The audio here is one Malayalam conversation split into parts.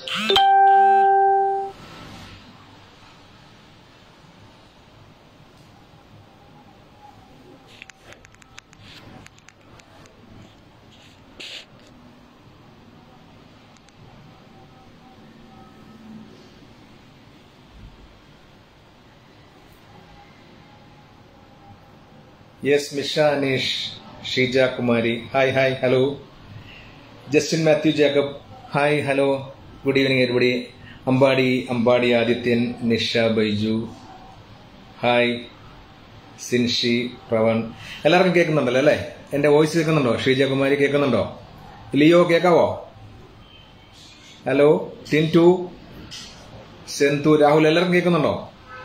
Yes Misha Aneesh Sheeja Kumari hi hi hello Justin Mathew Jacob hi hello good evening എരുപടി അമ്പാടി അമ്പാടി ആദിത്യൻ നിഷ ബൈജു ഹായ് സിൻഷി പ്രവൺ എല്ലാവർക്കും കേൾക്കുന്നുണ്ടല്ലോ അല്ലേ എന്റെ വോയിസ് കേൾക്കുന്നുണ്ടോ ഷീജ കുമാരി കേൾക്കുന്നുണ്ടോ ലിയോ കേൾക്കാവോ ഹലോ ടിൻറ്റു സെന്തു രാഹുൽ എല്ലാവർക്കും കേൾക്കുന്നുണ്ടോ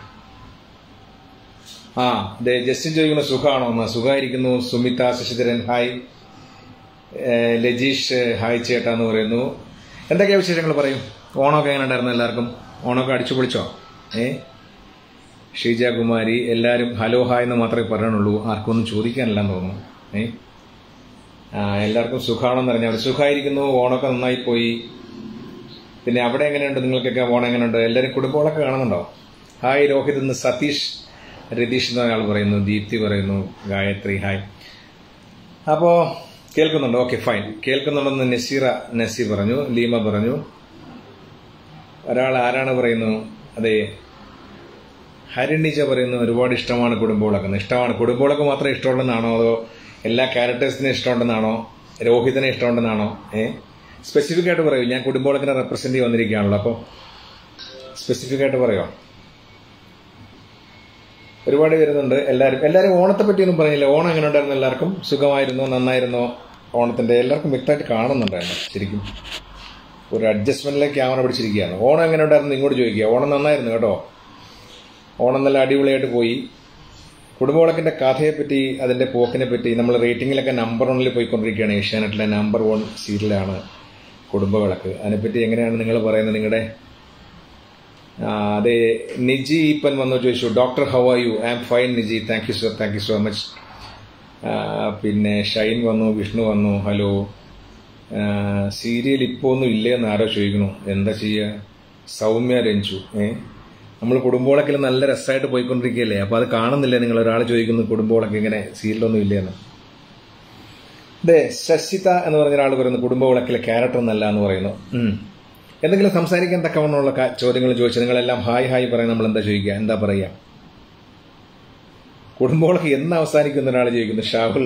ആ അതെ ജസ്റ്റിൻ ചോദിക്കുന്ന സുഖമാണോ എന്ന് സുഖമായിരിക്കുന്നു സുമിത ശശിധരൻ ഹായ് ഏ, ലജീഷ് ഹായ് ചേട്ടാ എന്ന് പറയുന്നു എന്തൊക്കെയാ വിശേഷങ്ങൾ പറയും ഓണമൊക്കെ എങ്ങനെ ഉണ്ടായിരുന്നു എല്ലാവർക്കും ഓണമൊക്കെ അടിച്ചു പൊളിച്ചോ ഏ ഷീജ കുമാരി എല്ലാവരും ഹലോ ഹായ് എന്ന് മാത്രമേ പറയണുള്ളൂ ആർക്കും ഒന്നും ചോദിക്കാനില്ലെന്ന് തോന്നുന്നു ഏ ആ എല്ലാവർക്കും സുഖമാണെന്ന് അറിഞ്ഞാൽ സുഖമായിരിക്കുന്നു ഓണമൊക്കെ നന്നായി പോയി പിന്നെ അവിടെ എങ്ങനെയുണ്ട് നിങ്ങൾക്കൊക്കെ ഓണം എങ്ങനെയുണ്ട് എല്ലാവരും കുടുംബങ്ങളൊക്കെ കാണുന്നുണ്ടോ ഹായ് രോഹിത് എന്ന് സതീഷ് രതീഷ് എന്ന ഒരാൾ പറയുന്നു ദീപ്തി പറയുന്നു ഗായത്രി ഹായ് അപ്പോ കേൾക്കുന്നുണ്ടോ ഓക്കെ ഫൈൻ കേൾക്കുന്നുണ്ടെന്ന് നസീറ നസി പറഞ്ഞു ലീമ പറഞ്ഞു ഒരാൾ ആരാണ് പറയുന്നു അതെ ഹരിണിജ പറയുന്നു ഒരുപാട് ഇഷ്ടമാണ് കുടുംബവിളക്ക് ഇഷ്ടമാണ് കുടുംബവിളക്ക് മാത്രമേ ഇഷ്ടമുണ്ടെന്നാണോ അതോ എല്ലാ ക്യാരക്ടേഴ്സിനും ഇഷ്ടമുണ്ടെന്നാണോ രോഹിതിനെ ഇഷ്ടമുണ്ടെന്നാണോ ഏ സ്പെസിഫിക് ആയിട്ട് പറയൂ ഞാൻ കുടുംബവിളക്കിനെ റെപ്രസെന്റ് ചെയ്ത് വന്നിരിക്കുകയാണല്ലോ അപ്പോൾ സ്പെസിഫിക് ആയിട്ട് പറയുമോ ഒരുപാട് വരുന്നുണ്ട് എല്ലാവരും എല്ലാവരും ഓണത്തെ പറ്റിയൊന്നും പറഞ്ഞില്ല ഓണം എങ്ങനെ ഉണ്ടായിരുന്നു എല്ലാവർക്കും സുഖമായിരുന്നോ നന്നായിരുന്നോ ഓണത്തിന്റെ എല്ലാവർക്കും വ്യക്തമായിട്ട് കാണുന്നുണ്ടായിരുന്നു ശരിക്കും ഒരു അഡ്ജസ്റ്റ്മെന്റിലേക്ക് ക്യാമറ പിടിച്ചിരിക്കുകയാണ് ഓണം എങ്ങനെ ഉണ്ടായിരുന്നു ഇങ്ങോട്ട് ചോദിക്കുക ഓണം നന്നായിരുന്നു കേട്ടോ ഓണം നല്ല അടിപൊളിയായിട്ട് പോയി കുടുംബവിളക്കിന്റെ കഥയെപ്പറ്റി അതിന്റെ പോക്കിനെ പറ്റി നമ്മൾ റേറ്റിംഗിലൊക്കെ നമ്പർ വണ്ണിൽ പോയിക്കൊണ്ടിരിക്കുകയാണ് ഏഷ്യാനെറ്റിലെ നമ്പർ വൺ സീരിയലാണ് കുടുംബവിളക്ക് അതിനെപ്പറ്റി എങ്ങനെയാണ് നിങ്ങൾ പറയുന്നത് നിങ്ങളുടെ ആ, അതെ നിജി ഈപ്പൻ വന്നു ചോദിച്ചു doctor how are you I am fine Niji thank you so thank you so much പിന്നെ ഷൈൻ വന്നു വിഷ്ണു വന്നു ഹലോ സീരിയൽ ഇപ്പോൾ ഒന്നും ഇല്ലേ എന്ന് ആരോ ചോദിക്കണു എന്താ ചെയ്യുക സൗമ്യ രഞ്ജു ഏ നമ്മൾ കുടുംബങ്ങളൊക്കെ നല്ല രസമായിട്ട് പോയിക്കൊണ്ടിരിക്കുകയല്ലേ അപ്പോൾ അത് കാണുന്നില്ലേ നിങ്ങൾ ഒരാൾ ചോദിക്കുന്നു കുടുംബങ്ങളൊക്കെ ഇങ്ങനെ സീരിയലൊന്നും ഇല്ലേന്ന് അതെ ശശിത എന്ന് പറഞ്ഞ ഒരാൾ പറയുന്നു കുടുംബവിളക്കിലെ ക്യാരക്ടർ എന്നല്ല എന്ന് പറയുന്നു ഉം. എന്തെങ്കിലും സംസാരിക്കാൻ തക്കവണ്ണമുള്ള കാ- ചോദ്യങ്ങൾ ചോദിച്ചു നിങ്ങളെല്ലാം ഹായ് ഹായ് പറയാൻ നമ്മൾ എന്താ ചോദിക്കുക എന്താ പറയുക കുടുംബങ്ങളൊക്കെ എന്ന് അവസാനിക്കുന്ന ഒരാൾ ചോദിക്കുന്നു ഷാഹുൽ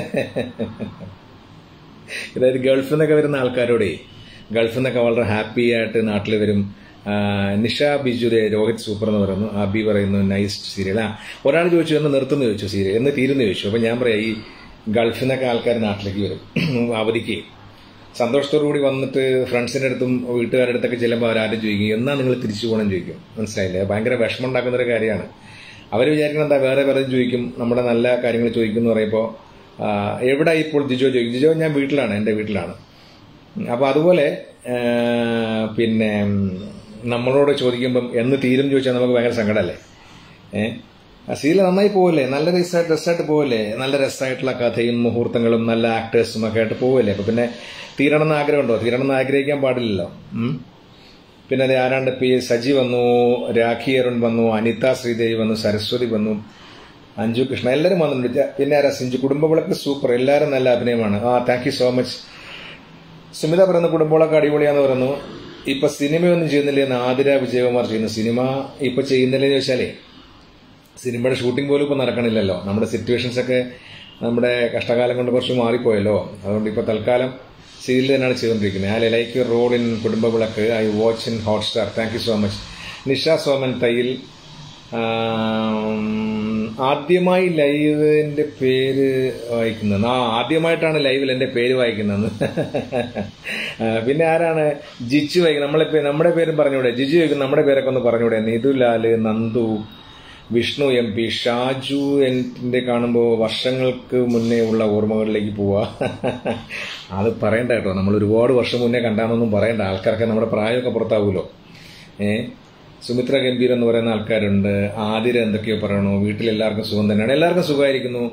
അതായത് ഗൾഫിൽ നിന്നൊക്കെ വരുന്ന ആൾക്കാരോടെ ഗൾഫിൽ നിന്നൊക്കെ വളരെ ഹാപ്പി ആയിട്ട് നാട്ടിൽ വരും ആ, നിഷ ബിജുരെ രോഹിത് സൂപ്പർ എന്ന് പറയുന്നു അബി പറയുന്നു നൈസ് സീരിയൽ ആ ഒരാൾ ചോദിച്ചു എന്ന് നിർത്തുന്നു ചോദിച്ചു സീരിയൽ എന്ന് തീരുന്നു ചോദിച്ചു അപ്പൊ ഞാൻ പറയാം ഈ ഗൾഫിൽ നിന്നൊക്കെ ആൾക്കാർ നാട്ടിലേക്ക് വരും അവധിക്ക് സന്തോഷത്തോടു കൂടി വന്നിട്ട് ഫ്രണ്ട്സിന്റെ അടുത്തും വീട്ടുകാരുടെ അടുത്തൊക്കെ ചെല്ലുമ്പോൾ അവരാരും ചോദിക്കും എന്നാ നിങ്ങൾ തിരിച്ചു പോകണം ചോദിക്കും മനസ്സിലായില്ലേ ഭയങ്കര വിഷമം ഉണ്ടാക്കുന്ന ഒരു കാര്യമാണ് അവർ വിചാരിക്കുന്നത് എന്താ വേറെ പലതും ചോദിക്കും നമ്മുടെ നല്ല കാര്യങ്ങൾ ചോദിക്കും എന്ന് പറയുമ്പോൾ എവിടെ ഇപ്പോൾ ജിജോ ചോദിക്കും ജിജോ ഞാൻ വീട്ടിലാണ് എൻ്റെ വീട്ടിലാണ് അപ്പൊ അതുപോലെ ആ, പിന്നെ ഉം, നമ്മളോട് ചോദിക്കുമ്പം എന്ന് തീരും ചോദിച്ചാൽ നമുക്ക് ഭയങ്കര സങ്കടമല്ലേ ഏഹ് ആ സീരിയൽ നന്നായി പോവല്ലേ നല്ല രസമായിട്ട് രസമായിട്ട് പോവല്ലേ നല്ല രസമായിട്ടുള്ള കഥയും മുഹൂർത്തങ്ങളും നല്ല ആക്ടേഴ്സും ഒക്കെ ആയിട്ട് പോവല്ലേ അപ്പൊ പിന്നെ തീരണം എന്ന് ആഗ്രഹമുണ്ടോ തീരണം എന്ന് ആഗ്രഹിക്കാൻ പാടില്ലല്ലോ ഉം. പിന്നെ അത് ആരാണ്ട് പി സജി വന്നു രാഖി അരുൺ വന്നു അനിത ശ്രീദേവി വന്നു സരസ്വതി വന്നു അഞ്ജു കൃഷ്ണ എല്ലാവരും വന്നിട്ടുണ്ട് പിന്നെ ആരാ സിഞ്ചു കുടുംബവിളക്ക് സൂപ്പർ എല്ലാവരും നല്ല അഭിനയമാണ് ആ thank you so much Sumitha പറയുന്ന കുടുംബങ്ങളൊക്കെ അടിപൊളിയാന്ന് പറയുന്നു ഇപ്പൊ സിനിമയൊന്നും ചെയ്യുന്നില്ല എന്ന് ആതിര വിജയകുമാർ ചെയ്യുന്നു സിനിമ ഇപ്പൊ ചെയ്യുന്നില്ലെന്ന് ചോദിച്ചാലേ സിനിമയുടെ ഷൂട്ടിംഗ് പോലും ഇപ്പൊ നടക്കണില്ലല്ലോ നമ്മുടെ സിറ്റുവേഷൻസ് ഒക്കെ നമ്മുടെ കഷ്ടകാലം കൊണ്ട് കുറച്ച് മാറിപ്പോയല്ലോ അതുകൊണ്ട് ഇപ്പൊ തൽക്കാലം സീരിയൽ തന്നെയാണ് ചെയ്തുകൊണ്ടിരിക്കുന്നത് I like your role in Kudumbavilakku I watch in Hotstar thank you so much Nisha Soman Thayyil um, ആദ്യമായി ലൈവിന്റെ പേര് വായിക്കുന്നത് ആ ആദ്യമായിട്ടാണ് ലൈവിൽ എന്റെ പേര് വായിക്കുന്നത് ആ, പിന്നെ ആരാണ് ജിജു വായിക്കുന്നത് നമ്മളെ പേ- നമ്മുടെ പേരും പറഞ്ഞൂടെ ജിജു വായിക്കും നമ്മുടെ പേരൊക്കെ ഒന്ന് പറഞ്ഞൂടെ നിതുലാല് നന്ദു വിഷ്ണു എം പി ഷാജു എൻ്റെ കാണുമ്പോൾ വർഷങ്ങൾക്ക് മുന്നേ ഉള്ള ഓർമ്മകളിലേക്ക് പോവാ അത് പറയണ്ട കേട്ടോ നമ്മൾ ഒരുപാട് വർഷം മുന്നേ കണ്ടാന്നൊന്നും പറയണ്ട ആൾക്കാരൊക്കെ നമ്മുടെ പ്രായമൊക്കെ പുറത്താവുമല്ലോ ഏ സുമിത്ര ഗംഭീർ എന്ന് പറയുന്ന ആൾക്കാരുണ്ട് ആതിര എന്തൊക്കെയോ പറയണു വീട്ടിൽ എല്ലാവർക്കും സുഖം തന്നെയാണ് എല്ലാവർക്കും സുഖമായിരിക്കുന്നു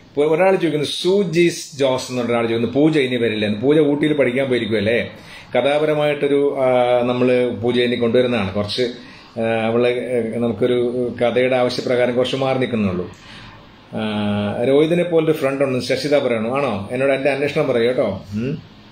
ഇപ്പോൾ ഒരാൾ ചോദിക്കുന്നു സൂജീസ് ജോസ് എന്ന് ഒരാൾ ചോദിക്കുന്നു പൂജ ഇനി വരില്ല എന്ന്. പൂജ ഊട്ടിയിൽ പഠിക്കാൻ പോയിരിക്കുമല്ലേ കഥാപരമായിട്ടൊരു നമ്മൾ പൂജ ഇനി കൊണ്ടുവരുന്നതാണ് കുറച്ച് ആ, അവള് നമുക്കൊരു കഥയുടെ ആവശ്യപ്രകാരം കുറച്ച് മാറി നിൽക്കുന്നുള്ളൂ ആ, രോഹിതിനെ പോലൊരു ഫ്രണ്ട് ഉണ്ട് ശശിത പറയണു ആണോ എന്നോട് എന്റെ അന്വേഷണം പറയൂ കേട്ടോ ഉം.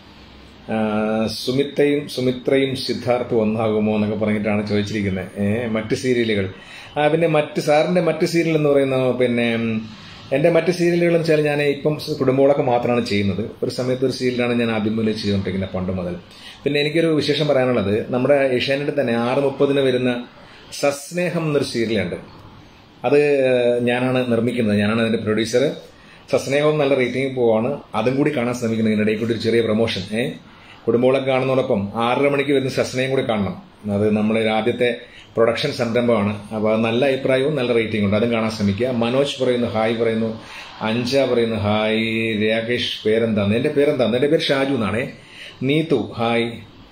ആ, സുമിത്രയും സുമിത്രയും സിദ്ധാർത്ഥും ഒന്നാകുമോ എന്നൊക്കെ പറഞ്ഞിട്ടാണ് ചോദിച്ചിരിക്കുന്നത് ഏഹ് മറ്റ് സീരിയലുകൾ ആ പിന്നെ മറ്റ് സാറിന്റെ മറ്റ് സീരിയൽ എന്ന് പറയുന്ന പിന്നെ ഉം, എന്റെ മറ്റ് സീരിയലുകൾ എന്ന് വെച്ചാൽ ഞാൻ ഇപ്പം കുടുംബങ്ങളൊക്കെ മാത്രമാണ് ചെയ്യുന്നത് ഒരു സമയത്ത് ഒരു സീരിയലാണ് ഞാൻ ആദ്യം മുതൽ ചെയ്തുകൊണ്ടിരിക്കുന്നത് പണ്ട് മുതൽ പിന്നെ എനിക്കൊരു വിശേഷം പറയാനുള്ളത് നമ്മുടെ ഏഷ്യാനെറ്റ് തന്നെ ആറ് മുപ്പതിന് വരുന്ന സസ്നേഹം എന്നൊരു സീരിയലുണ്ട് അത് ഞാനാണ് നിർമ്മിക്കുന്നത് ഞാനാണ് അതിന്റെ പ്രൊഡ്യൂസർ സസ്നേഹവും നല്ല റേറ്റിംഗ് പോവാണ് അതും കൂടി കാണാൻ ശ്രമിക്കുന്നത് ഇതിന്റെ ഇടയിൽ കൂടി ഒരു ചെറിയ പ്രൊമോഷൻ ഏ കുടുംബങ്ങളൊക്കെ കാണുന്നതോടൊപ്പം ആറര മണിക്ക് വരുന്ന സസ്നേഹം കൂടി കാണണം അത് നമ്മുടെ ആദ്യത്തെ പ്രൊഡക്ഷൻ സംരംഭമാണ് അപ്പോൾ അത് നല്ല അഭിപ്രായവും നല്ല റേറ്റിംഗ് ഉണ്ട് അതും കാണാൻ ശ്രമിക്കുക മനോജ് പറയുന്നു ഹായ് പറയുന്നു അഞ്ച പറയുന്നു ഹായ് രാകേഷ് പേരെന്താന്ന് എന്റെ പേരെന്താന്ന് എന്റെ പേര് ഷാജു എന്നാണേ നീതു ഹായ്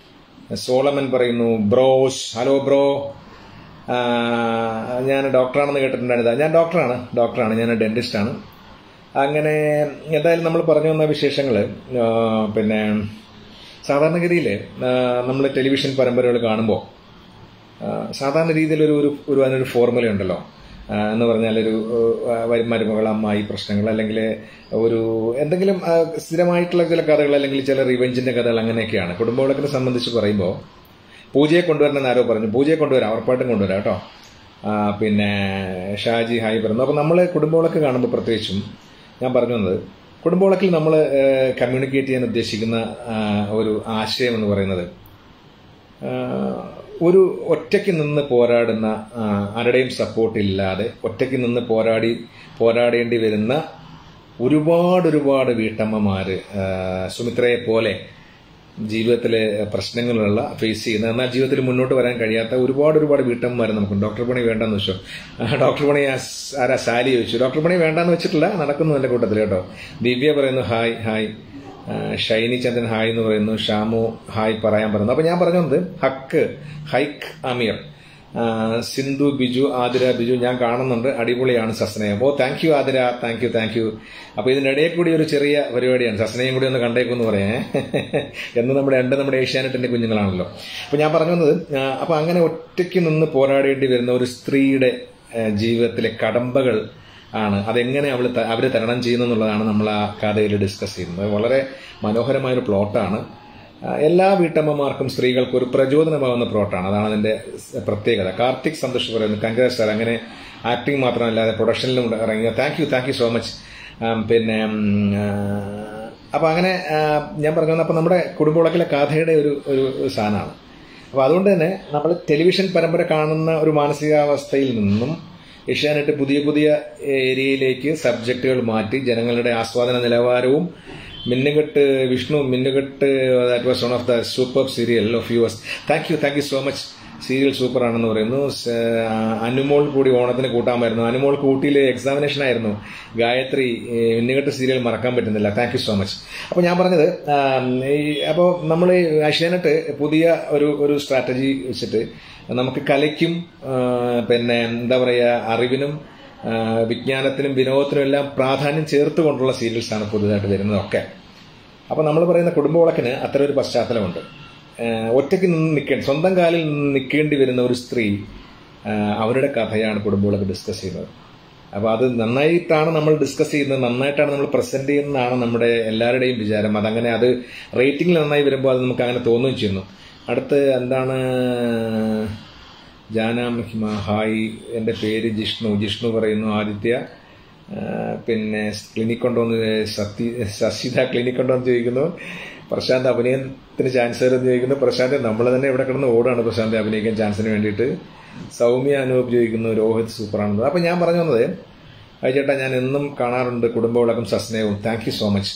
സോളമൻ പറയുന്നു ബ്രോസ് ഹലോ ബ്രോ ആ, ഞാൻ ഡോക്ടറാണെന്ന് കേട്ടിട്ടുണ്ടായിരുന്നു ഞാൻ ഡോക്ടറാണ് ഡോക്ടറാണ് ഞാൻ ഡെന്റിസ്റ്റാണ് അങ്ങനെ എന്തായാലും നമ്മൾ പറഞ്ഞു വന്ന വിശേഷങ്ങൾ പിന്നെ സാധാരണഗതിയിൽ നമ്മൾ ടെലിവിഷൻ പരമ്പരകൾ കാണുമ്പോൾ സാധാരണ രീതിയിൽ ഒരു ഒരു ഒരു അതിനൊരു ഫോർമുല ഉണ്ടല്ലോ ആ, എന്ന് പറഞ്ഞാൽ ഒരു ആ, വരു- മരുമകൾ അമ്മായി പ്രശ്നങ്ങൾ അല്ലെങ്കിൽ ഒരു എന്തെങ്കിലും ആ, സ്ഥിരമായിട്ടുള്ള ചില കഥകൾ അല്ലെങ്കിൽ ചില റിവെഞ്ചിന്റെ കഥകൾ അങ്ങനെയൊക്കെയാണ് കുടുംബവിളക്കിനെ സംബന്ധിച്ച് പറയുമ്പോൾ പൂജയെ കൊണ്ടുവരണമെന്ന് ആരോ പറഞ്ഞു പൂജയെ കൊണ്ടുവരാം ഉറപ്പായിട്ടും കൊണ്ടുവരാം കേട്ടോ ആ, പിന്നെ ഷാജി ഹായ് പറഞ്ഞു അപ്പോൾ നമ്മൾ കുടുംബവിളക്ക് കാണുമ്പോൾ പ്രത്യേകിച്ചും ഞാൻ പറഞ്ഞു വന്നത് കുടുംബവിളക്കിൽ നമ്മൾ കമ്മ്യൂണിക്കേറ്റ് ചെയ്യാൻ ഉദ്ദേശിക്കുന്ന ആ, ഒരു ആശയം എന്ന് പറയുന്നത് ആ, ഒരു ഒറ്റയ്ക്ക് നിന്ന് പോരാടുന്ന ആ, ആരുടെയും സപ്പോർട്ട് ഇല്ലാതെ ഒറ്റയ്ക്ക് നിന്ന് പോരാടി പോരാടേണ്ടി വരുന്ന ഒരുപാട് ഒരുപാട് വീട്ടമ്മമാര് ആ, സുമിത്രയെ പോലെ ജീവിതത്തിലെ പ്രശ്നങ്ങളുള്ള ഫേസ് ചെയ്യുന്ന എന്നാൽ ജീവിതത്തിൽ മുന്നോട്ട് വരാൻ കഴിയാത്ത ഒരുപാട് ഒരുപാട് വീട്ടമ്മമാർ നമുക്കുണ്ട് ഡോക്ടർ പണി വേണ്ടെന്ന് വെച്ചോ ആ, ഡോക്ടർ പണി ആ സ് ആരാ സാലി ചോദിച്ചു ഡോക്ടർ പണി വേണ്ടെന്ന് വെച്ചിട്ടില്ല നടക്കുന്നു എൻ്റെ കൂട്ടത്തിൽ കേട്ടോ ദിവ്യ പറയുന്നു ഹായ് ഹായ് ആ, ഷൈനി ചന്ദ്രൻ ഹായ് എന്ന് പറയുന്നു ഷാമു ഹായ് പറയാൻ പറയുന്നു അപ്പൊ ഞാൻ പറഞ്ഞത് ഹക്ക് ഹൈക്ക് അമീർ ആ, സിന്ധു ബിജു ആതിര ബിജു ഞാൻ കാണുന്നുണ്ട് അടിപൊളിയാണ് സസ്നേഹം ഓ thank you Athira thank you thank you അപ്പൊ ഇതിനിടയിൽ കൂടി ഒരു ചെറിയ പരിപാടിയാണ് സസ്നേഹം കൂടി ഒന്ന് കണ്ടേക്കെന്ന് പറയാം എന്ന് നമ്മുടെ രണ്ട് നമ്മുടെ ഏഷ്യാനെറ്റിന്റെ കുഞ്ഞുങ്ങളാണല്ലോ അപ്പൊ ഞാൻ പറഞ്ഞു വന്നത് ആ, അപ്പൊ അങ്ങനെ ഒറ്റയ്ക്ക് നിന്ന് പോരാടേണ്ടി വരുന്ന ഒരു സ്ത്രീയുടെ ആ, ജീവിതത്തിലെ കടമ്പകൾ ആണ് അതെങ്ങനെ അവൾ അവർ തരണം ചെയ്യുന്നു എന്നുള്ളതാണ് നമ്മൾ ആ കഥയിൽ ഡിസ്കസ് ചെയ്യുന്നത് വളരെ മനോഹരമായ ഒരു പ്ലോട്ടാണ് ആ, എല്ലാ വീട്ടമ്മമാർക്കും സ്ത്രീകൾക്ക് ഒരു പ്രചോദനമാകുന്ന പ്ലോട്ടാണ് അതാണ് അതിന്റെ സ് പ്രത്യേകത കാർത്തിക് സന്തോഷ് പറയുന്നു കൺഗ്രാസ് സാർ അങ്ങനെ ആക്ടിംഗ് മാത്രമല്ലാതെ പ്രൊഡക്ഷനിലും ഇറങ്ങിയ thank you thank you so much പിന്നെ ഉം, ആ, അപ്പൊ അങ്ങനെ ആ, ഞാൻ പറഞ്ഞു അപ്പൊ നമ്മുടെ കുടുംബവിളക്കിലെ കഥയുടെ ഒരു ഒരു സാധനമാണ് അപ്പൊ അതുകൊണ്ട് തന്നെ നമ്മൾ ടെലിവിഷൻ പരമ്പര കാണുന്ന ഒരു മാനസികാവസ്ഥയിൽ നിന്നും ഏഷ്യാനെറ്റ് പുതിയ പുതിയ ഏരിയയിലേക്ക് സബ്ജക്റ്റുകൾ മാറ്റി ജനങ്ങളുടെ ആസ്വാദന നിലവാരവും Minnukettu Vishnu Minnukettu that was one of the super serial of yours thank you thank you so much serial super ആണെന്ന് പറയുന്നു സ- അനുമോൾ കൂടി ഓണത്തിന് കൂട്ടാമായിരുന്നു അനുമോൾ കൂട്ടിയിൽ എക്സാമിനേഷൻ ആയിരുന്നു ഗായത്രി ഈ മിന്നുകെട്ട് സീരിയൽ മറക്കാൻ പറ്റുന്നില്ല താങ്ക് യു സോ മച്ച് അപ്പോൾ ഞാൻ പറഞ്ഞത് ആം, ഈ അപ്പോൾ നമ്മൾ ഏഷ്യാനെറ്റ് പുതിയ ഒരു ഒരു സ്ട്രാറ്റജി വെച്ചിട്ട് നമുക്ക് കലയ്ക്കും ആ, പിന്നെ എന്താ പറയുക അറിവിനും ആ, വിജ്ഞാനത്തിനും വിനോദത്തിനും എല്ലാം പ്രാധാന്യം ചേർത്തുകൊണ്ടുള്ള സീരിയൽസാണ് പുതുതായിട്ട് വരുന്നതൊക്കെ അപ്പൊ നമ്മൾ പറയുന്ന കുടുംബവിളക്കിന് അത്ര ഒരു പശ്ചാത്തലമുണ്ട് ഏഹ് ഒറ്റയ്ക്ക് നിന്ന് നിൽക്കേണ്ട സ്വന്തം കാലിൽ നിന്ന് നിൽക്കേണ്ടി വരുന്ന ഒരു സ്ത്രീ ഏഹ് അവരുടെ കഥയാണ് കുടുംബവിളക്ക് ഡിസ്കസ് ചെയ്യുന്നത് അപ്പൊ അത് നന്നായിട്ടാണ് നമ്മൾ ഡിസ്കസ് ചെയ്യുന്നത് നന്നായിട്ടാണ് നമ്മൾ പ്രസന്റ് ചെയ്യുന്നതാണ് നമ്മുടെ എല്ലാവരുടെയും വിചാരം അതങ്ങനെ അത് റേറ്റിംഗിൽ നന്നായി വരുമ്പോൾ അത് നമുക്ക് അങ്ങനെ തോന്നുകയും ചെയ്യുന്നു അടുത്ത് എന്താണ് ജാനാം ഹിമ ഹായ് എൻ്റെ പേര് ജിഷ്ണു ജിഷ്ണു പറയുന്നു ആദിത്യ ആ, പിന്നെ ക്ലിനിക് കൊണ്ടുവന്ന് സത്യ സസിത ക്ലിനിക് കൊണ്ടുവന്ന് ചോദിക്കുന്നു പ്രശാന്ത് അഭിനയത്തിന് ചാൻസ് തരുമെന്ന് ചോദിക്കുന്നു പ്രശാന്ത് നമ്മൾ തന്നെ ഇവിടെ കിടന്ന് ഓടാണ് പ്രശാന്ത് അഭിനയിക്കാൻ ചാൻസിന് വേണ്ടിയിട്ട് സൗമ്യ അനൂപ് ചോദിക്കുന്നു രോഹിത് സൂപ്പറാണെന്ന് അപ്പൊ ഞാൻ പറഞ്ഞു വന്നത് അത് ചേട്ടാ ഞാൻ എന്നും കാണാറുണ്ട് കുടുംബവിളക്കും സസ്നേഹവും താങ്ക് യു സോ മച്ച്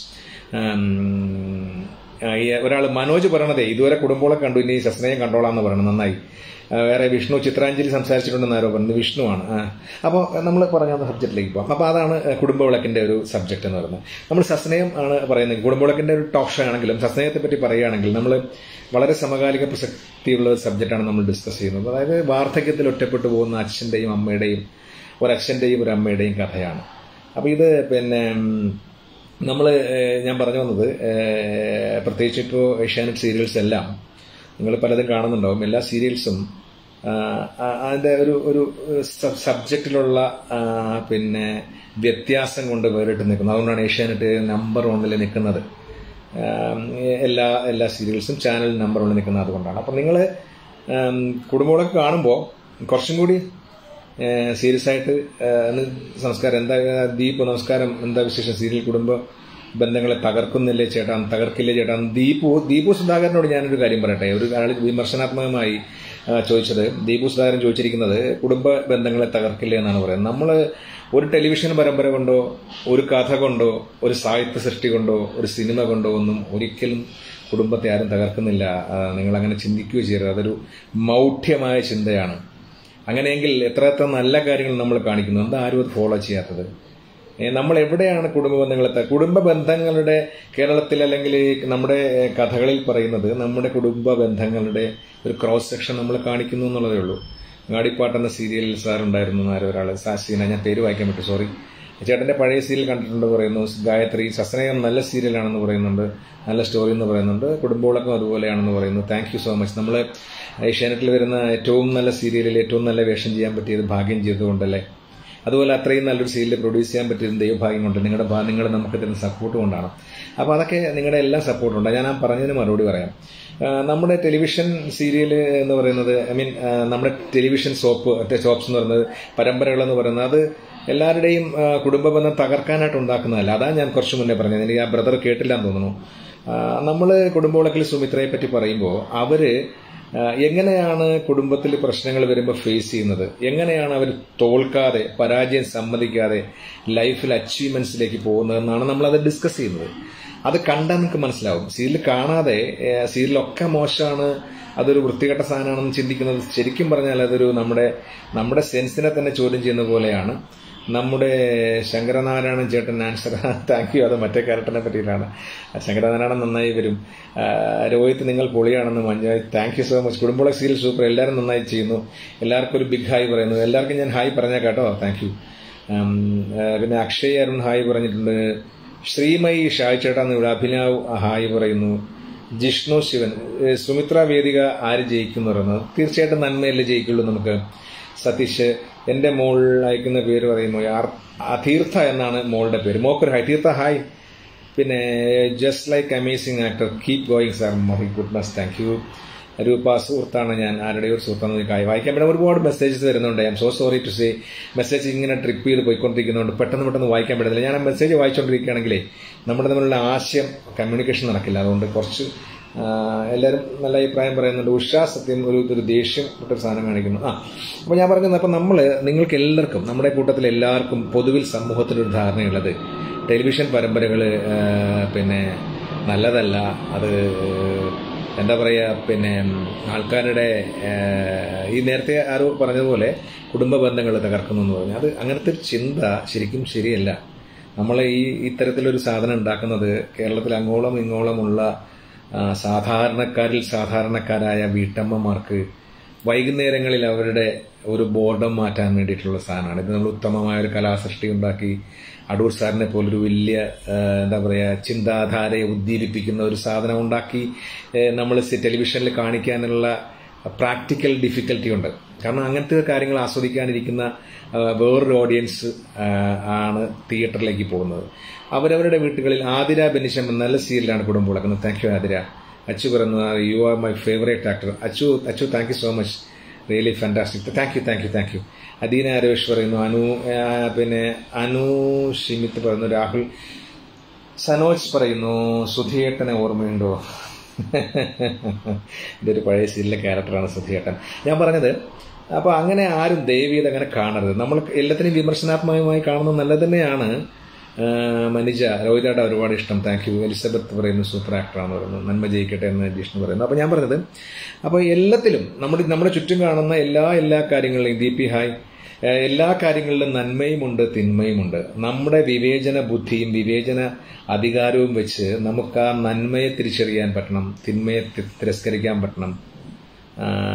ഒരാൾ മനോജ് പറയണതേ ഇതുവരെ കുടുംബവിളക്ക് കണ്ടു ഇനി സസ്നേഹം കണ്ടോളാന്ന് പറയണം നന്നായി ആ, വേറെ വിഷ്ണു ചിത്രാഞ്ജലി സംസാരിച്ചിട്ടുണ്ടെന്ന് ആരോ പറഞ്ഞു വിഷ്ണുവാണ് അപ്പോൾ നമ്മൾ പറഞ്ഞ സബ്ജക്റ്റിലേക്ക് പോകാം അപ്പോൾ അതാണ് കുടുംബവിളക്കിന്റെ ഒരു സബ്ജക്റ്റ് എന്ന് പറയുന്നത് നമ്മൾ സസ്നേഹം ആണ് പറയുന്നത് കുടുംബവിളക്കിന്റെ ഒരു ടോക്ക് ഷോ ആണെങ്കിലും സസ്നേഹത്തെ പറ്റി പറയുകയാണെങ്കിൽ നമ്മൾ വളരെ സമകാലിക പ്രസക്തിയുള്ള ഒരു സബ്ജക്റ്റാണ് നമ്മൾ ഡിസ്കസ് ചെയ്യുന്നത് അതായത് വാർദ്ധക്യത്തിൽ ഒറ്റപ്പെട്ടു പോകുന്ന അച്ഛന്റെയും അമ്മയുടെയും ഒരച്ഛന്റെയും ഒരു അമ്മയുടെയും കഥയാണ് അപ്പോൾ ഇത് പിന്നെ നമ്മൾ ഞാൻ പറഞ്ഞു വന്നത് ഏഹ്, പ്രത്യേകിച്ച് ഇപ്പോൾ ഏഷ്യാനെറ്റ് സീരിയൽസ് എല്ലാം നിങ്ങൾ പലതും കാണുന്നുണ്ടാവും എല്ലാ സീരിയൽസും ആ, ആ, അതിന്റെ ഒരു ഒരു സബ്- സബ്ജക്റ്റിലുള്ള ആ, പിന്നെ വ്യത്യാസം കൊണ്ട് വേറിട്ട് നിൽക്കുന്നത് അതുകൊണ്ടാണ് ഏഷ്യാനെറ്റ് നമ്പർ വണ്ണിൽ നിൽക്കുന്നത് ആം, എല്ലാ എല്ലാ സീരിയൽസും ചാനൽ നമ്പർ വണ്ണിൽ നിൽക്കുന്നത് അതുകൊണ്ടാണ് അപ്പം നിങ്ങൾ കുടുംബങ്ങളൊക്കെ കാണുമ്പോൾ കുറച്ചും കൂടി സീരിയസ് ആയിട്ട് ആ, ഒന്ന് സംസ്കാരം എന്താ ദീപ് നമസ്കാരം എന്താ വിശേഷം സീരിയൽ കുടുംബ ബന്ധങ്ങളെ തകർക്കുന്നില്ലേ ചേട്ടാ തകർക്കില്ലേ ചേട്ടാ ദീപു ദീപു സുധാകരനോട് ഞാനൊരു കാര്യം പറയട്ടെ ഒരു ആൾ വിമർശനാത്മകമായി ആ, ചോദിച്ചത് ദീപു സുധാകരൻ ചോദിച്ചിരിക്കുന്നത് കുടുംബ ബന്ധങ്ങളെ തകർക്കില്ല എന്നാണ് പറയുന്നത് നമ്മൾ ഒരു ടെലിവിഷൻ പരമ്പര കൊണ്ടോ ഒരു കഥ കൊണ്ടോ ഒരു സാഹിത്യ സൃഷ്ടി കൊണ്ടോ ഒരു സിനിമ കൊണ്ടോ ഒന്നും ഒരിക്കലും കുടുംബത്തെ ആരും തകർക്കുന്നില്ല ആ, നിങ്ങൾ അങ്ങനെ ചിന്തിക്കുകയോ ചെയ്യരുത് അതൊരു മൗഢ്യമായ ചിന്തയാണ് അങ്ങനെയെങ്കിൽ എത്ര എത്ര നല്ല കാര്യങ്ങൾ നമ്മൾ കാണിക്കുന്നു എന്താ ആരും അത് ഫോളോ ചെയ്യാത്തത് ഏ, നമ്മൾ എവിടെയാണ് കുടുംബ ബന്ധങ്ങളെ ത- കുടുംബ ബന്ധങ്ങളുടെ കേരളത്തിൽ അല്ലെങ്കിൽ ഈ നമ്മുടെ ഏ, കഥകളിൽ പറയുന്നത് നമ്മുടെ കുടുംബ ബന്ധങ്ങളുടെ ഒരു ക്രോസ് സെക്ഷൻ നമ്മൾ കാണിക്കുന്നു എന്നുള്ളതേ ഉള്ളൂ അങ്ങാടിപ്പാട്ട് എന്ന സീരിയലിൽ സാർ ഉണ്ടായിരുന്നു ആരോ ഒരാൾ സാസീന ഞാൻ പേര് വായിക്കാൻ പറ്റും സോറി ചേട്ടന്റെ പഴയ സീരിയൽ കണ്ടിട്ടുണ്ട് പറയുന്നു ഗായത്രി സസ്നേഹം നല്ല സീരിയലാണെന്ന് പറയുന്നുണ്ട് നല്ല സ്റ്റോറി എന്ന് പറയുന്നുണ്ട് കുടുംബോളക്കം അതുപോലെയാണെന്ന് പറയുന്നു താങ്ക് യു സോ മച്ച് നമ്മൾ ഏഷ്യാനെറ്റിൽ വരുന്ന ഏറ്റവും നല്ല സീരിയലിൽ ഏറ്റവും നല്ല വേഷം ചെയ്യാൻ പറ്റിയത് ഭാഗ്യം ചെയ്തുകൊണ്ടല്ലേ അതുപോലെ അത്രയും നല്ലൊരു സീരിയൽ പ്രൊഡ്യൂസ് ചെയ്യാൻ പറ്റിയത് ദൈവഭാഗ്യം കൊണ്ട് നിങ്ങളുടെ ഭാ- നിങ്ങൾ നമുക്ക് തരുന്ന സപ്പോർട്ട് കൊണ്ടാണ് അപ്പോൾ അതൊക്കെ നിങ്ങളുടെ എല്ലാം സപ്പോർട്ടുണ്ട് ഞാൻ ആ പറഞ്ഞതിന് മറുപടി പറയാം ആ, നമ്മുടെ ടെലിവിഷൻ സീരിയൽ എന്ന് പറയുന്നത് ഐ മീൻ നമ്മുടെ ടെലിവിഷൻ സോപ്പ് സോപ്സ് എന്ന് പറയുന്നത് പരമ്പരകൾ എന്ന് പറയുന്നത് അത് എല്ലാവരുടെയും ആ, കുടുംബ ബന്ധം തകർക്കാനായിട്ട് ഉണ്ടാക്കുന്നതല്ല അതാ ഞാൻ കുറച്ച് മുന്നേ പറഞ്ഞത് എനിക്ക് ആ ബ്രദർ കേട്ടില്ലാന്ന് തോന്നുന്നു നമ്മൾ കുടുംബവിളക്കിൽ സുമിത്രയെ പറ്റി പറയുമ്പോൾ അവര് ആ, എങ്ങനെയാണ് കുടുംബത്തിൽ പ്രശ്നങ്ങൾ വരുമ്പോൾ ഫേസ് ചെയ്യുന്നത് എങ്ങനെയാണ് അവർ തോൽക്കാതെ പരാജയം സമ്മതിക്കാതെ ലൈഫിൽ അച്ചീവ്മെന്റ്സിലേക്ക് പോകുന്നതെന്നാണ് നമ്മൾ അത് ഡിസ്കസ് ചെയ്യുന്നത് അത് കണ്ടാൽ നിങ്ങൾക്ക് മനസ്സിലാവും സീരിയൽ കാണാതെ ഏ, സീരിയലൊക്കെ മോശമാണ് അതൊരു വൃത്തികെട്ട സാധനമാണെന്ന് ചിന്തിക്കുന്നത് ശരിക്കും പറഞ്ഞാൽ അതൊരു നമ്മുടെ നമ്മുടെ സെൻസിനെ തന്നെ ചോദ്യം ചെയ്യുന്ന പോലെയാണ് നമ്മുടെ ശങ്കരനാരായണൻ ചേട്ടൻ ആൻസർ താങ്ക് യു അത് മറ്റേ ക്യാരക്ടറിനെ പറ്റിയിട്ടാണ് ശങ്കരനാരായണൻ നന്നായി വരും ആ, രോഹിത് നിങ്ങൾ പൊളിയാണെന്ന് Manju thank you so much കുടുംബള സീരിയൽ സൂപ്പർ എല്ലാവരും നന്നായി ചെയ്യുന്നു എല്ലാവർക്കും ഒരു ബിഗ് ഹായ് പറയുന്നു എല്ലാവർക്കും ഞാൻ ഹായ് പറഞ്ഞാൽ കേട്ടോ താങ്ക് യു പിന്നെ അക്ഷയ് അരുൺ ഹായ് പറഞ്ഞിട്ടുണ്ട് ശ്രീമയി ഷായ് ചേട്ടാന്ന് ഇവിടെ അഭിനവ് ഹായ് പറയുന്നു ജിഷ്ണു ശിവൻ ഏ, സുമിത്ര വേദിക ആര് ജയിക്കും എന്ന് പറയുന്നത് തീർച്ചയായിട്ടും നന്മയല്ലേ ജയിക്കുള്ളൂ നമുക്ക് സതീഷ് എന്റെ മോൾ അയക്കുന്ന പേര് പറയുന്നു ആർ- അതീർത്ഥ എന്നാണ് മോളുടെ പേര് മോക്കൊരു ഹായ് തീർത്ഥ ഹായ് പിന്നെ just like amazing actor keep going sir my goodness thank you Roopa സുഹൃത്താണ് ഞാൻ ആരുടെ ഒരു സുഹൃത്താണ് എനിക്ക് വായിക്കാൻ പറ്റുന്ന ഒരുപാട് മെസ്സേജസ് വരുന്നുണ്ട് I am so sorry to say message ഇങ്ങനെ ട്രിപ്പ് ചെയ്ത് പോയിക്കൊണ്ടിരിക്കുന്നതുകൊണ്ട് പെട്ടെന്ന് പെട്ടെന്ന് വായിക്കാൻ പറ്റുന്നില്ല ഞാൻ ആ മെസ്സേജ് വായിച്ചുകൊണ്ടിരിക്കുകയാണെങ്കിലേ നമ്മുടെ തമ്മിലുള്ള ആശയം കമ്മ്യൂണിക്കേഷൻ നടക്കില്ല അതുകൊണ്ട് കുറച്ച് ആ, എല്ലാവരും നല്ല അഭിപ്രായം പറയുന്നുണ്ട് ഉഷാ സത്യം ഒരു ഒരു ദേഷ്യം ഒരു സാധനം കാണിക്കുന്നു ആ അപ്പോൾ ഞാൻ പറഞ്ഞത് അപ്പം നമ്മൾ നിങ്ങൾക്ക് എല്ലാവർക്കും നമ്മുടെ കൂട്ടത്തിൽ എല്ലാവർക്കും പൊതുവിൽ സമൂഹത്തിനൊരു ധാരണയുള്ളത് ടെലിവിഷൻ പരമ്പരകൾ പിന്നെ നല്ലതല്ല അത് എന്താ പറയുക പിന്നെ ആൾക്കാരുടെ ആ, ഈ നേരത്തെ ആരോ പറഞ്ഞതുപോലെ കുടുംബ ബന്ധങ്ങൾ തകർക്കുന്നു എന്ന് പറഞ്ഞു അത് അങ്ങനത്തെ ഒരു ചിന്ത ശരിക്കും ശരിയല്ല നമ്മൾ ഈ ഇത്തരത്തിലൊരു സാധനം ഉണ്ടാക്കുന്നത് കേരളത്തിൽ അങ്ങോളം ഇങ്ങോളമുള്ള ആ, സാധാരണക്കാരിൽ സാധാരണക്കാരായ വീട്ടമ്മമാർക്ക് വൈകുന്നേരങ്ങളിൽ അവരുടെ ഒരു ബോർഡം മാറ്റാൻ വേണ്ടിയിട്ടുള്ള സാധനമാണ് ഇത് നമ്മൾ ഉത്തമമായ ഒരു കലാസൃഷ്ടി ഉണ്ടാക്കി അടൂർ സാറിനെ പോലൊരു വലിയ ആ, എന്താ പറയുക ചിന്താധാരയെ ഉദ്ദീപിപ്പിക്കുന്ന ഒരു സാധനം ഉണ്ടാക്കി നമ്മൾ ടെലിവിഷനിൽ കാണിക്കാനുള്ള പ്രാക്ടിക്കൽ ഡിഫിക്കൽറ്റി ഉണ്ട് കാരണം അങ്ങനത്തെ കാര്യങ്ങൾ ആസ്വദിക്കാനിരിക്കുന്ന ആ, വേറൊരു ഓഡിയൻസ് ആ, ആണ് തിയേറ്ററിലേക്ക് പോകുന്നത് അവരവരുടെ വീട്ടുകളിൽ ആതിര ബെനിഷം എന്ന നല്ല സീരിയലാണ് കുടുംബം വിളക്കുന്നത് താങ്ക് യു ആതിര അച്ചു പറയുന്നു you are my favourite actor Achu Achu thank you so much really fantastic thank you thank you thank you Adeena Arosh പറയുന്നു അനു ആ, പിന്നെ അനു ഷിമിത്ത് പറയുന്നു രാഹുൽ സനോജ് പറയുന്നു സുധിയേട്ടനെ ഓർമ്മയുണ്ടോ ഇതൊരു പഴയ സീരിയലിലെ ക്യാരക്ടറാണ് സുധിയേട്ടൻ ഞാൻ പറഞ്ഞത് അപ്പോൾ അങ്ങനെ ആരും ദയവീത് അങ്ങനെ കാണരുത് നമ്മൾ എല്ലാത്തിനെയും വിമർശനാത്മകമായി കാണുന്നത് നല്ലത് തന്നെയാണ് ആ, മനിജ രോഹിതയുടെ ഒരുപാട് ഇഷ്ടം താങ്ക് യു എലിസബത്ത് പറയുന്നു സൂപ്പർ ആക്ടറാന്ന് പറയുന്നു നന്മ ജയിക്കട്ടെ എന്ന് ജിഷ്ണു പറയുന്നു അപ്പോൾ ഞാൻ പറഞ്ഞത് അപ്പോൾ എല്ലാത്തിലും നമ്മുടെ നമ്മുടെ ചുറ്റും കാണുന്ന എല്ലാ എല്ലാ കാര്യങ്ങളിലും ദീപി ഹായ് ഏഹ് എല്ലാ കാര്യങ്ങളിലും നന്മയുമുണ്ട് തിന്മയുമുണ്ട് നമ്മുടെ വിവേചന ബുദ്ധിയും വിവേചന അധികാരവും വെച്ച് നമുക്ക് ആ നന്മയെ തിരിച്ചറിയാൻ പറ്റണം തിന്മയെ തി- തിരസ്കരിക്കാൻ പറ്റണം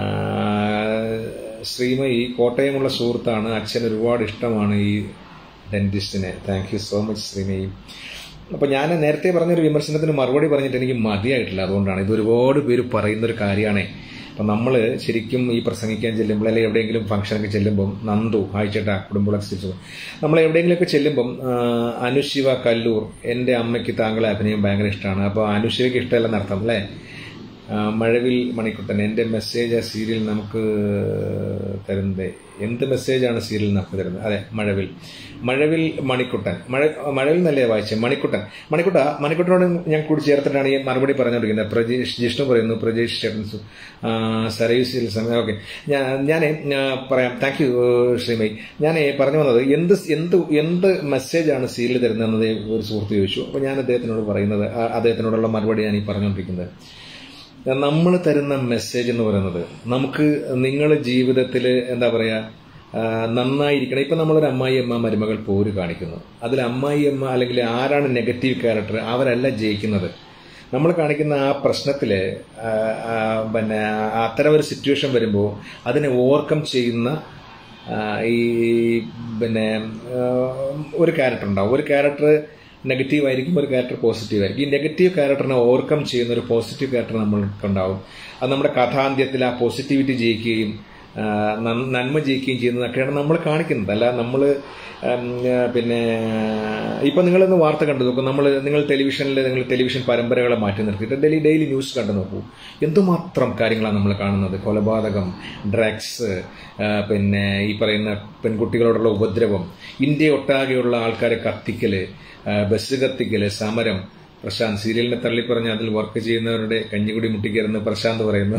ആഹ് ശ്രീമയി കോട്ടയമുള്ള സുഹൃത്താണ് അച്ഛൻ ഒരുപാട് ഇഷ്ടമാണ് ഈ ഡെന്റിസ്റ്റിനെ thank you so much Sreemayi അപ്പോൾ ഞാൻ നേരത്തെ പറഞ്ഞൊരു വിമർശനത്തിന് മറുപടി പറഞ്ഞിട്ട് എനിക്ക് മതിയായിട്ടില്ല അതുകൊണ്ടാണ് ഇത് ഒരുപാട് പേര് പറയുന്ന ഒരു കാര്യമാണ് അപ്പം നമ്മൾ ശരിക്കും ഈ പ്രസംഗിക്കാൻ ചെല്ലുമ്പോൾ അല്ലെങ്കിൽ എവിടെയെങ്കിലും ഫംഗ്ഷനൊക്കെ ചെല്ലുമ്പം നന്ദു ആഴ്ചേട്ട കുടുംബളക്സിച്ചു നമ്മൾ എവിടെയെങ്കിലുമൊക്കെ ചെല്ലുമ്പം ആ, അനുശിവ കല്ലൂർ എൻ്റെ അമ്മയ്ക്ക് താങ്കളെ അഭിനയം ഭയങ്കര ഇഷ്ടമാണ് അപ്പോൾ അനുശിവയ്ക്ക് ഇഷ്ടമല്ലെന്ന് അർത്ഥം അല്ലേ ആ, മഴവിൽ മണിക്കുട്ടൻ എൻ്റെ മെസ്സേജ് ആ സീരിയൽ നമുക്ക് തരുന്നത് എന്ത് മെസ്സേജാണ് സീരിയൽ നമുക്ക് തരുന്നത് അതെ മഴവിൽ മഴവിൽ മണിക്കുട്ടൻ മഴ മഴവിൽ നല്ലേ വായിച്ചത് മണിക്കുട്ടൻ മണിക്കുട്ട മണിക്കുട്ടനോട് ഞാൻ കൂടി ചേർത്തിട്ടാണ് ഈ മറുപടി പറഞ്ഞുകൊണ്ടിരിക്കുന്നത് പ്രജേഷ് ജിഷ്ണു പറയുന്നു പ്രജേഷ് ചേട്ടൻ സു- ആ, സരയു സീരിയൽ സമയം ഓക്കെ ഞാൻ ഞാൻ പറയാം താങ്ക് യു ശ്രീമയി ഞാൻ പറഞ്ഞു വന്നത് എന്ത് എന്ത് എന്ത് മെസ്സേജാണ് സീരിയൽ തരുന്നതെന്നത് ഒരു സുഹൃത്ത് ചോദിച്ചു അപ്പോൾ ഞാൻ അദ്ദേഹത്തിനോട് പറയുന്നത് ആ, അദ്ദേഹത്തിനോടുള്ള മറുപടി ഞാൻ ഈ പറഞ്ഞുകൊണ്ടിരിക്കുന്നത് നമ്മൾ തരുന്ന മെസ്സേജ് എന്ന് പറയുന്നത് നമുക്ക് നിങ്ങൾ ജീവിതത്തിൽ എന്താ പറയുക ആ, നന്നായിരിക്കണം ഇപ്പം നമ്മളൊരു അമ്മായിയമ്മ മരുമകൾ പോര് കാണിക്കുന്നു അതിൽ അമ്മായിയമ്മ അല്ലെങ്കിൽ ആരാണ് നെഗറ്റീവ് ക്യാരക്ടർ അവരല്ല ജയിക്കുന്നത് നമ്മൾ കാണിക്കുന്ന ആ പ്രശ്നത്തിൽ പിന്നെ അത്തരം ഒരു സിറ്റുവേഷൻ വരുമ്പോൾ അതിനെ ഓവർകം ചെയ്യുന്ന ആ, ഈ പിന്നെ ആ, ഒരു ക്യാരക്ടർ ഉണ്ടാവും ഒരു ക്യാരക്ടർ നെഗറ്റീവ് ആയിരിക്കും ഒരു ക്യാരക്ടർ പോസിറ്റീവ് ആയിരിക്കും ഈ നെഗറ്റീവ് ക്യാരക്ടറിനെ ഓവർകം ചെയ്യുന്ന ഒരു പോസിറ്റീവ് ക്യാരക്ടർ നമ്മൾക്കുണ്ടാവും അത് നമ്മുടെ കഥാന്ത്യത്തിൽ ആ പോസിറ്റിവിറ്റി ജയിക്കുകയും ആ, നൻ- നന്മ ജയിക്കുകയും ചെയ്യുന്നതൊക്കെയാണ് നമ്മൾ കാണിക്കുന്നത് അല്ല നമ്മൾ പിന്നെ ഇപ്പം നിങ്ങളിന്ന് വാർത്ത കണ്ടു നോക്കും നമ്മൾ നിങ്ങൾ ടെലിവിഷനിൽ നിങ്ങൾ ടെലിവിഷൻ പരമ്പരകളെ മാറ്റി നിർത്തിയിട്ട് ഡെയിലി ഡെയിലി ന്യൂസ് കണ്ടു നോക്കൂ എന്തുമാത്രം കാര്യങ്ങളാണ് നമ്മൾ കാണുന്നത് കൊലപാതകം ഡ്രഗ്സ് പിന്നെ ഈ പറയുന്ന പെൺകുട്ടികളോടുള്ള ഉപദ്രവം ഇന്ത്യ ഒട്ടാകെയുള്ള ആൾക്കാരെ കത്തിക്കല് ആ, ബസ് കത്തിക്കല് സമരം പ്രശാന്ത് സീരിയലിനെ തള്ളിപ്പറഞ്ഞ് അതിൽ വർക്ക് ചെയ്യുന്നവരുടെ കഞ്ഞിക്കുടി മുട്ടിക്കരുന്ന് പ്രശാന്ത് പറയുന്നു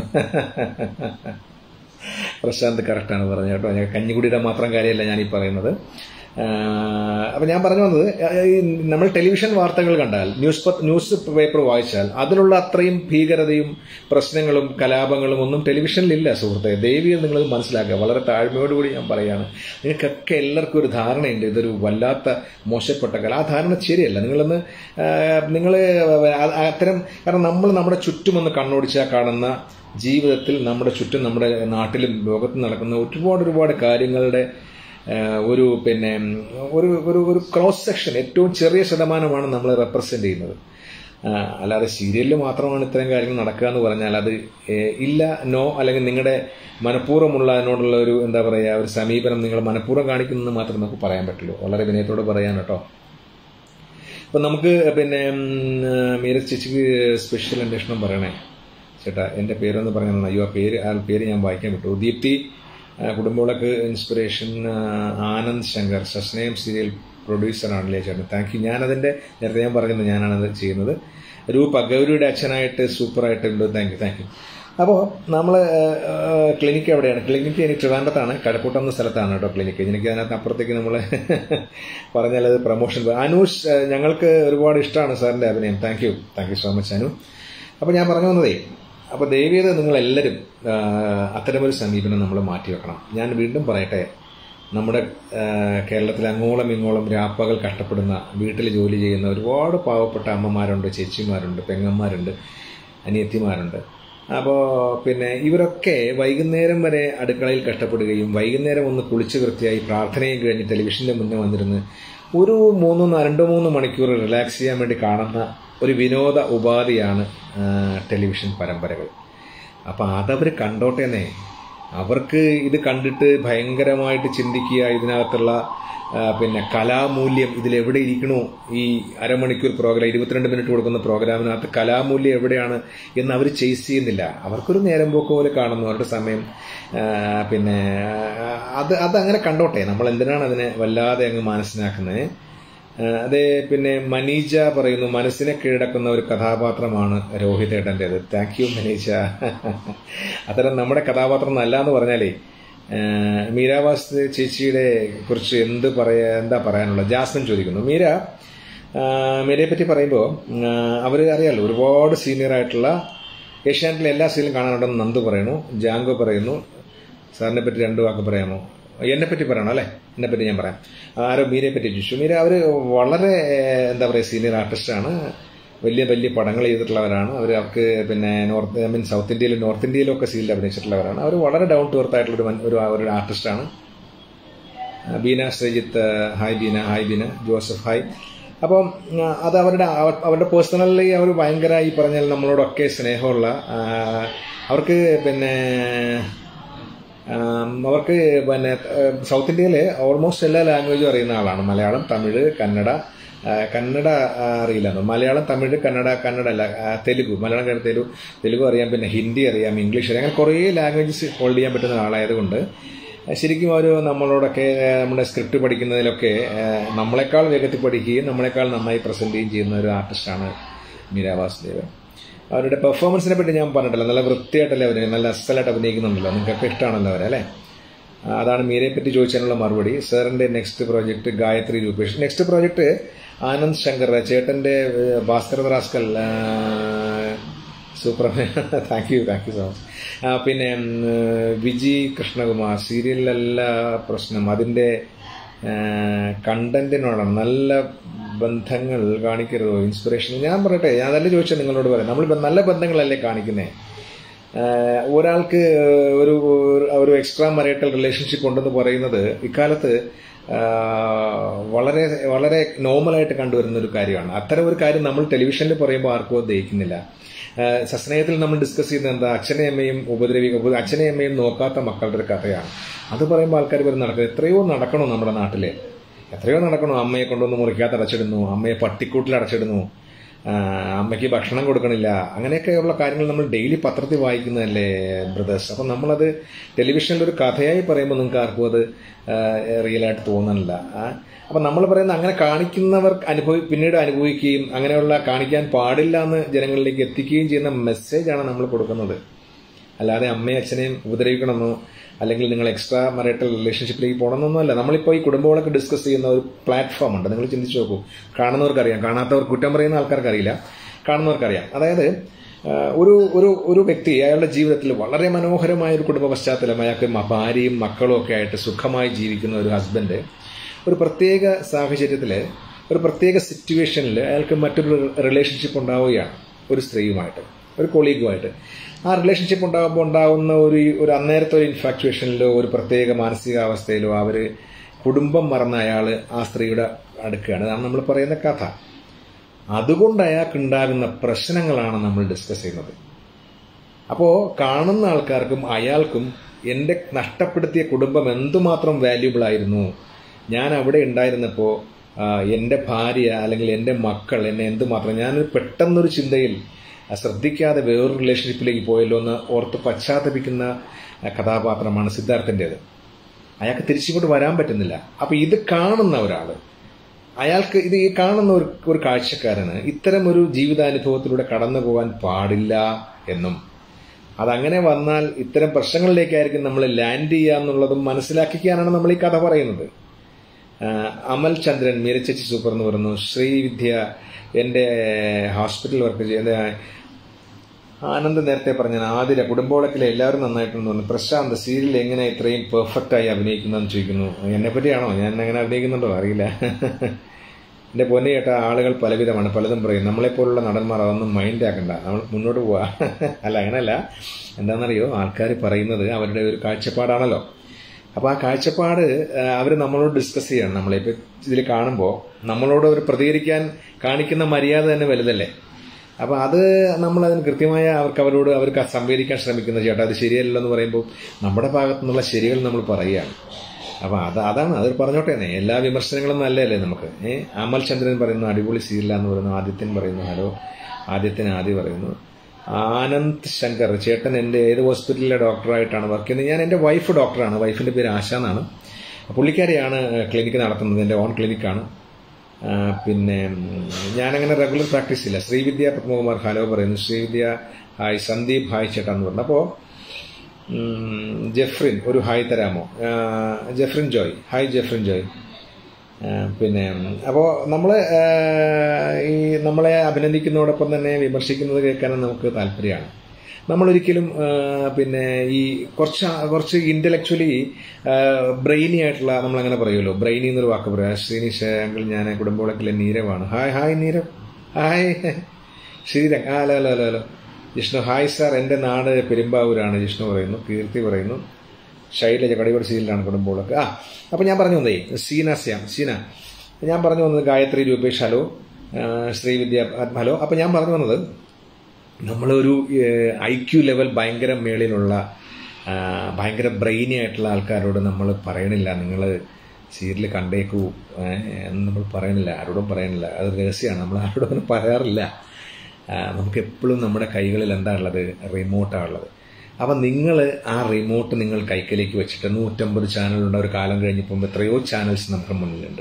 പ്രശാന്ത് കറക്റ്റാണ് പറഞ്ഞത് കേട്ടോ ഞാൻ കഞ്ഞിക്കുടിയുടെ മാത്രം കാര്യമല്ല ഞാൻ ഈ പറയുന്നത് അപ്പം ഞാൻ പറഞ്ഞു വന്നത് ആ, ഈ നമ്മൾ ടെലിവിഷൻ വാർത്തകൾ കണ്ടാൽ ന്യൂസ് പ- ന്യൂസ് പേപ്പർ വായിച്ചാൽ അതിലുള്ള അത്രയും ഭീകരതയും പ്രശ്നങ്ങളും കലാപങ്ങളും ഒന്നും ടെലിവിഷനിലില്ല സുഹൃത്തെ ദയവീയം നിങ്ങൾ മനസ്സിലാക്കുക വളരെ താഴ്മയോടുകൂടി ഞാൻ പറയുകയാണ് നിങ്ങൾക്കൊക്കെ എല്ലാവർക്കും ഒരു ധാരണയുണ്ട് ഇതൊരു വല്ലാത്ത മോശപ്പെട്ട കല ആ ധാരണ ശരിയല്ല നിങ്ങളൊന്ന് നിങ്ങൾ അത്തരം കാരണം നമ്മൾ നമ്മുടെ ചുറ്റുമൊന്ന് കണ്ണോടിച്ചാൽ കാണുന്ന ജീവിതത്തിൽ നമ്മുടെ ചുറ്റും നമ്മുടെ നാട്ടിലും ലോകത്തും നടക്കുന്ന ഒരുപാട് ഒരുപാട് കാര്യങ്ങളുടെ ആ, ഒരു പിന്നെ ഉം, ഒരു ഒരു ഒരു ക്രോസ് സെക്ഷൻ ഏറ്റവും ചെറിയ ശതമാനമാണ് നമ്മൾ റെപ്രസെന്റ് ചെയ്യുന്നത് ആ, അല്ലാതെ സീരിയലിൽ മാത്രമാണ് ഇത്തരം കാര്യങ്ങൾ നടക്കുക എന്ന് പറഞ്ഞാൽ അത് ഏ, ഇല്ല നോ അല്ലെങ്കിൽ നിങ്ങളുടെ മനഃപൂർവ്വമുള്ള അതിനോടുള്ള ഒരു എന്താ പറയുക ഒരു സമീപനം നിങ്ങൾ മനഃപൂർവ്വം കാണിക്കുന്നത് മാത്രമേ നമുക്ക് പറയാൻ പറ്റുള്ളൂ വളരെ വിനയത്തോട് പറയാൻ കേട്ടോ അപ്പം നമുക്ക് പിന്നെ ഉം, മീര ചേച്ചിക്ക് സ്പെഷ്യൽ അന്വേഷണം പറയണേ ചേട്ടാ എൻ്റെ പേരൊന്ന് പറഞ്ഞാൽ അയ്യോ ആ പേര് ആ പേര് ഞാൻ വായിക്കാൻ വിട്ടു ദീപ്തി ആ, കുടുംബവിളക്ക് ഇൻസ്പിറേഷൻ ആ, ആനന്ദ് ശങ്കർ സസ്നേം സീരിയൽ പ്രൊഡ്യൂസറാണല്ലേ ചേട്ടൻ താങ്ക് യു ഞാനതിൻ്റെ നേരത്തെ ഞാൻ പറഞ്ഞത് ഞാനാണത് ചെയ്യുന്നത് രൂപ ഗൗരിയുടെ അച്ഛനായിട്ട് സൂപ്പറായിട്ടുണ്ട് താങ്ക് യു താങ്ക് യു അപ്പോൾ നമ്മൾ ക്ലിനിക്ക് എവിടെയാണ് ക്ലിനിക്ക് എനിക്ക് ട്രിവാൻഡത്താണ് കഴക്കൂട്ടം എന്ന സ്ഥലത്താണ് കേട്ടോ ക്ലിനിക്ക് എനിക്ക് അതിനകത്ത് അപ്പുറത്തേക്ക് നമ്മൾ പറഞ്ഞാൽ അത് പ്രൊമോഷൻ അനൂഷ് ആ, ഞങ്ങൾക്ക് ഒരുപാട് ഇഷ്ടമാണ് സാറിൻ്റെ അഭിനയം thank you thank you so much Anu അപ്പോൾ ഞാൻ പറഞ്ഞു വന്നതേ അപ്പോൾ ദയവീത് നിങ്ങളെല്ലാവരും ആ, അത്തരമൊരു സമീപനം നമ്മൾ മാറ്റി വെക്കണം ഞാൻ വീണ്ടും പറയട്ടെ നമ്മുടെ ആ, കേരളത്തിൽ അങ്ങോളം ഇങ്ങോളം രാപ്പകൽ കഷ്ടപ്പെടുന്ന വീട്ടിൽ ജോലി ചെയ്യുന്ന ഒരുപാട് പാവപ്പെട്ട അമ്മമാരുണ്ട് ചേച്ചിമാരുണ്ട് പെങ്ങന്മാരുണ്ട് അനിയത്തിമാരുണ്ട് അപ്പോൾ പിന്നെ ഇവരൊക്കെ വൈകുന്നേരം വരെ അടുക്കളയിൽ കഷ്ടപ്പെടുകയും വൈകുന്നേരം ഒന്ന് കുളിച്ച് വൃത്തിയായി പ്രാർത്ഥനയും കഴിഞ്ഞ് ടെലിവിഷൻ്റെ മുന്നേ വന്നിരുന്ന് ഒരു മൂന്നോ നാ- രണ്ടോ മൂന്നോ മണിക്കൂർ റിലാക്സ് ചെയ്യാൻ വേണ്ടി കാണുന്ന ഒരു വിനോദ ഉപാധിയാണ് ആ, ടെലിവിഷൻ പരമ്പരകൾ അപ്പം അതവർ കണ്ടോട്ടേന്നേ അവർക്ക് ഇത് കണ്ടിട്ട് ഭയങ്കരമായിട്ട് ചിന്തിക്കുക ഇതിനകത്തുള്ള ആ, പിന്നെ കലാമൂല്യം ഇതിലെവിടെ ഇരിക്കണോ ഈ അരമണിക്കൂർ പ്രോഗ്രാം ഇരുപത്തിരണ്ട് മിനിറ്റ് കൊടുക്കുന്ന പ്രോഗ്രാമിനകത്ത് കലാമൂല്യം എവിടെയാണ് എന്ന് അവർ ചേസ് ചെയ്യുന്നില്ല അവർക്കൊരു നേരം പോക്ക് പോലെ കാണുന്നു അവരുടെ സമയം ആ, പിന്നെ ആ, അത് അതങ്ങനെ കണ്ടോട്ടെ നമ്മൾ എന്തിനാണ് അതിനെ വല്ലാതെ അങ്ങ് മനസ്സിലാക്കുന്നത് ആ, അതെ പിന്നെ മനീജ പറയുന്നു മനസ്സിനെ കീഴടക്കുന്ന ഒരു കഥാപാത്രമാണ് രോഹിതേട്ടൻ്റെത് താങ്ക് യു മനീജ അത്തരം നമ്മുടെ കഥാപാത്രം നല്ല എന്ന് പറഞ്ഞാലേ ആ, മീരാവാസ് ചേച്ചിയുടെ കുറിച്ച് എന്ത് പറയാ എന്താ പറയാനുള്ളത് ജാസ്മിൻ ചോദിക്കുന്നു മീര ആ, മീരയെ പറ്റി പറയുമ്പോൾ അവർ അറിയാലോ ഒരുപാട് സീനിയർ ആയിട്ടുള്ള ഏഷ്യാനെറ്റിലെ എല്ലാ സീരിയലും കാണാനുണ്ടെന്ന് നന്ദു പറയുന്നു ജാങ്കോ പറയുന്നു സാറിനെ പറ്റി രണ്ടു വാക്ക് പറയാമോ എന്നെ പറ്റി പറയണം അല്ലേ എന്നെ പറ്റി ഞാൻ പറയാം ആരോ മീരയെ പറ്റി ചോദിച്ചു മീര അവർ വളരെ ഏഹ്, എന്താ പറയുക സീനിയർ ആർട്ടിസ്റ്റാണ് വലിയ വലിയ പടങ്ങൾ ചെയ്തിട്ടുള്ളവരാണ് അവർ അവർക്ക് പിന്നെ നോർത്ത് ഐ മീൻ സൗത്ത് ഇന്ത്യയിലും നോർത്ത് ഇന്ത്യയിലും ഒക്കെ സീരിയൽ അഭിനയിച്ചിട്ടുള്ളവരാണ് അവർ വളരെ ഡൗൺ ടു എർത്ത് ആയിട്ടുള്ള ഒരു മൻ- ഒരു ഒരു ആർട്ടിസ്റ്റാണ് ആ, Beena Sreejith hi Beena hi Beena Joseph hi അപ്പം ആ, അത് അവരുടെ അവ- അവരുടെ പേഴ്സണലി അവർ ഭയങ്കര ഈ പറഞ്ഞാൽ നമ്മളോടൊക്കെ സ്നേഹമുള്ള ആ, അവർക്ക് പിന്നെ ആം, അവർക്ക് പിന്നെ ഏഹ്, സൗത്ത് ഇന്ത്യയിൽ ഓൾമോസ്റ്റ് എല്ലാ ലാംഗ്വേജും അറിയുന്ന ആളാണ് മലയാളം തമിഴ് കന്നഡ ആ, കന്നഡ ആ, അറിയില്ല മലയാളം തമിഴ് കന്നഡ കന്നഡ അല്ല ആ, തെലുഗു മലയാളം കന്നഡ തെലുഗു തെലുഗു അറിയാം പിന്നെ ഹിന്ദി അറിയാം ഇംഗ്ലീഷ് അറിയാം അങ്ങനെ കുറേ ലാംഗ്വേജസ് ഹോൾഡ് ചെയ്യാൻ പറ്റുന്ന ആളായതുകൊണ്ട് ആ, ശരിക്കും അവർ നമ്മളോടൊക്കെ ആ, നമ്മുടെ സ്ക്രിപ്റ്റ് പഠിക്കുന്നതിലൊക്കെ ആ, നമ്മളെക്കാൾ വേഗത്തിൽ പഠിക്കുകയും നമ്മളെക്കാൾ നന്നായി പ്രസന്റ് ചെയ്യുകയും ചെയ്യുന്ന ഒരു ആർട്ടിസ്റ്റാണ് മീര വാസുദേവ് അവരുടെ പെർഫോമൻസിനെ പറ്റി ഞാൻ പറഞ്ഞിട്ടില്ല നല്ല വൃത്തിയായിട്ടല്ലേ അവർ നല്ല അസലായിട്ട് അഭിനയിക്കുന്നുണ്ടല്ലോ നിങ്ങൾക്കൊക്കെ ഇഷ്ടമാണല്ലോ അവരെ അല്ലേ ആ, അതാണ് മീരയെ പറ്റി ചോദിച്ചതിനുള്ള മറുപടി സാറിന്റെ next project Gayathri Rupesh next project Anand Shankar ചേട്ടന്റെ ഏഹ്, ഭാസ്കർ റാസ്കൽ ആ, super thank you thank you so much ആ, പിന്നെ ഉം, വിജി കൃഷ്ണകുമാർ സീരിയലിലല്ല പ്രശ്നം അതിൻ്റെ കണ്ടന്റിനോടാണ് നല്ല ബന്ധങ്ങൾ കാണിക്കരുതോ ഇൻസ്പിറേഷൻ ഞാൻ പറയട്ടെ ഞാൻ അതല്ലേ ചോദിച്ചത് നിങ്ങളോട് പറയാം നമ്മൾ ഇപ്പം നല്ല ബന്ധങ്ങളല്ലേ കാണിക്കുന്നേ ആഹ് ഒരാൾക്ക് ഒരു ഒരു എക്സ്ട്രാ മരൈറ്റൽ റിലേഷൻഷിപ്പ് ഉണ്ടെന്ന് പറയുന്നത് ഇക്കാലത്ത് ആഹ് വളരെ വളരെ നോർമലായിട്ട് കണ്ടുവരുന്ന ഒരു കാര്യമാണ് അത്തരം ഒരു കാര്യം നമ്മൾ ടെലിവിഷനിൽ പറയുമ്പോൾ ആർക്കും അത് ദഹിക്കുന്നില്ല ആഹ് സസ്നേഹത്തിൽ നമ്മൾ ഡിസ്കസ് ചെയ്യുന്നത് എന്താ അച്ഛനെയും അമ്മയും ഉപദ്രവിക്കുക അച്ഛനെയും അമ്മയും നോക്കാത്ത മക്കളുടെ ഒരു കഥയാണ് അത് പറയുമ്പോൾ ആൾക്കാർ വരും നടക്കുന്നത് എത്രയോ നടക്കണോ നമ്മുടെ നാട്ടില് എത്രയോ നടക്കണോ അമ്മയെ കൊണ്ടുവന്ന് മുറിക്കകത്ത് അടച്ചിടുന്നു അമ്മയെ പട്ടിക്കൂട്ടിൽ അടച്ചിടുന്നു ആ, അമ്മയ്ക്ക് ഭക്ഷണം കൊടുക്കണില്ല അങ്ങനെയൊക്കെയുള്ള കാര്യങ്ങൾ നമ്മൾ ഡെയിലി പത്രത്തിൽ വായിക്കുന്നതല്ലേ ബ്രദേഴ്സ് അപ്പം നമ്മളത് ടെലിവിഷനിൽ ഒരു കഥയായി പറയുമ്പോൾ നിങ്ങൾക്ക് ആർക്കും അത് റിയലായിട്ട് തോന്നണില്ല ആ, അപ്പം നമ്മൾ പറയുന്ന അങ്ങനെ കാണിക്കുന്നവർ അനുഭവി പിന്നീട് അനുഭവിക്കുകയും അങ്ങനെയുള്ള കാണിക്കാൻ പാടില്ല എന്ന് ജനങ്ങളിലേക്ക് എത്തിക്കുകയും ചെയ്യുന്ന മെസ്സേജാണ് നമ്മൾ കൊടുക്കുന്നത് അല്ലാതെ അമ്മയും അച്ഛനെയും ഉപദ്രവിക്കണമെന്നോ അല്ലെങ്കിൽ നിങ്ങൾ എക്സ്ട്രാ മറൈറ്റൽ റിലേഷൻഷിപ്പിലേക്ക് പോകണമെന്നൊന്നും അല്ല നമ്മളിപ്പോൾ ഈ കുടുംബങ്ങളൊക്കെ ഡിസ്കസ് ചെയ്യുന്ന ഒരു പ്ലാറ്റ്ഫോം ഉണ്ട് നിങ്ങൾ ചിന്തിച്ചു നോക്കൂ കാണുന്നവർക്കറിയാം കാണാത്തവർ കുറ്റം പറയുന്ന ആൾക്കാർക്കറിയില്ല കാണുന്നവർക്കറിയാം അതായത് ആ, ഒരു ഒരു ഒരു വ്യക്തി അയാളുടെ ജീവിതത്തിൽ വളരെ മനോഹരമായ ഒരു കുടുംബ പശ്ചാത്തലം അയാൾക്ക് മ- ഭാര്യയും മക്കളും ഒക്കെ ആയിട്ട് സുഖമായി ജീവിക്കുന്ന ഒരു ഹസ്ബൻഡ് ഒരു പ്രത്യേക സാഹചര്യത്തിൽ ഒരു പ്രത്യേക സിറ്റുവേഷനിൽ അയാൾക്ക് മറ്റൊരു റിലേഷൻഷിപ്പ് ഉണ്ടാവുകയാണ് ഒരു സ്ത്രീയുമായിട്ട് ഒരു കൊളീഗുമായിട്ട് ആ റിലേഷൻഷിപ്പ് ഉണ്ടാകുമ്പോൾ ഉണ്ടാകുന്ന ഒരു ഒരു അന്നേരത്തെ ഒരു ഇൻഫാക്ച്വേഷനിലോ ഒരു പ്രത്യേക മാനസികാവസ്ഥയിലോ അവർ കുടുംബം മറന്ന അയാൾ ആ സ്ത്രീയുടെ അടുക്കുകയാണ് അതാണ് നമ്മൾ പറയുന്ന കഥ അതുകൊണ്ട് അയാൾക്കുണ്ടാകുന്ന പ്രശ്നങ്ങളാണ് നമ്മൾ ഡിസ്കസ് ചെയ്യുന്നത് അപ്പോൾ കാണുന്ന ആൾക്കാർക്കും അയാൾക്കും എൻ്റെ നഷ്ടപ്പെടുത്തിയ കുടുംബം എന്തുമാത്രം വാല്യൂബിൾ ആയിരുന്നു ഞാൻ അവിടെ ഉണ്ടായിരുന്നപ്പോൾ എൻ്റെ ഭാര്യ അല്ലെങ്കിൽ എൻ്റെ മക്കൾ എന്നെ എന്തുമാത്രം ഞാനൊരു പെട്ടെന്നൊരു ചിന്തയിൽ ആ, ശ്രദ്ധിക്കാതെ വേറൊരു റിലേഷൻഷിപ്പിലേക്ക് പോയല്ലോ എന്ന് ഓർത്ത് പശ്ചാത്തപിക്കുന്ന ആ, കഥാപാത്രമാണ് സിദ്ധാർത്ഥൻ്റേത് അയാൾക്ക് തിരിച്ചിങ്ങോട്ട് വരാൻ പറ്റുന്നില്ല അപ്പോൾ ഇത് കാണുന്ന ഒരാൾ അയാൾക്ക് ഇത് ഈ കാണുന്ന ഒരു ഒരു കാഴ്ചക്കാരന് ഇത്തരം ഒരു ജീവിതാനുഭവത്തിലൂടെ കടന്നു പോകാൻ പാടില്ല എന്നും അതങ്ങനെ വന്നാൽ ഇത്തരം പ്രശ്നങ്ങളിലേക്കായിരിക്കും നമ്മൾ ലാൻഡ് ചെയ്യുക എന്നുള്ളതും മനസ്സിലാക്കിക്കാനാണ് നമ്മൾ ഈ കഥ പറയുന്നത് ആ, അമൽ ചന്ദ്രൻ മീരച്ചേച്ചി സൂപ്പർ എന്ന് പറയുന്നു ശ്രീവിദ്യ എൻ്റെ ഹോസ്പിറ്റൽ വർക്ക് ചെയ്യുന്ന ആനന്ദ് നേരത്തെ പറഞ്ഞ ആതിര കുടുംബോളക്കിലെ എല്ലാവരും നന്നായിട്ടുണ്ടെന്ന് പറഞ്ഞു പ്രശാന്ത് സീരിയൽ എങ്ങനെ ഇത്രയും പെർഫെക്റ്റ് ആയി അഭിനയിക്കുന്നതെന്ന് ചോദിക്കുന്നു എന്നെ പറ്റിയാണോ ഞാൻ അങ്ങനെ അഭിനയിക്കുന്നുണ്ടോ അറിയില്ല എൻ്റെ പൊന്നു ചേട്ടാ ആളുകൾ പലവിധമാണ് പലതും പറയും നമ്മളെപ്പോലുള്ള നടന്മാർ അതൊന്നും മൈൻഡ് ആക്കണ്ട നമ്മൾ മുന്നോട്ട് പോവാ അല്ല അങ്ങനല്ല എന്താണെന്നറിയോ ആൾക്കാർ പറയുന്നത് അവരുടെ ഒരു കാഴ്ചപ്പാടാണല്ലോ അപ്പോൾ ആ കാഴ്ചപ്പാട് അവർ നമ്മളോട് ഡിസ്കസ് ചെയ്യണം നമ്മളിപ്പോൾ ഇതിൽ കാണുമ്പോൾ നമ്മളോട് അവർ പ്രതികരിക്കാൻ കാണിക്കുന്ന മര്യാദ തന്നെ വലുതല്ലേ അപ്പോൾ അത് നമ്മൾ അതിന് കൃത്യമായ അവർക്ക് അവരോട് അവർക്ക് സംവേദിക്കാൻ ശ്രമിക്കുന്ന ചേട്ടാ അത് ശരിയല്ലോ എന്ന് പറയുമ്പോൾ നമ്മുടെ ഭാഗത്തു നിന്നുള്ള ശരികൾ നമ്മൾ പറയുകയാണ് അപ്പോൾ അത് അതാണ് അത് പറഞ്ഞോട്ടെ തന്നെ എല്ലാ വിമർശനങ്ങളും നല്ലതല്ലേ നമുക്ക് ഏഹ് അമൽ ചന്ദ്രൻ പറയുന്നു അടിപൊളി സീരിയലാന്ന് പറയുന്നു ആദിത്യൻ പറയുന്നു ഹലോ ആദിത്യൻ ആദ്യ പറയുന്നു ആനന്ദ് ശങ്കർ ചേട്ടൻ എൻ്റെ ഏത് ഹോസ്പിറ്റലിലെ ഡോക്ടറായിട്ടാണ് വർക്ക് ചെയ്യുന്നത് ഞാൻ എൻ്റെ വൈഫ് ഡോക്ടറാണ് വൈഫിൻ്റെ പേര് ആശ എന്നാണ് പുള്ളിക്കാരിയാണ് ക്ലിനിക്ക് നടത്തുന്നത് എൻ്റെ ഓൺ ക്ലിനിക്കാണ് ആ, പിന്നെ ഉം, ഞാനങ്ങനെ റെഗുലർ പ്രാക്ടീസ് ഇല്ല ശ്രീവിദ്യ പത്മകുമാർ ഹലോ പറയുന്നു ശ്രീവിദ്യ ഹായ് സന്ദീപ് ഹായ് ചേട്ടാന്ന് പറഞ്ഞു അപ്പോൾ ജെഫ്രിൻ ഒരു ഹായ് തരാമോ ആ, Jefrin Joy hi Jefrin Joy ആ, പിന്നെ അപ്പോൾ നമ്മൾ ഈ നമ്മളെ അഭിനന്ദിക്കുന്നതോടൊപ്പം തന്നെ വിമർശിക്കുന്നത് കേൾക്കാനും നമുക്ക് താല്പര്യമാണ് നമ്മളൊരിക്കലും ആ, പിന്നെ ഈ കുറച്ച് കുറച്ച് ഇന്റലക്ച്വലി ബ്രെയിനി ആയിട്ടുള്ള നമ്മളങ്ങനെ പറയുമല്ലോ ബ്രെയിനി എന്നൊരു വാക്ക് പറയാം ശ്രീനിഷ് അങ്കിൾ ഞാൻ കുടുംബവിളക്കിലെ നീരവാണ് hi hi Neerav hi Sreerang ആ hello hello hello hello Jishnu hi sir എൻ്റെ നാട് പെരുമ്പാവൂരാണ് ജിഷ്ണു പറയുന്നു കീർത്തി പറയുന്നു ശൈലജ കടിയോട് സീരിയലാണ് കുടുംബങ്ങളൊക്കെ ആ അപ്പോൾ ഞാൻ പറഞ്ഞു വന്നേ സീന ശ്യാം സീന ഞാൻ പറഞ്ഞു വന്നത് ഗായത്രി രൂപേഷ് ഹലോ ആ, ശ്രീവിദ്യ ആത്മ ഹലോ അപ്പോൾ ഞാൻ പറഞ്ഞു വന്നത് നമ്മളൊരു ഐ ക്യു ലെവൽ ഭയങ്കര മേളിലുള്ള ആ, ഭയങ്കര ബ്രെയിനി ആയിട്ടുള്ള ആൾക്കാരോട് നമ്മൾ പറയണില്ല നിങ്ങൾ സീരിയൽ കണ്ടേക്കൂ ഏ, എന്ന് നമ്മൾ പറയണില്ല ആരോടും പറയണില്ല അത് രഹസ്യമാണ് നമ്മൾ ആരോടും അങ്ങനെ പറയാറില്ല ആ, നമുക്ക് എപ്പോഴും നമ്മുടെ കൈകളിൽ എന്താ ഉള്ളത് റിമോട്ടാണ് ഉള്ളത് അപ്പം നിങ്ങൾ ആ റിമോട്ട് നിങ്ങൾ കൈക്കലേക്ക് വെച്ചിട്ട് നൂറ്റമ്പത് ചാനലുണ്ട് ഒരു കാലം കഴിഞ്ഞപ്പോൾ എത്രയോ ചാനൽസ് നമുക്ക് മുന്നിലുണ്ട്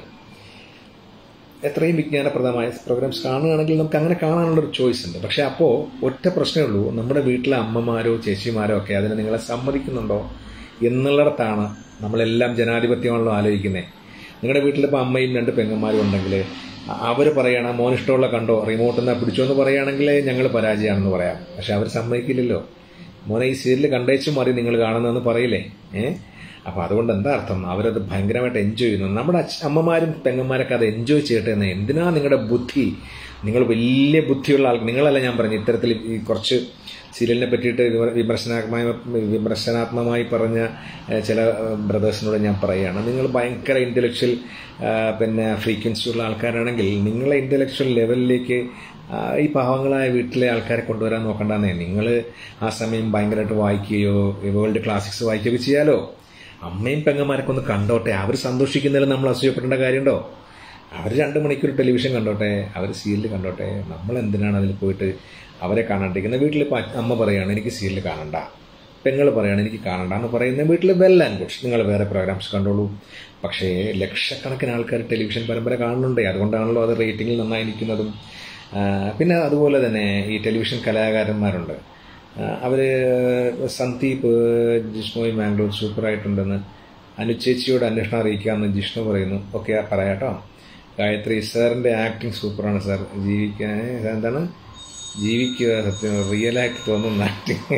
എത്രയും വിജ്ഞാനപ്രദമായ പ്രോഗ്രാംസ് കാണുകയാണെങ്കിൽ നമുക്ക് അങ്ങനെ കാണാനുള്ളൊരു ചോയ്സ് ഉണ്ട് പക്ഷെ അപ്പോൾ ഒറ്റ പ്രശ്നമേ ഉള്ളൂ നമ്മുടെ വീട്ടിലെ അമ്മമാരോ ചേച്ചിമാരോ ഒക്കെ അതിനെ നിങ്ങളെ സമ്മതിക്കുന്നുണ്ടോ എന്നുള്ളിടത്താണ് നമ്മളെല്ലാം ജനാധിപത്യമാണല്ലോ ആലോചിക്കുന്നത് നിങ്ങളുടെ വീട്ടിലിപ്പോൾ അമ്മയും രണ്ട് പെങ്ങന്മാരും ഉണ്ടെങ്കിൽ അവർ പറയണം മോൻ ഇഷ്ടമുള്ള കണ്ടോ റിമോട്ട് എന്നാ പിടിച്ചോ എന്ന് പറയുകയാണെങ്കിൽ ഞങ്ങൾ പരാജയമാണെന്ന് പറയാം പക്ഷെ അവർ സമ്മതിക്കില്ലല്ലോ മോനെ ഈ സീരിയൽ കണ്ടേച്ചും മതി നിങ്ങൾ കാണുന്നതെന്ന് പറയില്ലേ ഏഹ് അപ്പൊ അതുകൊണ്ട് എന്താ അർത്ഥം അവരത് ഭയങ്കരമായിട്ട് എൻജോയ് ചെയ്യുന്നു നമ്മുടെ അച്ഛ അമ്മമാരും പെങ്ങന്മാരൊക്കെ അത് എൻജോയ് ചെയ്യട്ടെ എന്ന് എന്തിനാ നിങ്ങളുടെ ബുദ്ധി നിങ്ങൾ വലിയ ബുദ്ധിയുള്ള ആൾ നിങ്ങളല്ല ഞാൻ പറഞ്ഞു ഇത്തരത്തിൽ ഈ കുറച്ച് സീരിയലിനെ പറ്റിയിട്ട് വിമ- വിമർശനാത്മക വിമർശനാത്മകമായി പറഞ്ഞ ഏഹ്, ചില ബ്രദേഴ്സിനോട് ഞാൻ പറയുകയാണ് നിങ്ങൾ ഭയങ്കര ഇന്റലക്ച്വൽ പിന്നെ ഫ്രീക്വൻസി ഉള്ള ആൾക്കാരാണെങ്കിൽ നിങ്ങളെ ഇന്റലക്ച്വൽ ലെവലിലേക്ക് ആ, ഈ പാവങ്ങളായ വീട്ടിലെ ആൾക്കാരെ കൊണ്ടുവരാൻ നോക്കണ്ടെന്നേ നിങ്ങൾ ആ സമയം ഭയങ്കരമായിട്ട് വായിക്കുകയോ വേൾഡ് ക്ലാസിക്സ് വായിക്കുകയോ ചെയ്യാലോ അമ്മയും പെങ്ങന്മാരൊക്കെ ഒന്ന് കണ്ടോട്ടെ അവർ സന്തോഷിക്കുന്നതിൽ നമ്മൾ അസൂയപ്പെടേണ്ട കാര്യമുണ്ടോ അവർ രണ്ട് മണിക്കൂർ ടെലിവിഷൻ കണ്ടോട്ടെ അവർ സീരിയൽ കണ്ടോട്ടെ നമ്മൾ എന്തിനാണ് അതിൽ പോയിട്ട് അവരെ കാണാണ്ടിരിക്കുന്നത് വീട്ടിൽ ഇപ്പോൾ അമ്മ പറയാണ് എനിക്ക് സീരിയൽ കാണണ്ട പെങ്ങൾ പറയാണ് എനിക്ക് കാണണ്ട എന്ന് പറയുന്ന വീട്ടിൽ വെൽ ആൻഡ് ഗുഡ്സ് നിങ്ങൾ വേറെ പ്രോഗ്രാംസ് കണ്ടോളൂ പക്ഷേ ലക്ഷക്കണക്കിന് ആൾക്കാർ ടെലിവിഷൻ പരമ്പര കാണുന്നുണ്ട് അതുകൊണ്ടാണല്ലോ അത് റേറ്റിംഗിൽ നന്നായി നിൽക്കുന്നതും ആ, പിന്നെ അതുപോലെ തന്നെ ഈ ടെലിവിഷൻ കലാകാരന്മാരുണ്ട് അവർ സന്ദീപ് ജിഷ്ണോയ് മാംഗ്ലൂർ സൂപ്പറായിട്ടുണ്ടെന്ന് അനുചേച്ചിയോട് അന്വേഷണം അറിയിക്കാമെന്ന് ജിഷ്ണു പറയുന്നു ഓക്കെ പറയാട്ടോ ഗായത്രി സാറിൻ്റെ ആക്ടിങ് സൂപ്പറാണ് സാർ ജീവിക്കാൻ എന്താണ് ജീവിക്കുക സത്യം റിയലായിട്ട് തോന്നുന്ന ആക്ടിങ്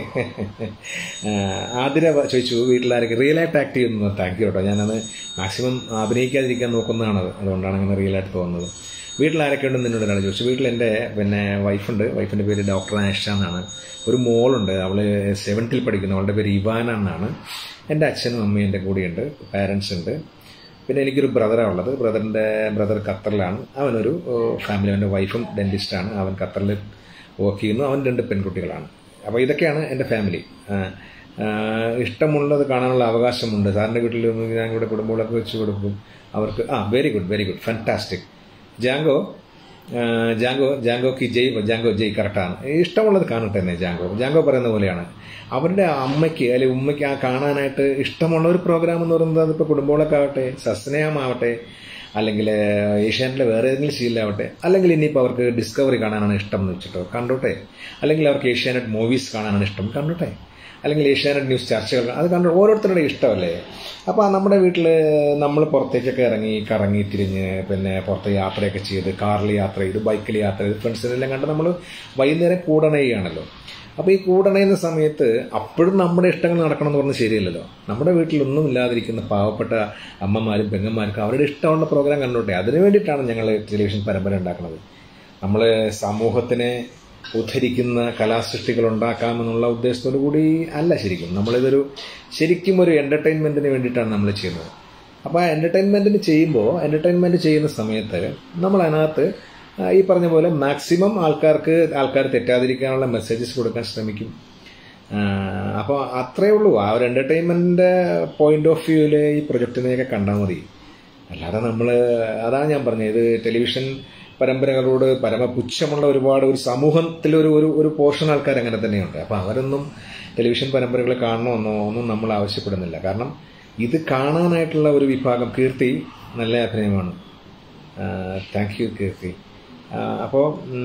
ആതിര ചോദിച്ചു വീട്ടിലാരൊക്കെ റിയലായിട്ട് ആക്ട് ചെയ്യുന്നു താങ്ക് യു കേട്ടോ ഞാനത് മാക്സിമം അഭിനയിക്കാതിരിക്കാൻ നോക്കുന്നതാണ് അതുകൊണ്ടാണ് അങ്ങനെ റിയലായിട്ട് തോന്നുന്നത് വീട്ടിലാരൊക്കെ ഉണ്ടെന്ന് എന്നോട് ഒരാൾ ചോദിച്ചു വീട്ടിൽ എൻ്റെ പിന്നെ വൈഫുണ്ട് വൈഫിൻ്റെ പേര് ഡോക്ടർ ആഷ എന്നാണ് ഒരു മോളുണ്ട് അവൾ സെവൻത്തിൽ പഠിക്കുന്നു അവളുടെ പേര് ഇവാന എന്നാണ് എൻ്റെ അച്ഛനും അമ്മയും എൻ്റെ കൂടെയുണ്ട് പാരൻസ് ഉണ്ട് പിന്നെ എനിക്കൊരു ബ്രദറാണ് ഉള്ളത് ബ്രദറിൻ്റെ ബ്രദർ ഖത്തറിലാണ് അവനൊരു ഫാമിലി അവൻ്റെ വൈഫും ഡെൻറ്റിസ്റ്റാണ് അവൻ ഖത്തറിൽ വർക്ക് ചെയ്യുന്നു അവൻ രണ്ട് പെൺകുട്ടികളാണ് അപ്പോൾ ഇതൊക്കെയാണ് എൻ്റെ ഫാമിലി ഇഷ്ടമുള്ളത് കാണാനുള്ള അവകാശമുണ്ട് സാറിൻ്റെ വീട്ടിൽ ഞാൻ ഇവിടെ കുടുംബങ്ങളൊക്കെ വെച്ച് കൊടുക്കും അവർക്ക് ആ very good very good fantastic ജാങ്കോ ആ, ജാങ്കോ ജാങ്കോക്ക് ജയ് ജാങ്കോ ജയ് കറക്റ്റാണ് ഇഷ്ടമുള്ളത് കാണട്ടെ എന്നേ ജാങ്കോ ജാങ്കോ പറയുന്ന പോലെയാണ് അവരുടെ അമ്മയ്ക്ക് അല്ലെങ്കിൽ ഉമ്മയ്ക്ക് ആ കാണാനായിട്ട് ഇഷ്ടമുള്ള ഒരു പ്രോഗ്രാം എന്ന് പറയുന്നത് അതിപ്പോൾ കുടുംബങ്ങളൊക്കെ ആവട്ടെ സസ്നേഹമാവട്ടെ അല്ലെങ്കിൽ ഏഷ്യാനെറ്റിലെ വേറെ ഏതെങ്കിലും സീരിയലാവട്ടെ അല്ലെങ്കിൽ ഇനിയിപ്പോൾ അവർക്ക് ഡിസ്കവറി കാണാനാണ് ഇഷ്ടം എന്ന് വെച്ചിട്ടോ കണ്ടോട്ടെ അല്ലെങ്കിൽ അവർക്ക് ഏഷ്യാനെറ്റ് മൂവീസ് കാണാനാണ് ഇഷ്ടം കണ്ടോട്ടെ അല്ലെങ്കിൽ ഏഷ്യാനെറ്റ് ന്യൂസ് ചർച്ചകൾ അത് കണ്ട് ഓരോരുത്തരുടെ ഇഷ്ടമല്ലേ അപ്പോൾ നമ്മുടെ വീട്ടിൽ നമ്മൾ പുറത്തേക്കൊക്കെ ഇറങ്ങി കറങ്ങി തിരിഞ്ഞ് പിന്നെ പുറത്ത് യാത്രയൊക്കെ ചെയ്ത് കാറിൽ യാത്ര ചെയ്ത് ബൈക്കിൽ യാത്ര ചെയ്ത് ഫ്രണ്ട്സിനെല്ലാം കണ്ട് നമ്മൾ വൈകുന്നേരം കൂടണയുകയാണല്ലോ അപ്പോൾ ഈ കൂടണയുന്ന സമയത്ത് അപ്പോഴും നമ്മുടെ ഇഷ്ടങ്ങൾ നടക്കണം എന്ന് പറഞ്ഞാൽ ശരിയല്ലല്ലോ നമ്മുടെ വീട്ടിലൊന്നും ഇല്ലാതിരിക്കുന്ന പാവപ്പെട്ട അമ്മമാരും പെങ്ങന്മാർക്കും അവരുടെ ഇഷ്ടമുള്ള പ്രോഗ്രാം കണ്ടോട്ടെ അതിനു വേണ്ടിയിട്ടാണ് ഞങ്ങൾ ടെലിവിഷൻ പരമ്പര ഉണ്ടാക്കുന്നത് നമ്മൾ സമൂഹത്തിനെ ഉദ്ധരിക്കുന്ന കലാസൃഷ്ടികൾ ഉണ്ടാക്കാമെന്നുള്ള ഉദ്ദേശത്തോടു കൂടി അല്ല ശരിക്കും നമ്മളിതൊരു ശരിക്കും ഒരു എൻ്റർടൈൻമെൻറ്റിന് വേണ്ടിയിട്ടാണ് നമ്മൾ ചെയ്യുന്നത് അപ്പോൾ ആ എൻ്റർടൈൻമെൻറ്റിന് ചെയ്യുമ്പോൾ എൻ്റർടൈൻമെൻറ്റ് ചെയ്യുന്ന സമയത്ത് നമ്മൾ അതിനകത്ത് ആ, ഈ പറഞ്ഞ പോലെ മാക്സിമം ആൾക്കാർക്ക് ആൾക്കാർ തെറ്റാതിരിക്കാനുള്ള മെസ്സേജസ് കൊടുക്കാൻ ശ്രമിക്കും അപ്പോൾ അത്രേ ഉള്ളൂ ആ ഒരു എൻ്റർടൈൻമെൻറ്റിൻ്റെ പോയിന്റ് ഓഫ് വ്യൂവിൽ ഈ പ്രൊജക്റ്റിനെയൊക്കെ കണ്ടാൽ മതി അല്ലാതെ നമ്മൾ അതാണ് ഞാൻ പറഞ്ഞത് ഇത് ടെലിവിഷൻ പരമ്പരകളോട് പരമപുച്ഛമുള്ള ഒരുപാട് ഒരു സമൂഹത്തിൽ ഒരു ഒരു ഒരു പോർഷൻ ആൾക്കാർ അങ്ങനെ തന്നെയുണ്ട് അപ്പോൾ അവരൊന്നും ടെലിവിഷൻ പരമ്പരകൾ കാണണമെന്നോ ഒന്നും നമ്മൾ ആവശ്യപ്പെടുന്നില്ല കാരണം ഇത് കാണാനായിട്ടുള്ള ഒരു വിഭാഗം കീർത്തി നല്ല അഭിനയമാണ് താങ്ക് യു കീർത്തി അപ്പോൾ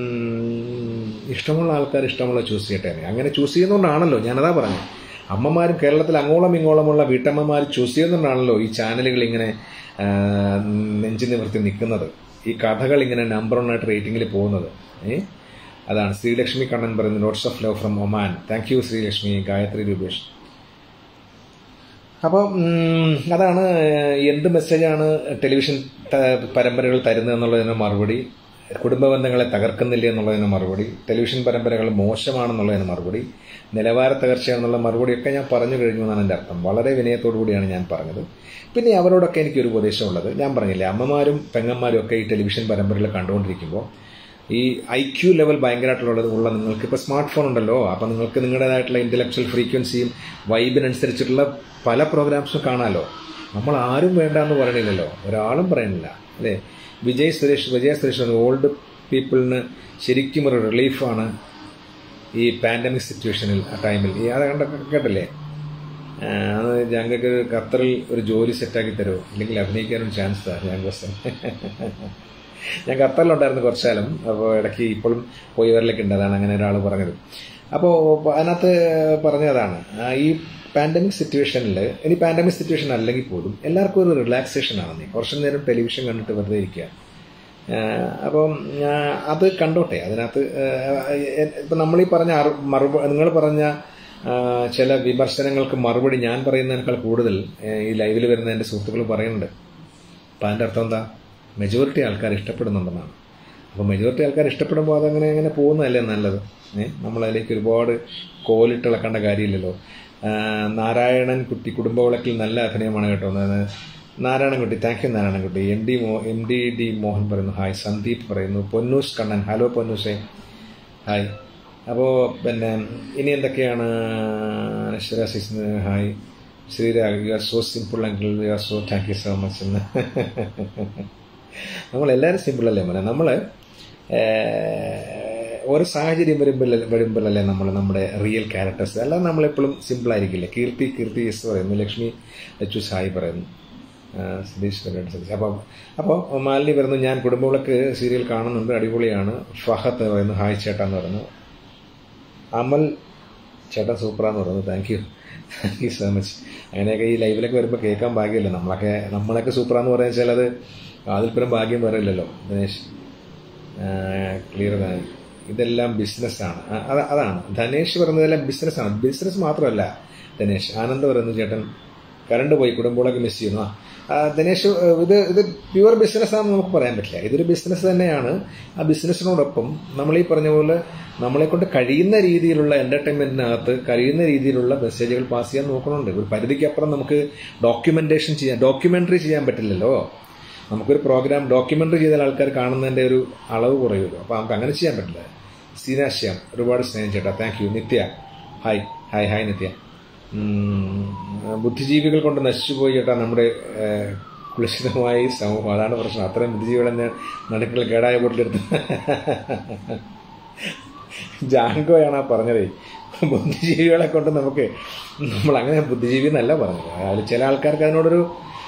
ഇഷ്ടമുള്ള ആൾക്കാർ ഇഷ്ടമുള്ള ചൂസ് ചെയ്യട്ടെ അങ്ങനെ ചൂസ് ചെയ്യുന്നതുകൊണ്ടാണല്ലോ ഞാനതാ പറഞ്ഞത് അമ്മമാരും കേരളത്തിൽ അങ്ങോളം ഇങ്ങോളമുള്ള വീട്ടമ്മമാർ ചൂസ് ചെയ്യുന്നതുകൊണ്ടാണല്ലോ ഈ ചാനലുകൾ ഇങ്ങനെ ആ, നെഞ്ചു നിവർത്തി നിൽക്കുന്നത് ഈ കഥകൾ ഇങ്ങനെ നമ്പർ വൺ ആയിട്ട് റേറ്റിംഗിൽ പോകുന്നത് ഏ അതാണ് ശ്രീലക്ഷ്മി കണ്ണൻ പറയുന്നത് notes of love from Oman thank you Sreelakshmi Gayathri Rupesh അപ്പോൾ അതാണ് എന്ത് മെസ്സേജാണ് ടെലിവിഷൻ ത- പരമ്പരകൾ തരുന്നത് എന്നുള്ളതിന് മറുപടി കുടുംബ ബന്ധങ്ങളെ തകർക്കുന്നില്ല എന്നുള്ളതിന് മറുപടി ടെലിവിഷൻ പരമ്പരകൾ മോശമാണെന്നുള്ളതിന് മറുപടി നിലവാര തകർച്ചയാണെന്നുള്ള മറുപടിയൊക്കെ ഞാൻ പറഞ്ഞു കഴിഞ്ഞു എന്നാണ് എൻ്റെ അർത്ഥം വളരെ വിനയത്തോടു കൂടിയാണ് ഞാൻ പറഞ്ഞത് പിന്നെ അവരോടൊക്കെ എനിക്കൊരു ഉപദേശമുള്ളത് ഞാൻ പറഞ്ഞില്ലേ അമ്മമാരും പെങ്ങന്മാരും ഒക്കെ ഈ ടെലിവിഷൻ പരമ്പരകൾ കണ്ടുകൊണ്ടിരിക്കുമ്പോൾ ഈ ഐ ക്യു ലെവൽ ഭയങ്കരമായിട്ടുള്ളത് ഉള്ള നിങ്ങൾക്ക് ഇപ്പോൾ സ്മാർട്ട് ഫോൺ ഉണ്ടല്ലോ അപ്പോൾ നിങ്ങൾക്ക് നിങ്ങളുടേതായിട്ടുള്ള ഇൻ്റലക്ച്വൽ ഫ്രീക്വൻസിയും വൈബിനനുസരിച്ചിട്ടുള്ള പല പ്രോഗ്രാംസും കാണാമല്ലോ നമ്മൾ ആരും വേണ്ട എന്ന് പറയണില്ലല്ലോ ഒരാളും പറയണില്ല അല്ലേ വിജയ് സുരേഷ് വിജയ സുരേഷ് ഓൾഡ് പീപ്പിളിന് ശരിക്കും ഒരു റിലീഫാണ് ഈ പാൻഡമിക് സിറ്റുവേഷനിൽ ആ ടൈമിൽ ഈ അത് കണ്ട കേട്ടല്ലേ അത് ഞങ്ങൾക്ക് ഖത്തറിൽ ഒരു ജോലി സെറ്റാക്കി തരുമോ ഇല്ലെങ്കിൽ അഭിനയിക്കാനൊരു ചാൻസ് താ ഞാൻ ദിവസം ഞാൻ ഖത്തറിലുണ്ടായിരുന്നു കുറച്ചാലും അപ്പോൾ ഇടയ്ക്ക് ഇപ്പോഴും പോയി വരലൊക്കെ ഉണ്ട് അതാണ് അങ്ങനെ ഒരാൾ പറഞ്ഞത് അപ്പോൾ അതിനകത്ത് പറഞ്ഞതാണ് ഈ പാൻഡമിക് സിറ്റുവേഷനിൽ ഇനി പാൻഡമിക് സിറ്റുവേഷൻ അല്ലെങ്കിൽ പോലും എല്ലാവർക്കും ഒരു റിലാക്സേഷൻ ആണ് കുറച്ചു നേരം ടെലിവിഷൻ കണ്ടിട്ട് വെറുതെ ഇരിക്കുക അപ്പം അത് കണ്ടോട്ടെ അതിനകത്ത് ഇപ്പം നമ്മളീ പറഞ്ഞ മറുപടി നിങ്ങൾ പറഞ്ഞ ചില വിമർശനങ്ങൾക്ക് മറുപടി ഞാൻ പറയുന്നതിനേക്കാൾ കൂടുതൽ ഈ ലൈവിൽ വരുന്ന എൻ്റെ സുഹൃത്തുക്കൾ പറയുന്നുണ്ട് അപ്പം അതിൻ്റെ അർത്ഥം എന്താ മെജോറിറ്റി ആൾക്കാർ ഇഷ്ടപ്പെടുന്നുണ്ടെന്നാണ് അപ്പോൾ മെജോറിറ്റി ആൾക്കാർ ഇഷ്ടപ്പെടുമ്പോൾ അതങ്ങനെ അങ്ങനെ പോകുന്നതല്ലേ നല്ലത് ഏഹ് നമ്മളതിലേക്ക് ഒരുപാട് കോലിട്ടിളക്കേണ്ട കാര്യമില്ലല്ലോ നാരായണൻ കുട്ടി കുടുംബവിളക്കിൽ നല്ല അഭിനയമാണ് കേട്ടോ Narayanankutty thank you Narayanankutty M D മോ എം ഡി ഡി മോഹൻ പറയുന്നു ഹായ് സന്ദീപ് പറയുന്നു പൊന്നൂസ് കണ്ണൻ ഹലോ പൊന്നൂസേ ഹായ് അപ്പോൾ പിന്നെ ഇനി എന്തൊക്കെയാണ് Anaswara sis hi Sreerag you are so simple uncle you are so thank you so much എന്ന് നമ്മളെല്ലാവരും സിമ്പിളല്ലേ മോനെ നമ്മൾ ഓരോ സാഹചര്യം വരുമ്പോൾ വരുമ്പോഴല്ലേ നമ്മൾ നമ്മുടെ റിയൽ ക്യാരക്ടേഴ്സ് അല്ലാതെ നമ്മളെപ്പോഴും സിമ്പിളായിരിക്കില്ല കീർത്തി കീർത്തി എസ് പറയുന്നു ലക്ഷ്മി ലച്ചു സായി പറയുന്നു സതീഷ് സതീഷ് അപ്പോൾ അപ്പോൾ മാലിനി പറയുന്നു ഞാൻ കുടുംബവിളക്ക് സീരിയൽ കാണുന്നുണ്ട് അടിപൊളിയാണ് ഫഹത്ത് പറയുന്നു ഹായ് ചേട്ടാ എന്ന് പറയുന്നു അമൽ ചേട്ടൻ സൂപ്പറാന്ന് പറയുന്നു thank you thank you so much അങ്ങനെയൊക്കെ ഈ ലൈവിലൊക്കെ വരുമ്പോൾ കേൾക്കാൻ ഭാഗ്യമില്ല നമ്മളൊക്കെ നമ്മളൊക്കെ സൂപ്പറാന്ന് പറയാൻ വെച്ചാൽ അത് അതിൽപ്പരം ഭാഗ്യം വേറെ ഇല്ലല്ലോ ദിനേശ് ക്ലിയർ ഇതെല്ലാം ബിസിനസ്സാണ് അതാണ് ധനേഷ് പറയുന്നതെല്ലാം ബിസിനസ്സാണ് ബിസിനസ് മാത്രമല്ല ധനേഷ് ആനന്ദ് പറയുന്നു ചേട്ടൻ കറണ്ട് പോയി കുടുംബങ്ങളൊക്കെ മിസ് ചെയ്യുന്നു ആ ദിനേശ് ഇത് ഇത് പ്യുവർ ബിസിനസ്സാണെന്ന് നമുക്ക് പറയാൻ പറ്റില്ല ഇതൊരു ബിസിനസ് തന്നെയാണ് ആ ബിസിനസ്സിനോടൊപ്പം നമ്മൾ ഈ പറഞ്ഞ പോലെ നമ്മളെ കൊണ്ട് കഴിയുന്ന രീതിയിലുള്ള എന്റർടൈൻമെന്റിനകത്ത് കഴിയുന്ന രീതിയിലുള്ള മെസ്സേജുകൾ പാസ് ചെയ്യാൻ നോക്കണുണ്ട് ഒരു പരിധിക്കപ്പുറം നമുക്ക് ഡോക്യുമെന്റേഷൻ ചെയ്യാൻ ഡോക്യുമെന്ററി ചെയ്യാൻ പറ്റില്ലല്ലോ നമുക്കൊരു പ്രോഗ്രാം ഡോക്യുമെന്ററി ചെയ്താൽ ആൾക്കാർ കാണുന്നതിൻ്റെ ഒരു അളവ് കുറയുമല്ലോ അപ്പോൾ നമുക്ക് അങ്ങനെ ചെയ്യാൻ പറ്റില്ല സീനാശ്യം ഒരുപാട് സ്നേഹം ചേട്ടാ thank you Nithya hi hi hi Nithya ബുദ്ധിജീവികൾ കൊണ്ട് നശിച്ചുപോയി ചേട്ടാ നമ്മുടെ കുളിഷിതമായി സമൂഹം അതാണ് പ്രശ്നം അത്രയും ബുദ്ധിജീവികൾ തന്നെ നടുക്കൾ കേടായ വീട്ടിലെടുത്ത് ജാങ്കോയാണ് ആ പറഞ്ഞത് ബുദ്ധിജീവികളെ കൊണ്ട് നമുക്ക് നമ്മൾ അങ്ങനെ ബുദ്ധിജീവി എന്നല്ല പറഞ്ഞത് അതിൽ ചില ആൾക്കാർക്ക് അതിനോടൊരു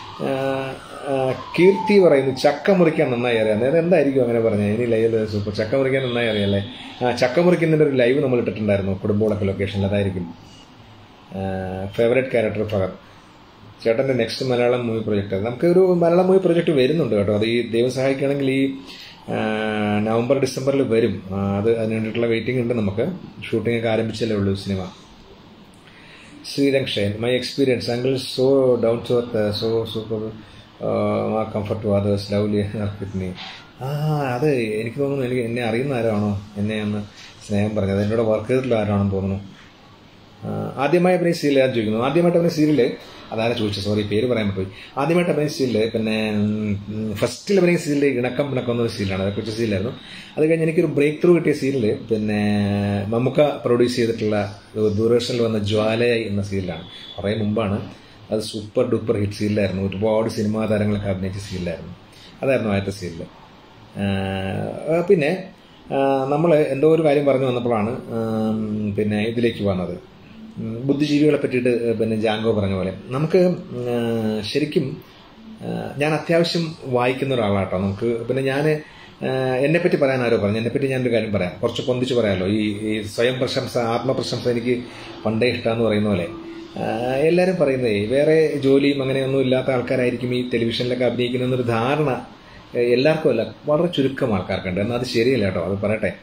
കീർത്തി പറയുന്നു ചക്ക മുറിക്കാൻ നന്നായി അറിയാം അതായത് എന്തായിരിക്കും അങ്ങനെ പറഞ്ഞത് ഇനി ലൈവ് സൂപ്പർ ചക്ക മുറിക്കാൻ നന്നായി അറിയാല്ലേ ആ ചക്ക മുറിക്കുന്നതിൻ്റെ ഒരു ലൈവ് നമ്മൾ ഇട്ടിട്ടുണ്ടായിരുന്നു കുടുംബങ്ങളൊക്കെ ലൊക്കേഷനിൽ അതായിരിക്കും ഫേവറേറ്റ് ക്യാരക്ടർ ഫഹർ ചേട്ടൻ്റെ നെക്സ്റ്റ് മലയാളം മൂവി പ്രൊജക്റ്റ് നമുക്ക് ഒരു മലയാളം മൂവി പ്രൊജക്റ്റ് വരുന്നുണ്ട് കേട്ടോ അത് ഈ ദൈവം സഹായിക്കുകയാണെങ്കിൽ ഈ നവംബർ ഡിസംബറിൽ വരും അത് അതിന് വേണ്ടിയിട്ടുള്ള വെയിറ്റിംഗ് ഉണ്ട് നമുക്ക് ഷൂട്ടിംഗ് ഒക്കെ ആരംഭിച്ചല്ലേ ഉള്ളൂ cinema Sreerang Shine my experience uncle so down to earth so super comfort to others lovely with me ആ അത് എനിക്ക് തോന്നുന്നു എനിക്ക് എന്നെ അറിയുന്ന ആരാണോ എന്നെ ഒന്ന് സ്നേഹം പറഞ്ഞത് എന്നോട് വർക്ക് ചെയ്തിട്ടുള്ള ആരാണെന്ന് തോന്നുന്നു ആദ്യമായി അഭിനയ സീരിയൽ ഞാൻ ചോദിക്കുന്നു ആദ്യമായിട്ട് അഭിനയ സീരിയല് അതാണ് ചോദിച്ചത് സോറി പേര് പറയാൻ പറ്റും ആദ്യമായിട്ട് അഭിനയ സീരിയല് പിന്നെ ഫസ്റ്റിൽ അഭിനയ സീരിയൽ ഇണക്കം പിണക്കം എന്നൊരു സീരിയലാണ് അത് കൊച്ചു സീരിയലായിരുന്നു അത് കഴിഞ്ഞ് എനിക്കൊരു ബ്രേക്ക് ത്രൂ കിട്ടിയ സീരിയൽ പിന്നെ മമ്മൂക്ക പ്രൊഡ്യൂസ് ചെയ്തിട്ടുള്ള ദൂരദർശനിൽ വന്ന ജ്വാലയായി എന്ന സീരിയലാണ് കുറേ മുമ്പാണ് അത് സൂപ്പർ ഡൂപ്പർ ഹിറ്റ് സീരിയലായിരുന്നു ഒരുപാട് സിനിമാ താരങ്ങളൊക്കെ അഭിനയിച്ച സീരിയലായിരുന്നു അതായിരുന്നു ആദ്യത്തെ സീരിയൽ പിന്നെ നമ്മൾ എന്തോ ഒരു കാര്യം പറഞ്ഞു വന്നപ്പോഴാണ് പിന്നെ ഇതിലേക്ക് വന്നത് ബുദ്ധിജീവികളെ പറ്റിയിട്ട് പിന്നെ ജാങ്കോ പറഞ്ഞ പോലെ നമുക്ക് ശരിക്കും ഞാൻ അത്യാവശ്യം വായിക്കുന്ന ഒരാളാട്ടോ നമുക്ക് പിന്നെ ഞാൻ എന്നെപ്പറ്റി പറയാൻ ആരോ പറഞ്ഞു എന്നെപ്പറ്റി ഞാനൊരു കാര്യം പറയാം കുറച്ച് പൊന്തിച്ച് പറയാമല്ലോ ഈ ഈ സ്വയം പ്രശംസ ആത്മപ്രശംസ എനിക്ക് പണ്ടേ ഇഷ്ടമെന്ന് പറയുന്ന പോലെ എല്ലാവരും പറയുന്നതേ വേറെ ജോലിയും അങ്ങനെയൊന്നും ഇല്ലാത്ത ആൾക്കാരായിരിക്കും ഈ ടെലിവിഷനിലൊക്കെ അഭിനയിക്കുന്നൊരു ധാരണ എല്ലാവർക്കും അല്ല വളരെ ചുരുക്കം ആൾക്കാർക്കുണ്ട് എന്നാൽ അത് ശരിയല്ല കേട്ടോ അത് പറയട്ടെ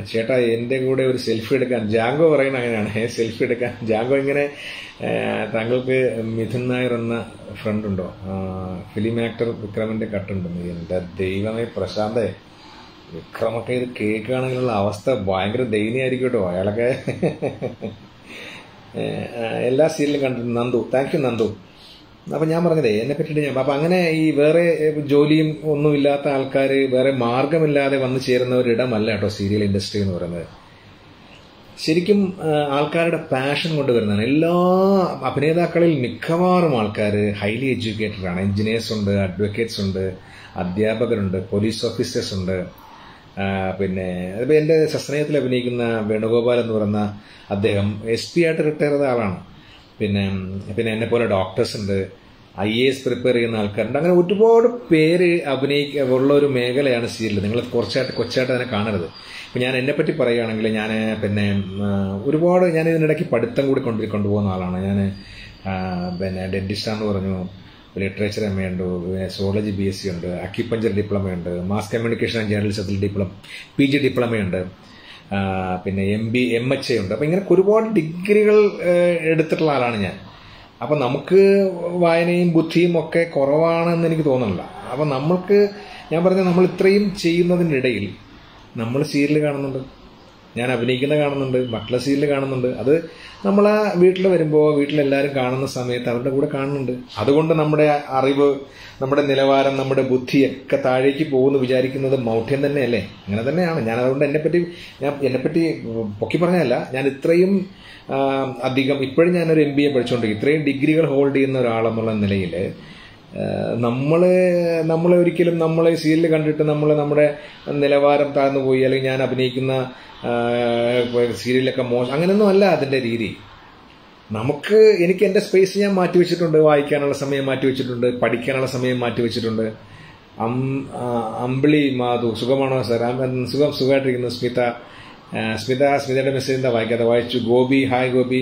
ചേട്ടാ എൻ്റെ കൂടെ ഒരു സെൽഫി എടുക്കാൻ ജാങ്കോ പറയുന്ന അങ്ങനെയാണ് സെൽഫി എടുക്കാൻ ജാങ്കോ ഇങ്ങനെ ആ, താങ്കൾക്ക് മിഥുൻ നായർ എന്ന ഫ്രണ്ട് ഉണ്ടോ ആ, ഫിലിം ആക്ടർ വിക്രമിന്റെ കട്ടുണ്ട് എൻ്റെ ദൈവമേ പ്രശാന്തേ വിക്രമൊക്കെ ഇത് കേൾക്കുകയാണെങ്കിലുള്ള അവസ്ഥ ഭയങ്കര ദയനീയായിരിക്കും കേട്ടോ അയാളൊക്കെ ഏ, ആ, എല്ലാ സീരിയലും കണ്ടിട്ടുണ്ട് നന്ദു താങ്ക് യു നന്ദു അപ്പം ഞാൻ പറഞ്ഞതേ എന്നെ പറ്റിയിട്ട് ഞാൻ അപ്പം അങ്ങനെ ഈ വേറെ ഏ, ജോലിയും ഒന്നുമില്ലാത്ത ആൾക്കാർ വേറെ മാർഗമില്ലാതെ വന്നു ചേരുന്ന ഒരിടമല്ല കേട്ടോ സീരിയൽ ഇൻഡസ്ട്രി എന്ന് പറയുന്നത് ശരിക്കും ആ, ആൾക്കാരുടെ പാഷൻ കൊണ്ടുവരുന്നതാണ് എല്ലാ അഭിനേതാക്കളിൽ മിക്കവാറും ആൾക്കാർ ഹൈലി എഡ്യൂക്കേറ്റഡ് ആണ് എഞ്ചിനീയേഴ്സ് ഉണ്ട് അഡ്വക്കേറ്റ്സ് ഉണ്ട് അധ്യാപകരുണ്ട് പോലീസ് ഓഫീസേഴ്സ് ഉണ്ട് ആ, പിന്നെ അതിപ്പോൾ എൻ്റെ സസ്നേഹത്തിൽ അഭിനയിക്കുന്ന വേണുഗോപാൽ എന്ന് പറയുന്ന അദ്ദേഹം എസ് പി ആയിട്ട് റിട്ടയർ ചെയ്ത ആളാണ് പിന്നെ പിന്നെ എന്നെ പോലെ ഡോക്ടേഴ്സ് ഉണ്ട് ഐ എ എസ് പ്രിപ്പയർ ചെയ്യുന്ന ആൾക്കാരുണ്ട് അങ്ങനെ ഒരുപാട് പേര് അഭിനയിക്ക ഉള്ള ഒരു മേഖലയാണ് സീരിയൽ നിങ്ങൾ കുറച്ചായിട്ട് കൊച്ചായിട്ട് അതിനെ കാണരുത് ഇപ്പം ഞാൻ എന്നെപ്പറ്റി പറയുകയാണെങ്കിൽ ഞാൻ പിന്നെ ആ, ഒരുപാട് ഞാൻ ഇതിനിടയ്ക്ക് പഠിത്തം കൂടി കൊണ്ടു കൊണ്ടുപോകുന്ന ആളാണ് ഞാൻ പിന്നെ ഡെന്റിസ്റ്റാന്ന് പറഞ്ഞു ലിറ്ററേച്ചർ എം എ ഉണ്ട് സോളജി ബി എസ് സി ഉണ്ട് അക്യുപഞ്ചർ ഡിപ്ലോമ ഉണ്ട് മാസ് കമ്മ്യൂണിക്കേഷൻ ആൻഡ് ജേർണലിസത്തിൽ ഡിപ്ലോമ പി ജി ഡിപ്ലോമയുണ്ട് ആ, പിന്നെ M B M H A ഉണ്ട് അപ്പം ഇങ്ങനെ ഒരുപാട് ഡിഗ്രികൾ ഏഹ്, എടുത്തിട്ടുള്ള ആളാണ് ഞാൻ അപ്പം നമുക്ക് വായനയും ബുദ്ധിയും ഒക്കെ കുറവാണെന്ന് എനിക്ക് തോന്നുന്നില്ല അപ്പം നമ്മൾക്ക് ഞാൻ പറഞ്ഞ നമ്മൾ ഇത്രയും ചെയ്യുന്നതിനിടയിൽ നമ്മൾ സീരിയൽ കാണുന്നുണ്ട് ഞാൻ അഭിനയിക്കുന്ന കാണുന്നുണ്ട് മക്കളെ സീരിയൽ കാണുന്നുണ്ട് അത് നമ്മൾ ആ വീട്ടിൽ വരുമ്പോൾ വീട്ടിലെല്ലാവരും കാണുന്ന സമയത്ത് അവരുടെ കൂടെ കാണുന്നുണ്ട് അതുകൊണ്ട് നമ്മുടെ അറിവ് നമ്മുടെ നിലവാരം നമ്മുടെ ബുദ്ധിയൊക്കെ താഴേക്ക് പോകുമെന്ന് വിചാരിക്കുന്നത് മൗഢ്യം തന്നെയല്ലേ അങ്ങനെ തന്നെയാണ് ഞാൻ അതുകൊണ്ട് എന്നെപ്പറ്റി ഞാൻ എന്നെപ്പറ്റി പൊക്കി പറഞ്ഞതല്ല ഞാൻ ഇത്രയും ആ, അധികം ഇപ്പോഴും ഞാനൊരു എം ബി എ പഠിച്ചുകൊണ്ടിരിക്കും ഇത്രയും ഡിഗ്രികൾ ഹോൾഡ് ചെയ്യുന്ന ഒരാളെന്നുള്ള നിലയിൽ നമ്മൾ നമ്മൾ ഒരിക്കലും നമ്മൾ സീരിയൽ കണ്ടിട്ട് നമ്മൾ നമ്മുടെ നിലവാരം താഴ്ന്നു പോയി അല്ലെങ്കിൽ ഞാൻ അഭിനയിക്കുന്ന ആ, സീരിയലൊക്കെ മോശം അങ്ങനെയൊന്നും അല്ല അതിൻ്റെ രീതി നമുക്ക് എനിക്ക് എൻ്റെ സ്പേസ് ഞാൻ മാറ്റി വെച്ചിട്ടുണ്ട് വായിക്കാനുള്ള സമയം മാറ്റി വെച്ചിട്ടുണ്ട് പഠിക്കാനുള്ള സമയം മാറ്റി വെച്ചിട്ടുണ്ട് അം ആ, അമ്പിളി മാധു സുഖമാണോ സാർ ആ, സുഖം സുഖമായിട്ടിരിക്കുന്നു സ്മിത ആ, സ്മിത സ്മിതയുടെ മെസ്സേജ് എന്താ വായിക്കാതെ വായിച്ചു ഗോപി ഹായ് ഗോപി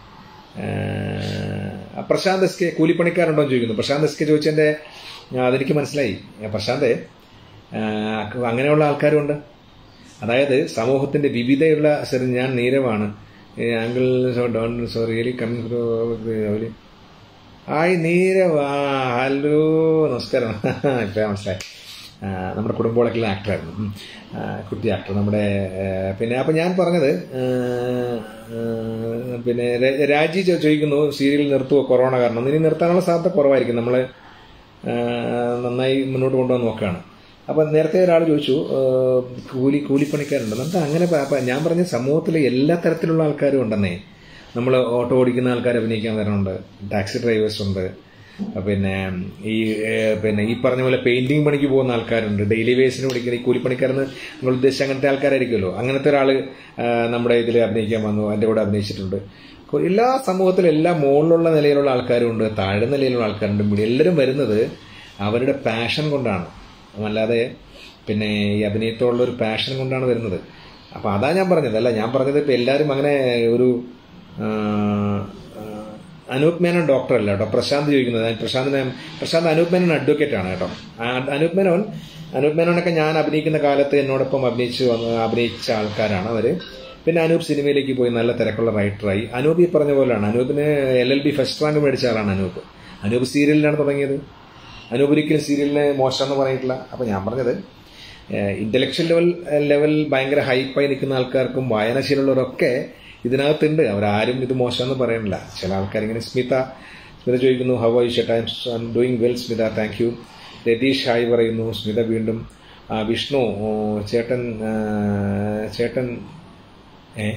ആ, പ്രശാന്ത് എസ് കെ കൂലിപ്പണിക്കാരുണ്ടോ എന്ന് ചോദിക്കുന്നു പ്രശാന്ത് എസ് കെ ചോദിച്ചതിൻ്റെ ആ, അതെനിക്ക് മനസ്സിലായി ആ, പ്രശാന്തേ ആ, അങ്ങനെയുള്ള ആൾക്കാരുണ്ട് അതായത് സമൂഹത്തിന്റെ വിവിധയുള്ള സർ ഞാൻ നീരവാണ് uncle don so really coming hi Neerav ആ ഹലോ നമസ്കാരം ഇപ്പം മനസ്സിലായി ആ, നമ്മുടെ കുടുംബോളക്കിലെ ആക്ടറായിരുന്നു ഉം. ആ, കുട്ടി ആക്ടർ നമ്മുടെ ആ, പിന്നെ അപ്പം ഞാൻ പറഞ്ഞത് ആ, ആ, പിന്നെ ര- രാജി ചോ- ചോദിക്കുന്നു സീരിയൽ നിർത്തുവോ കൊറോണ കാരണം ഇനി നിർത്താനുള്ള സാധ്യത കുറവായിരിക്കും നമ്മൾ നന്നായി മുന്നോട്ട് കൊണ്ടുപോകാൻ നോക്കുകയാണ് അപ്പം നേരത്തെ ഒരാൾ ചോദിച്ചു ആ, കൂലി കൂലിപ്പണിക്കാരുണ്ട് നമുക്ക് അങ്ങനെ പ- പ- ഞാൻ പറഞ്ഞ സമൂഹത്തിലെ എല്ലാ തരത്തിലുള്ള ആൾക്കാരും ഉണ്ടെന്നേ നമ്മൾ ഓട്ടോ ഓടിക്കുന്ന ആൾക്കാർ അഭിനയിക്കാൻ വരണുണ്ട് ടാക്സി ഡ്രൈവേഴ്സ് ഉണ്ട് പിന്നെ ഈ ഏഹ്, പിന്നെ ഈ പറഞ്ഞ പോലെ പെയിന്റിംഗ് പണിക്ക് പോകുന്ന ആൾക്കാരുണ്ട് ഡെയിലി വേസിന് വിളിക്കുന്ന ഈ കൂലിപ്പണിക്കാരെന്ന് നിങ്ങൾ ഉദ്ദേശിച്ച അങ്ങനത്തെ ആൾക്കാരായിരിക്കുമല്ലോ അങ്ങനത്തെ ഒരാൾ നമ്മുടെ ഇതിൽ അഭിനയിക്കാൻ വന്നു എൻ്റെ കൂടെ അഭിനയിച്ചിട്ടുണ്ട് കൊ- എല്ലാ സമൂഹത്തിലും എല്ലാ മുകളിലുള്ള നിലയിലുള്ള ആൾക്കാരും ഉണ്ട് താഴെ നിലയിലുള്ള ആൾക്കാരുണ്ട് ഇവിടെ എല്ലാവരും വരുന്നത് അവരുടെ പാഷൻ കൊണ്ടാണ് അല്ലാതെ പിന്നെ ഈ അഭിനയത്തോടുള്ള ഒരു പാഷൻ കൊണ്ടാണ് വരുന്നത് അപ്പോൾ അതാ ഞാൻ പറഞ്ഞത് അല്ല ഞാൻ പറഞ്ഞത് ഇപ്പം എല്ലാവരും അങ്ങനെ ഒരു ആ, ആ, അനൂപ് മേനോൻ ഡോക്ടർ അല്ല കേട്ടോ പ്രശാന്ത് ചോദിക്കുന്നത് ഞാൻ പ്രശാന്തിനെ പ്രശാന്ത് അനൂപ് മേനോൻ അഡ്വക്കേറ്റ് ആണ് കേട്ടോ ആ, അനൂപ് മേനോൻ അനൂപ് മേനോനൊക്കെ ഞാൻ അഭിനയിക്കുന്ന കാലത്ത് എന്നോടൊപ്പം അഭിനയിച്ച് വന്ന് അഭിനയിച്ച ആൾക്കാരാണ് അവർ പിന്നെ അനൂപ് സിനിമയിലേക്ക് പോയി നല്ല തിരക്കുള്ള റൈറ്ററായി അനൂപ് ഈ പറഞ്ഞ പോലെയാണ് അനൂപിന് L L B first rank മേടിച്ച ആളാണ് അനൂപ് അനൂപ് സീരിയലിലാണ് തുടങ്ങിയത് അനൂപ് ഒരിക്കലും സീരിയലിനെ മോശം എന്ന് പറഞ്ഞിട്ടില്ല അപ്പം ഞാൻ പറഞ്ഞത് ഇന്റലക്ച്വൽ ലെവൽ ലെവൽ ഭയങ്കര ഹൈപ്പായി നിൽക്കുന്ന ആൾക്കാർക്കും വായനാശീലമുള്ളവരൊക്കെ ഇതിനകത്തുണ്ട് അവരാരും ഇത് മോശമെന്ന് പറയണില്ല ചില ആൾക്കാർ ഇങ്ങനെ സ്മിത സ്മിത ചോദിക്കുന്നു how I shut I am doing well Smitha thank you Ratheesh hi പറയുന്നു സ്മിത വീണ്ടും ആ, വിഷ്ണു ഓ, ചേട്ടൻ ആ, ചേട്ടൻ ഏ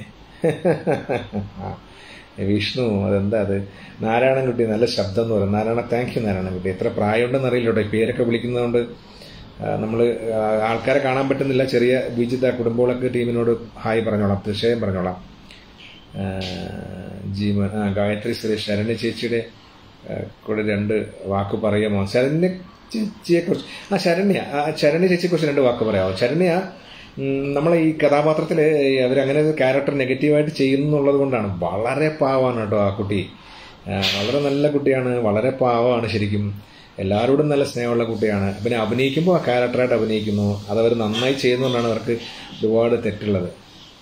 വിഷ്ണു അതെന്താ അത് നാരായണൻകുട്ടി നല്ല ശബ്ദം എന്ന് പറയും നാരായണ താങ്ക് യു നാരായണൻകുട്ടി എത്ര പ്രായമുണ്ടെന്ന് അറിയില്ല കേട്ടോ ഈ പേരൊക്കെ വിളിക്കുന്നതുകൊണ്ട് നമ്മൾ ആൾക്കാരെ കാണാൻ പറ്റുന്നില്ല ചെറിയ ബിജിത കുടുംബങ്ങളൊക്കെ ടീമിനോട് ഹായ് പറഞ്ഞോളാം തീർച്ചയായും പറഞ്ഞോളാം ആ, ജീവൻ ആ ഗായത്രി സുരേഷ് ശരണ്യ ചേച്ചിയുടെ ആ, കൂടെ രണ്ട് വാക്ക് പറയാമോ ശരണ്യ ചേച്ചിയെ കുറിച്ച് ആ ശരണ്യ ആ ശരണ്യ ചേച്ചിയെ കുറിച്ച് രണ്ട് വാക്ക് പറയാമോ ശരണ്യ ഉം, നമ്മളെ ഈ കഥാപാത്രത്തിൽ അവരങ്ങനെ ഒരു ക്യാരക്ടർ നെഗറ്റീവായിട്ട് ചെയ്യുന്നുള്ളത് കൊണ്ടാണ് വളരെ പാവമാണ് കേട്ടോ ആ കുട്ടി ആ, വളരെ നല്ല കുട്ടിയാണ് വളരെ പാവമാണ് ശരിക്കും എല്ലാവരോടും നല്ല സ്നേഹമുള്ള കുട്ടിയാണ് പിന്നെ അഭിനയിക്കുമ്പോൾ ആ ക്യാരക്ടറായിട്ട് അഭിനയിക്കുന്നു അതവർ നന്നായി ചെയ്യുന്നതുകൊണ്ടാണ് അവർക്ക് ഒരുപാട് തെറ്റുള്ളത്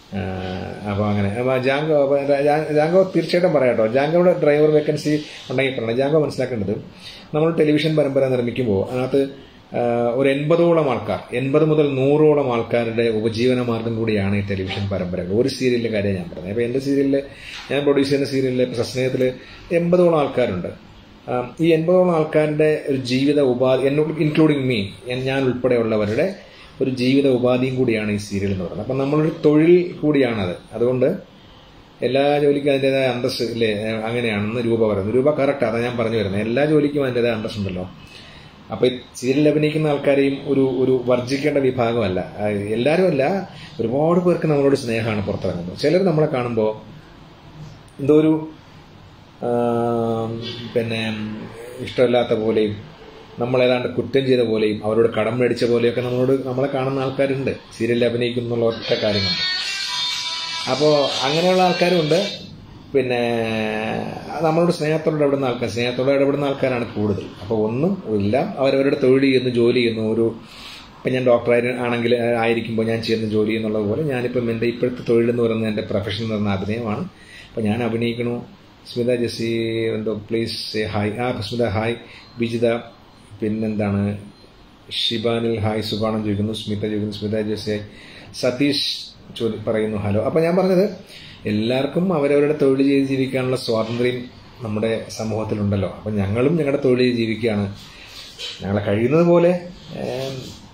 അപ്പോൾ അങ്ങനെ അപ്പോൾ ജാങ്കോ അപ്പോൾ ജാ- ജാങ്കോ തീർച്ചയായിട്ടും പറയാം കേട്ടോ ജാങ്കോയുടെ ഡ്രൈവർ വേക്കൻസി ഉണ്ടെങ്കിൽ പറയണം ജാങ്കോ മനസ്സിലാക്കേണ്ടത് നമ്മൾ ടെലിവിഷൻ പരമ്പര നിർമ്മിക്കുമ്പോൾ അതിനകത്ത് ആ, ഒരു എൺപതോളം ആൾക്കാർ എൺപത് മുതൽ നൂറോളം ആൾക്കാരുടെ ഉപജീവന മാർഗം കൂടിയാണ് ഈ ടെലിവിഷൻ പരമ്പരകൾ ഒരു സീരിയലിലെ കാര്യം ഞാൻ പറഞ്ഞത് അപ്പോൾ എൻ്റെ സീരിയലിൽ ഞാൻ പ്രൊഡ്യൂസ് ചെയ്യുന്ന സീരിയലിൽ ഇപ്പോൾ സസ്നേഹത്തിൽ എൺപതോളം ആൾക്കാരുണ്ട് ആ, ഈ എൺപതോളം ആൾക്കാരുടെ ഒരു ജീവിത ഉപാധി എന്നോട് ഇൻക്ലൂഡിങ് മീ ഞാൻ ഉൾപ്പെടെയുള്ളവരുടെ ഒരു ജീവിത ഉപാധിയും കൂടിയാണ് ഈ സീരിയൽ എന്ന് പറയുന്നത് അപ്പം നമ്മളൊരു തൊഴിൽ കൂടിയാണത് അതുകൊണ്ട് എല്ലാ ജോലിക്കും അതിൻ്റെതായ അന്തസ് ഇല്ലേ അങ്ങനെയാണെന്ന് രൂപ പറയുന്നത് രൂപ കറക്റ്റ് അതാണ് ഞാൻ പറഞ്ഞു വരുന്നത് എല്ലാ ജോലിക്കും അതിൻ്റെതായ അന്തസ് ഉണ്ടല്ലോ അപ്പോൾ ഈ സീരിയലിൽ അഭിനയിക്കുന്ന ആൾക്കാരെയും ഒരു ഒരു വർജിക്കേണ്ട വിഭാഗമല്ല ആ, എല്ലാവരും അല്ല ഒരുപാട് പേർക്ക് നമ്മളോട് സ്നേഹമാണ് പുറത്തിറങ്ങുന്നത് ചിലർ നമ്മളെ കാണുമ്പോൾ എന്തോ ഒരു ആ, പിന്നെ ഇഷ്ടമില്ലാത്ത പോലെയും നമ്മളേതാണ്ട് കുറ്റം ചെയ്ത പോലെയും അവരോട് കടം മേടിച്ച പോലെയൊക്കെ നമ്മളോട് നമ്മളെ കാണുന്ന ആൾക്കാരുണ്ട് സീരിയലിൽ അഭിനയിക്കുന്നുള്ള ഒറ്റ കാര്യം കൊണ്ട് അപ്പോൾ അങ്ങനെയുള്ള ആൾക്കാരുമുണ്ട് പിന്നെ നമ്മളോട് സ്നേഹത്തോടെ ഇടപെടുന്ന ആൾക്കാർ സ്നേഹത്തോടെ ഇടപെടുന്ന ആൾക്കാരാണ് കൂടുതൽ അപ്പോൾ ഒന്നും ഇല്ല അവരവരുടെ തൊഴിൽ ചെയ്യുന്നു ജോലി ചെയ്യുന്നു ഒരു ഇപ്പം ഞാൻ ഡോക്ടറായി ആണെങ്കിൽ ആയിരിക്കുമ്പോൾ ഞാൻ ചെയ്യുന്ന ജോലി എന്നുള്ളത് പോലെ ഞാനിപ്പം എൻ്റെ ഇപ്പോഴത്തെ തൊഴിലെന്ന് പറയുന്നത് എൻ്റെ പ്രൊഫഷൻ എന്ന് പറയുന്ന അഭിനയമാണ് അപ്പോൾ ഞാൻ അഭിനയിക്കണു സ്മിത ജെസ്സി എന്തോ പ്ലീസ് സേ ഹായ് ആ സ്മിത ഹായ് ബിജിത പിന്നെന്താണ് ഷിബാനിൽ ഹായ് സുബാണം ചോദിക്കുന്നു സ്മിത ചോദിക്കുന്നു സ്മിത ജെസ്സി ഹായ് സതീഷ് ചോദി പറയുന്നു ഹലോ അപ്പം ഞാൻ പറഞ്ഞത് എല്ലാവർക്കും അവരവരുടെ തൊഴിൽ ചെയ്ത് ജീവിക്കാനുള്ള സ്വാതന്ത്ര്യം നമ്മുടെ സമൂഹത്തിലുണ്ടല്ലോ അപ്പം ഞങ്ങളും ഞങ്ങളുടെ തൊഴിൽ ചെയ്ത് ജീവിക്കുകയാണ് ഞങ്ങളെ കഴിയുന്നത് പോലെ ഏം,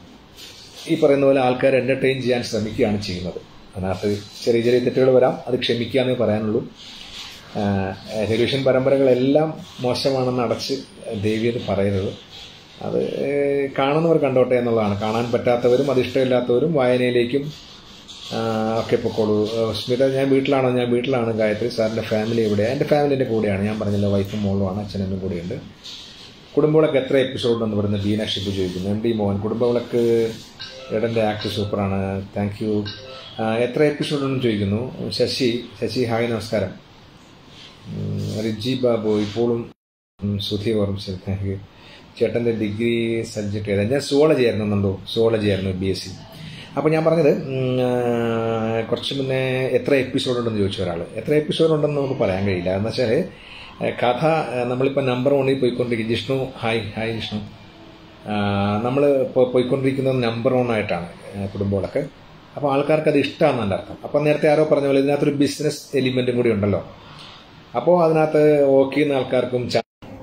ഈ പറയുന്ന പോലെ ആൾക്കാരെ എൻ്റർടൈൻ ചെയ്യാൻ ശ്രമിക്കുകയാണ് ചെയ്യുന്നത് അതിനകത്ത് ചെറിയ ചെറിയ തെറ്റുകൾ വരാം അത് ക്ഷമിക്കാമെന്നേ പറയാനുള്ളൂ ആഹ് ടെലിവിഷൻ പരമ്പരകളെല്ലാം മോശമാണെന്ന് അടച്ച് ദേവി അത് പറയരുത് അത് ഏഹ് കാണുന്നവർ കണ്ടോട്ടെ എന്നുള്ളതാണ് കാണാൻ പറ്റാത്തവരും അത് ഇഷ്ടമില്ലാത്തവരും വായനയിലേക്കും ആഹ് ഒക്കെ പൊക്കോളൂ ഏഹ് സ്മിത ഞാൻ വീട്ടിലാണോ ഞാൻ വീട്ടിലാണ് ഗായത്രി സാറിൻ്റെ ഫാമിലി എവിടെയാണ് എൻ്റെ ഫാമിലിൻ്റെ കൂടെയാണ് ഞാൻ പറഞ്ഞല്ലോ വൈഫും മോളുമാണ് അച്ഛനും കൂടെയുണ്ട് കുടുംബവിളക്ക് എത്ര എപ്പിസോഡ് എന്ന് പറയുന്നത് ബീന ഷിബു ചോദിക്കുന്നു എം ഡി മോഹൻ കുടുംബവിളക്ക് എടൻ്റെ ആക്ട് സൂപ്പറാണ് താങ്ക് യു എത്ര എപ്പിസോഡ് ഉണ്ടെന്ന് ചോദിക്കുന്നു ശശി ശശി ഹായ് നമസ്കാരം ഉം, റിജി ബാബു ഇപ്പോഴും ഉം, സുധി ഓർമ്മിച്ചത് താങ്ക് യു ചേട്ടൻ്റെ ഡിഗ്രി സബ്ജക്റ്റ് ഏതാ ഞാൻ സുവോളജി ആയിരുന്നു നന്ദു സുവോളജി ആയിരുന്നു ബി എസ് സി അപ്പോൾ ഞാൻ പറഞ്ഞത് ഉം, ആ, കുറച്ച് മുന്നേ എത്ര എപ്പിസോഡ് ഉണ്ടെന്ന് ചോദിച്ചു ഒരാൾ എത്ര എപ്പിസോഡ് ഉണ്ടെന്ന് നമുക്ക് പറയാൻ കഴിയില്ല എന്ന് വെച്ചാൽ കഥ നമ്മളിപ്പോൾ നമ്പർ വണ്ണിൽ പോയിക്കൊണ്ടിരിക്കും ജിഷ്ണു ഹായ് ഹായ് ജിഷ്ണു നമ്മൾ പോയിക്കൊണ്ടിരിക്കുന്നത് നമ്പർ വൺ ആയിട്ടാണ് ആ, കുടുംബങ്ങളൊക്കെ അപ്പോൾ ആൾക്കാർക്ക് അത് ഇഷ്ടമാണെന്ന് എൻ്റെ അർത്ഥം അപ്പം നേരത്തെ ആരോ പറഞ്ഞ പോലെ ഇതിനകത്തൊരു ബിസിനസ് എലിമെൻറ്റും കൂടി ഉണ്ടല്ലോ അപ്പോൾ അതിനകത്ത് വർക്ക് ചെയ്യുന്ന ആൾക്കാർക്കും ചാ-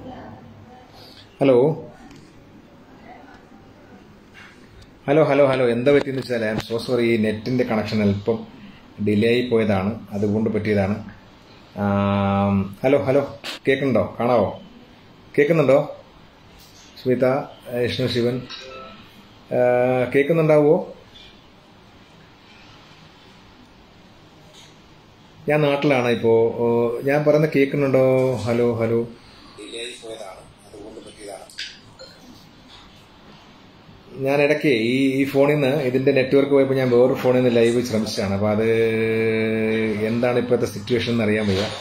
ഹലോ ഹലോ ഹലോ ഹലോ എന്താ പറ്റിയെന്ന് വെച്ചാൽ ഐ എം സോ സോറി ഈ നെറ്റിൻ്റെ കണക്ഷൻ അല്പം ഡിലേ ആയി പോയതാണ് അതുകൊണ്ട് പറ്റിയതാണ് ആം, ഹലോ ഹലോ കേൾക്കുന്നുണ്ടോ കാണാവോ കേൾക്കുന്നുണ്ടോ സ്മിത വിഷ്ണു ശിവൻ ആ, കേൾക്കുന്നുണ്ടാവുമോ ഞാൻ നാട്ടിലാണ് ഇപ്പോൾ ഞാൻ പറയുന്ന കേൾക്കുന്നുണ്ടോ ഹലോ ഹലോ ഞാൻ ഇടയ്ക്ക് ഈ ഈ ഫോണിൽ നിന്ന് ഇതിന്റെ നെറ്റ്വർക്ക് പോയപ്പോൾ ഞാൻ വേറൊരു ഫോണിൽ നിന്ന് ലൈവ് ശ്രമിച്ചതാണ് അപ്പോൾ അത് എന്താണ് ഇപ്പോഴത്തെ സിറ്റുവേഷൻ എന്ന് അറിയാൻ വയ്യ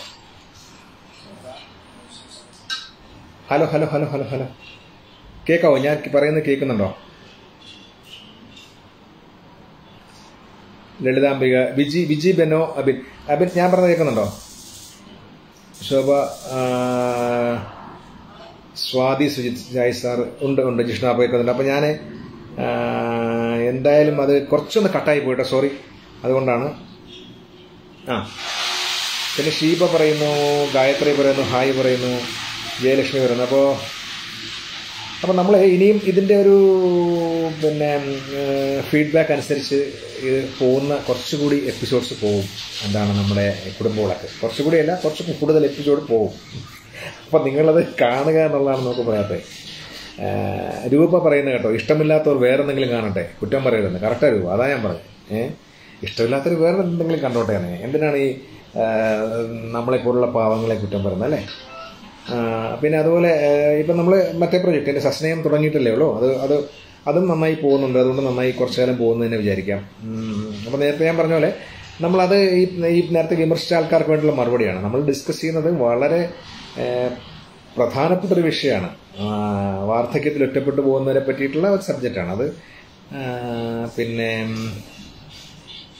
hello hello hello hello hello കേൾക്കാവോ ഞാൻ പറയുന്നത് കേൾക്കുന്നുണ്ടോ ലളിതാംബിക വിജി വിജി ബെനോ അബിൻ അബിൻ ഞാൻ പറഞ്ഞത് കേൾക്കുന്നുണ്ടോ ശോഭ ആ, സ്വാതി സുജിത് ജായ് സാർ ഉണ്ട് ഉണ്ട് ജിഷ്ണു അപ്പോൾ കേൾക്കുന്നുണ്ട് അപ്പോൾ ഞാൻ എന്തായാലും അത് കുറച്ചൊന്ന് കട്ടായി പോയിട്ടോ സോറി അതുകൊണ്ടാണ് ആ പിന്നെ ഷീബ പറയുന്നു ഗായത്രി പറയുന്നു ഹായ് പറയുന്നു ജയലക്ഷ്മി പറയുന്നു അപ്പോൾ അപ്പോൾ നമ്മൾ ഇനിയും ഇതിൻ്റെ ഒരു പിന്നെ ഫീഡ്ബാക്ക് അനുസരിച്ച് ഇത് പോകുന്ന കുറച്ചുകൂടി എപ്പിസോഡ്സ് പോകും എന്താണ് നമ്മുടെ കുടുംബങ്ങളൊക്കെ കുറച്ചുകൂടി അല്ല കുറച്ച് കൂടുതൽ എപ്പിസോഡ് പോകും അപ്പോൾ നിങ്ങളത് കാണുക എന്നുള്ളതാണ് നമുക്ക് പറയാത്തത് രൂപ പറയുന്നത് കേട്ടോ ഇഷ്ടമില്ലാത്തവർ വേറെ എന്തെങ്കിലും കാണട്ടെ കുറ്റം പറയരുത് കറക്റ്റാണ് രൂപ അതാ ഞാൻ പറഞ്ഞത് ഏഹ് ഇഷ്ടമില്ലാത്തവർ വേറെ എന്തെങ്കിലും കണ്ടോട്ടെ തന്നെ എന്തിനാണ് ഈ ആ, നമ്മളെപ്പോലുള്ള പാവങ്ങളെ കുറ്റം പറയുന്നത് അല്ലേ ആ, പിന്നെ അതുപോലെ ഇപ്പം നമ്മൾ മറ്റേ പ്രൊജക്റ്റ് എൻ്റെ സസ്നേഹം തുടങ്ങിയിട്ടല്ലേ ഉള്ളൂ അത് അത് അതും നന്നായി പോകുന്നുണ്ട് അതുകൊണ്ട് നന്നായി കുറച്ചു കാലം പോകുന്നു തന്നെ വിചാരിക്കാം അപ്പോൾ നേരത്തെ ഞാൻ പറഞ്ഞ പോലെ നമ്മളത് ഈ ഈ നേരത്തെ വിമർശിച്ച ആൾക്കാർക്ക് വേണ്ടിയുള്ള മറുപടിയാണ് നമ്മൾ ഡിസ്കസ് ചെയ്യുന്നത് വളരെ ഏ, പ്രധാനപ്പെട്ട ഒരു വിഷയമാണ് ആ, വാർദ്ധക്യത്തിൽ ഒറ്റപ്പെട്ടു പോകുന്നതിനെ പറ്റിയിട്ടുള്ള ഒരു സബ്ജക്റ്റാണ് അത് ആ, പിന്നെ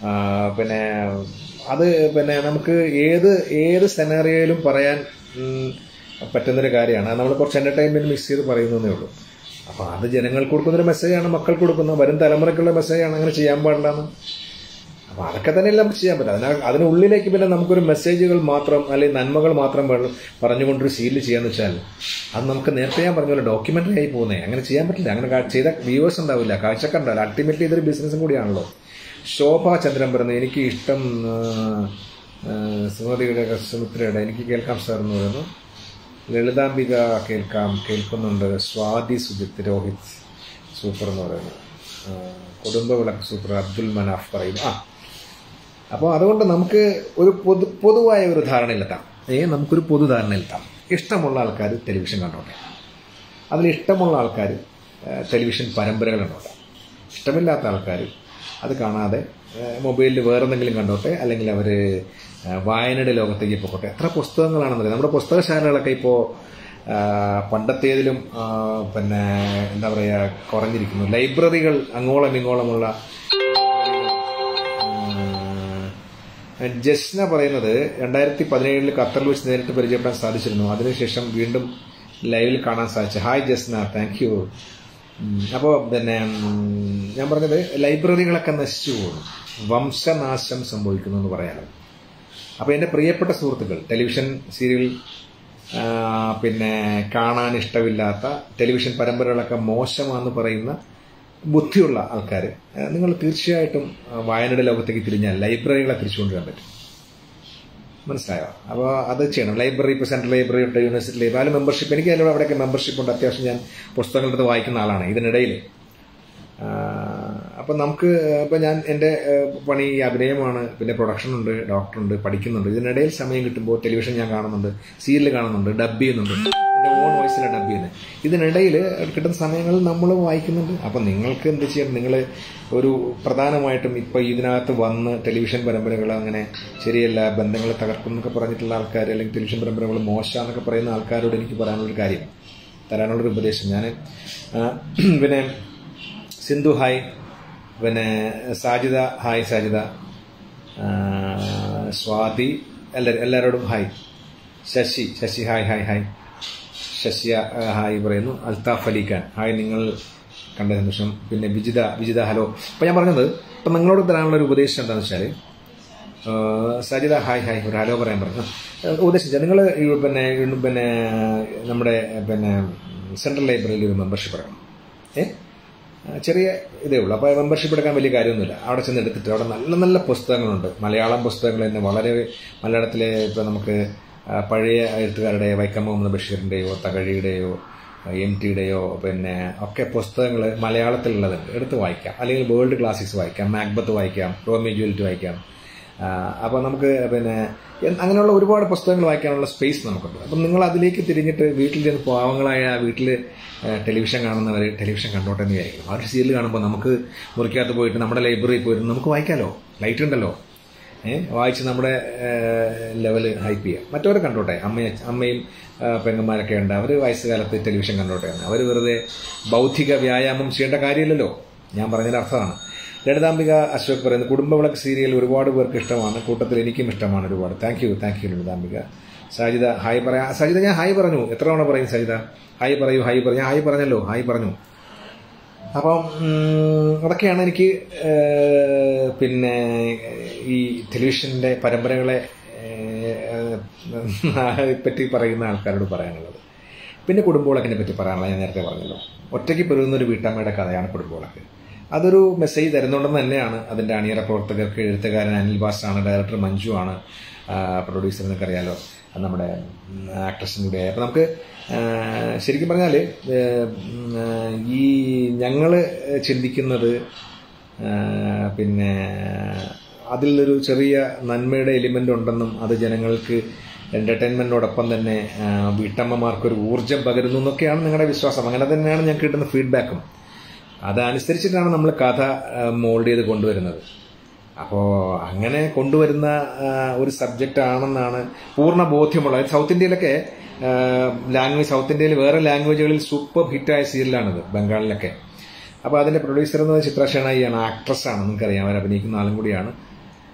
ആ, പിന്നെ അത് പിന്നെ നമുക്ക് ഏത് ഏത് സെനാറിയയിലും പറയാൻ ഉം, പറ്റുന്നൊരു കാര്യമാണ് അത് നമ്മൾ കുറച്ച് എന്റർടൈൻമെന്റ് മിക്സ് ചെയ്ത് പറയുന്നതേ ഉള്ളൂ അപ്പോൾ അത് ജനങ്ങൾക്ക് കൊടുക്കുന്നൊരു മെസ്സേജാണ് മക്കൾക്ക് കൊടുക്കുന്നത് വരും തലമുറയ്ക്കുള്ള മെസ്സേജാണ് അങ്ങനെ ചെയ്യാൻ പാടില്ലെന്ന് അപ്പോൾ അതൊക്കെ തന്നെയല്ല നമുക്ക് ചെയ്യാൻ പറ്റും അതിന അതിനുള്ളിലേക്ക് പിന്നെ നമുക്കൊരു മെസ്സേജുകൾ മാത്രം അല്ലെങ്കിൽ നന്മകൾ മാത്രം പറ- പറഞ്ഞുകൊണ്ടൊരു സീരിയൽ ചെയ്യാന്ന് വെച്ചാൽ അത് നമുക്ക് നേരത്തെ ഞാൻ പറഞ്ഞ പോലെ ഡോക്യുമെന്ററി ആയി പോകുന്നേ അങ്ങനെ ചെയ്യാൻ പറ്റില്ല അങ്ങനെ കാ- ചെയ്ത വ്യൂവേഴ്സ് ഉണ്ടാവില്ല കാഴ്ചക്കാരുണ്ടാവില്ല അൾട്ടിമേറ്റ്ലി ഇതൊരു ബിസിനസ്സും കൂടിയാണല്ലോ ശോഭ ചന്ദ്രൻ പറയുന്നത് എനിക്ക് ഇഷ്ടം ആ, ആ, സുമതിയുടെ സുമിത്രയുടെ എനിക്ക് കേൾക്കാം സാർ എന്ന് പറയുന്നു ലളിതാംബിക കേൾക്കാം കേൾക്കുന്നുണ്ട് സ്വാതി സുജിത്ത് രോഹിത് സൂപ്പർ എന്ന് പറയുന്നു ആ, കുടുംബ വിളക്ക് സൂപ്പർ അബ്ദുൽ മനാഫ് പറയുന്നു ആ അപ്പോൾ അതുകൊണ്ട് നമുക്ക് ഒരു പൊതു പൊതുവായ ഒരു ധാരണയിലെത്താം ഏ നമുക്കൊരു പൊതു ധാരണയിലെത്താം ഇഷ്ടമുള്ള ആൾക്കാർ ടെലിവിഷൻ കണ്ടോട്ടെ അതിൽ ഇഷ്ടമുള്ള ആൾക്കാർ ടെലിവിഷൻ പരമ്പരകൾ കണ്ടോട്ടെ ഇഷ്ടമില്ലാത്ത ആൾക്കാർ അത് കാണാതെ മൊബൈലിൽ വേറെ എന്തെങ്കിലും കണ്ടോട്ടെ അല്ലെങ്കിൽ അവർ വായനയുടെ ലോകത്തേക്ക് പോകട്ടെ എത്ര പുസ്തകങ്ങളാണെന്നറിയാം നമ്മുടെ പുസ്തകശാലകളൊക്കെ ഇപ്പോൾ പണ്ടത്തേതിലും ആ, പിന്നെ എന്താ പറയുക കുറഞ്ഞിരിക്കുന്നു ലൈബ്രറികൾ അങ്ങോളം ഇങ്ങോളമുള്ള ആ, ജസ്ന പറയുന്നത് രണ്ടായിരത്തി പതിനേഴിൽ ഖത്തറിൽ വെച്ച് നേരിട്ട് പരിചയപ്പെടാൻ സാധിച്ചിരുന്നു അതിനുശേഷം വീണ്ടും ലൈവിൽ കാണാൻ സാധിച്ചു ഹായ് ജസ്ന താങ്ക് യു അപ്പോൾ പിന്നെ ഉം, ഞാൻ പറഞ്ഞത് ലൈബ്രറികളൊക്കെ നശിച്ചു പോകുന്നു വംശനാശം സംഭവിക്കുന്നു എന്ന് പറയാമല്ലോ അപ്പോൾ എൻ്റെ പ്രിയപ്പെട്ട സുഹൃത്തുക്കൾ ടെലിവിഷൻ സീരിയൽ ആ, പിന്നെ കാണാൻ ഇഷ്ടമില്ലാത്ത ടെലിവിഷൻ പരമ്പരകളൊക്കെ മോശമാണെന്ന് പറയുന്ന ബുദ്ധിയുള്ള ആൾക്കാർ നിങ്ങൾ തീർച്ചയായിട്ടും ആ, വായനയുടെ ലോകത്തേക്ക് തിരിഞ്ഞാൽ ലൈബ്രറികളെ തിരിച്ചു കൊണ്ടുവരാൻ പറ്റും മനസ്സിലായോ അപ്പോൾ അത് ചെയ്യണം ലൈബ്രറി ഇപ്പോൾ സെൻട്രൽ ലൈബ്രറി ഉണ്ട് യൂണിവേഴ്സിറ്റി ലൈബ്രറി അതിൽ മെമ്പർഷിപ്പ് എനിക്ക് അതിലൂടെ അവിടെയൊക്കെ മെമ്പർഷിപ്പ് ഉണ്ട് അത്യാവശ്യം ഞാൻ പുസ്തകങ്ങൾ എടുത്ത് വായിക്കുന്ന ആളാണ് ഇതിനിടയിൽ അപ്പം നമുക്ക് ഇപ്പം ഞാൻ എൻ്റെ ഏഹ്, പണി ഈ അഭിനയമാണ് പിന്നെ പ്രൊഡക്ഷൻ ഉണ്ട് ഡോക്ടറുണ്ട് പഠിക്കുന്നുണ്ട് ഇതിനിടയിൽ സമയം കിട്ടുമ്പോൾ ടെലിവിഷൻ ഞാൻ കാണുന്നുണ്ട് സീരിയൽ കാണുന്നുണ്ട് ഡബ് ചെയ്യുന്നുണ്ട് എൻ്റെ ഓൺ വോയിസിലാണ് ഡബ് ചെയ്യുന്നത് ഇതിനിടയിൽ കിട്ടുന്ന സമയങ്ങളിൽ നമ്മൾ വായിക്കുന്നുണ്ട് അപ്പം നിങ്ങൾക്ക് എന്ത് ചെയ്യണം നിങ്ങൾ ഒരു പ്രധാനമായിട്ടും ഇപ്പോൾ ഇതിനകത്ത് വന്ന് ടെലിവിഷൻ പരമ്പരകൾ അങ്ങനെ ശരിയല്ല ബന്ധങ്ങൾ തകർക്കും എന്നൊക്കെ പറഞ്ഞിട്ടുള്ള ആൾക്കാർ അല്ലെങ്കിൽ ടെലിവിഷൻ പരമ്പരകൾ മോശമാണെന്നൊക്കെ പറയുന്ന ആൾക്കാരോട് എനിക്ക് പറയാനുള്ളൊരു കാര്യം തരാനുള്ളൊരു ഉപദേശം ഞാൻ പിന്നെ സിന്ധു ഹായ് പിന്നെ സാജിദ ഹായ് സാജിദ ആ, സ്വാതി എല്ലാവരും എല്ലാവരോടും hi Sasi Sasi hi hi hi Sasi ആ, ഹായ് പറയുന്നു അൽത്താഫ് അലി ഖാൻ ഹായ് നിങ്ങൾ കണ്ട സന്തോഷം പിന്നെ വിജിത വിജിത ഹലോ അപ്പം ഞാൻ പറഞ്ഞത് ഇപ്പം നിങ്ങളോട് തരാനുള്ള ഒരു ഉപദേശം എന്താണെന്ന് വെച്ചാൽ സജിത ഹായ് ഹായ് ഒരു ഹലോ പറയാൻ പറഞ്ഞു ഉപദേശിച്ച നിങ്ങൾ പിന്നെ ഈ പിന്നെ നമ്മുടെ പിന്നെ സെൻട്രൽ ലൈബ്രറിയിൽ ഒരു മെമ്പർഷിപ്പ് എടുക്കണം ഏ ആ, ചെറിയ ഇതേ ഉള്ളൂ അപ്പോൾ മെമ്പർഷിപ്പ് എടുക്കാൻ വലിയ കാര്യമൊന്നുമില്ല അവിടെ ചെന്ന് എടുത്തിട്ട് അവിടെ നല്ല നല്ല പുസ്തകങ്ങളുണ്ട് മലയാളം പുസ്തകങ്ങൾ തന്നെ വളരെ മലയാളത്തിലെ ഇപ്പോൾ നമുക്ക് ആ, പഴയ എഴുത്തുകാരുടെ വൈക്കം മുഹമ്മദ് ബഷീറിൻ്റെയോ തകഴിയുടെയോ എം ടിയുടെയോ പിന്നെ ഒക്കെ പുസ്തകങ്ങൾ മലയാളത്തിലുള്ളതുണ്ട് എടുത്ത് വായിക്കാം അല്ലെങ്കിൽ വേൾഡ് ക്ലാസിക്സ് വായിക്കാം മാക്ബത്ത് വായിക്കാം റോമിയോ ജൂലിറ്റ് വായിക്കാം അപ്പോൾ നമുക്ക് പിന്നെ എൻ- അങ്ങനെയുള്ള ഒരുപാട് പുസ്തകങ്ങൾ വായിക്കാനുള്ള സ്പേസ് നമുക്കുണ്ട് അപ്പം നിങ്ങൾ അതിലേക്ക് തിരിഞ്ഞിട്ട് വീട്ടിൽ ചെന്ന് പാവങ്ങളായ വീട്ടിൽ ടെലിവിഷൻ കാണുന്നവർ ടെലിവിഷൻ കണ്ടോട്ടെ എന്ന് വിചാരിക്കും അവർ സീരിയൽ കാണുമ്പോൾ നമുക്ക് മുറിക്കകത്ത് പോയിട്ട് നമ്മുടെ ലൈബ്രറിയിൽ പോയിട്ട് നമുക്ക് വായിക്കാമല്ലോ ലൈറ്റ് ഉണ്ടല്ലോ ഏഹ് വായിച്ച് നമ്മുടെ ലെവൽ ഹൈപ്പ് ചെയ്യാം മറ്റവരെ കണ്ടോട്ടെ അമ്മ അമ്മയും ആ, പെങ്ങന്മാരൊക്കെ ഉണ്ട് അവർ വയസ്സുകാലത്ത് ടെലിവിഷൻ കണ്ടോട്ടെ എന്ന് അവർ വെറുതെ ബൗദ്ധിക വ്യായാമം ചെയ്യേണ്ട കാര്യമില്ലല്ലോ ഞാൻ പറഞ്ഞതിന്റെ അർത്ഥമാണ് ലളിതാംബിക അശോക് പറയുന്നത് കുടുംബവിളക്ക് സീരിയൽ ഒരുപാട് പേർക്ക് ഇഷ്ടമാണ് കൂട്ടത്തിൽ എനിക്കും ഇഷ്ടമാണ് ഒരുപാട് thank you thank you Lalithambika Sajida hi പറയാ സാജിദ ഞാൻ ഹായ് പറഞ്ഞു എത്ര തവണ പറയും സാജിദ ഹായ് പറയൂ ഹായ് പറയൂ ഞാൻ ഹായ് പറഞ്ഞല്ലോ ഹായ് പറഞ്ഞു അപ്പം ഉം, അതൊക്കെയാണ് എനിക്ക് ഏഹ്, പിന്നെ ഈ ടെലിവിഷൻ്റെ പരമ്പരകളെ ഏഹ്, പറ്റി പറയുന്ന ആൾക്കാരോട് പറയാനുള്ളത് പിന്നെ കുടുംബവിളക്കിനെ പറ്റി പറയാനുള്ളത് ഞാൻ നേരത്തെ പറഞ്ഞല്ലോ ഒറ്റയ്ക്ക് പെരുകുന്ന ഒരു വീട്ടമ്മയുടെ കഥയാണ് കുടുംബവിളക്ക് അതൊരു മെസ്സേജ് തരുന്നുണ്ടെന്ന് തന്നെയാണ് അതിൻ്റെ അണിയറ പ്രവർത്തകർക്ക് എഴുത്തുകാരൻ അനിൽ ബാസാണ് ഡയറക്ടർ മഞ്ജു ആണ് പ്രൊഡ്യൂസർ എന്നൊക്കെ അറിയാലോ അത് നമ്മുടെ ആക്ട്രസും കൂടെ അപ്പോൾ നമുക്ക് ആ, ശരിക്കും പറഞ്ഞാൽ ഈ ഞങ്ങൾ ചിന്തിക്കുന്നത് ആ, പിന്നെ അതിലൊരു ചെറിയ നന്മയുടെ എലിമെൻ്റ് ഉണ്ടെന്നും അത് ജനങ്ങൾക്ക് എൻ്റർടൈൻമെൻറ്റിനോടൊപ്പം തന്നെ ആ, വീട്ടമ്മമാർക്കൊരു ഊർജ്ജം പകരുന്നു എന്നൊക്കെയാണ് നിങ്ങളുടെ വിശ്വാസം അങ്ങനെ തന്നെയാണ് ഞങ്ങൾക്ക് കിട്ടുന്ന ഫീഡ്ബാക്കും അതനുസരിച്ചിട്ടാണ് നമ്മൾ കഥ മോൾഡ് ചെയ്ത് കൊണ്ടുവരുന്നത് അപ്പോൾ അങ്ങനെ കൊണ്ടുവരുന്ന ആ, ഒരു സബ്ജക്റ്റ് ആണെന്നാണ് പൂർണ്ണ ബോധ്യമുള്ളത് സൗത്ത് ഇന്ത്യയിലൊക്കെ ലാംഗ്വേജ് സൗത്ത് ഇന്ത്യയിൽ വേറെ ലാംഗ്വേജുകളിൽ സൂപ്പർ ഹിറ്റായ സീരിയലാണിത് ബംഗാളിലൊക്കെ അപ്പോൾ അതിന്റെ പ്രൊഡ്യൂസർ എന്ന് പറയുന്നത് ചിത്ര ഷെണായിയാണ് ആക്ട്രസ് ആണ് നിങ്ങൾക്കറിയാം അവർ അഭിനയിക്കുന്ന ആളും കൂടിയാണ്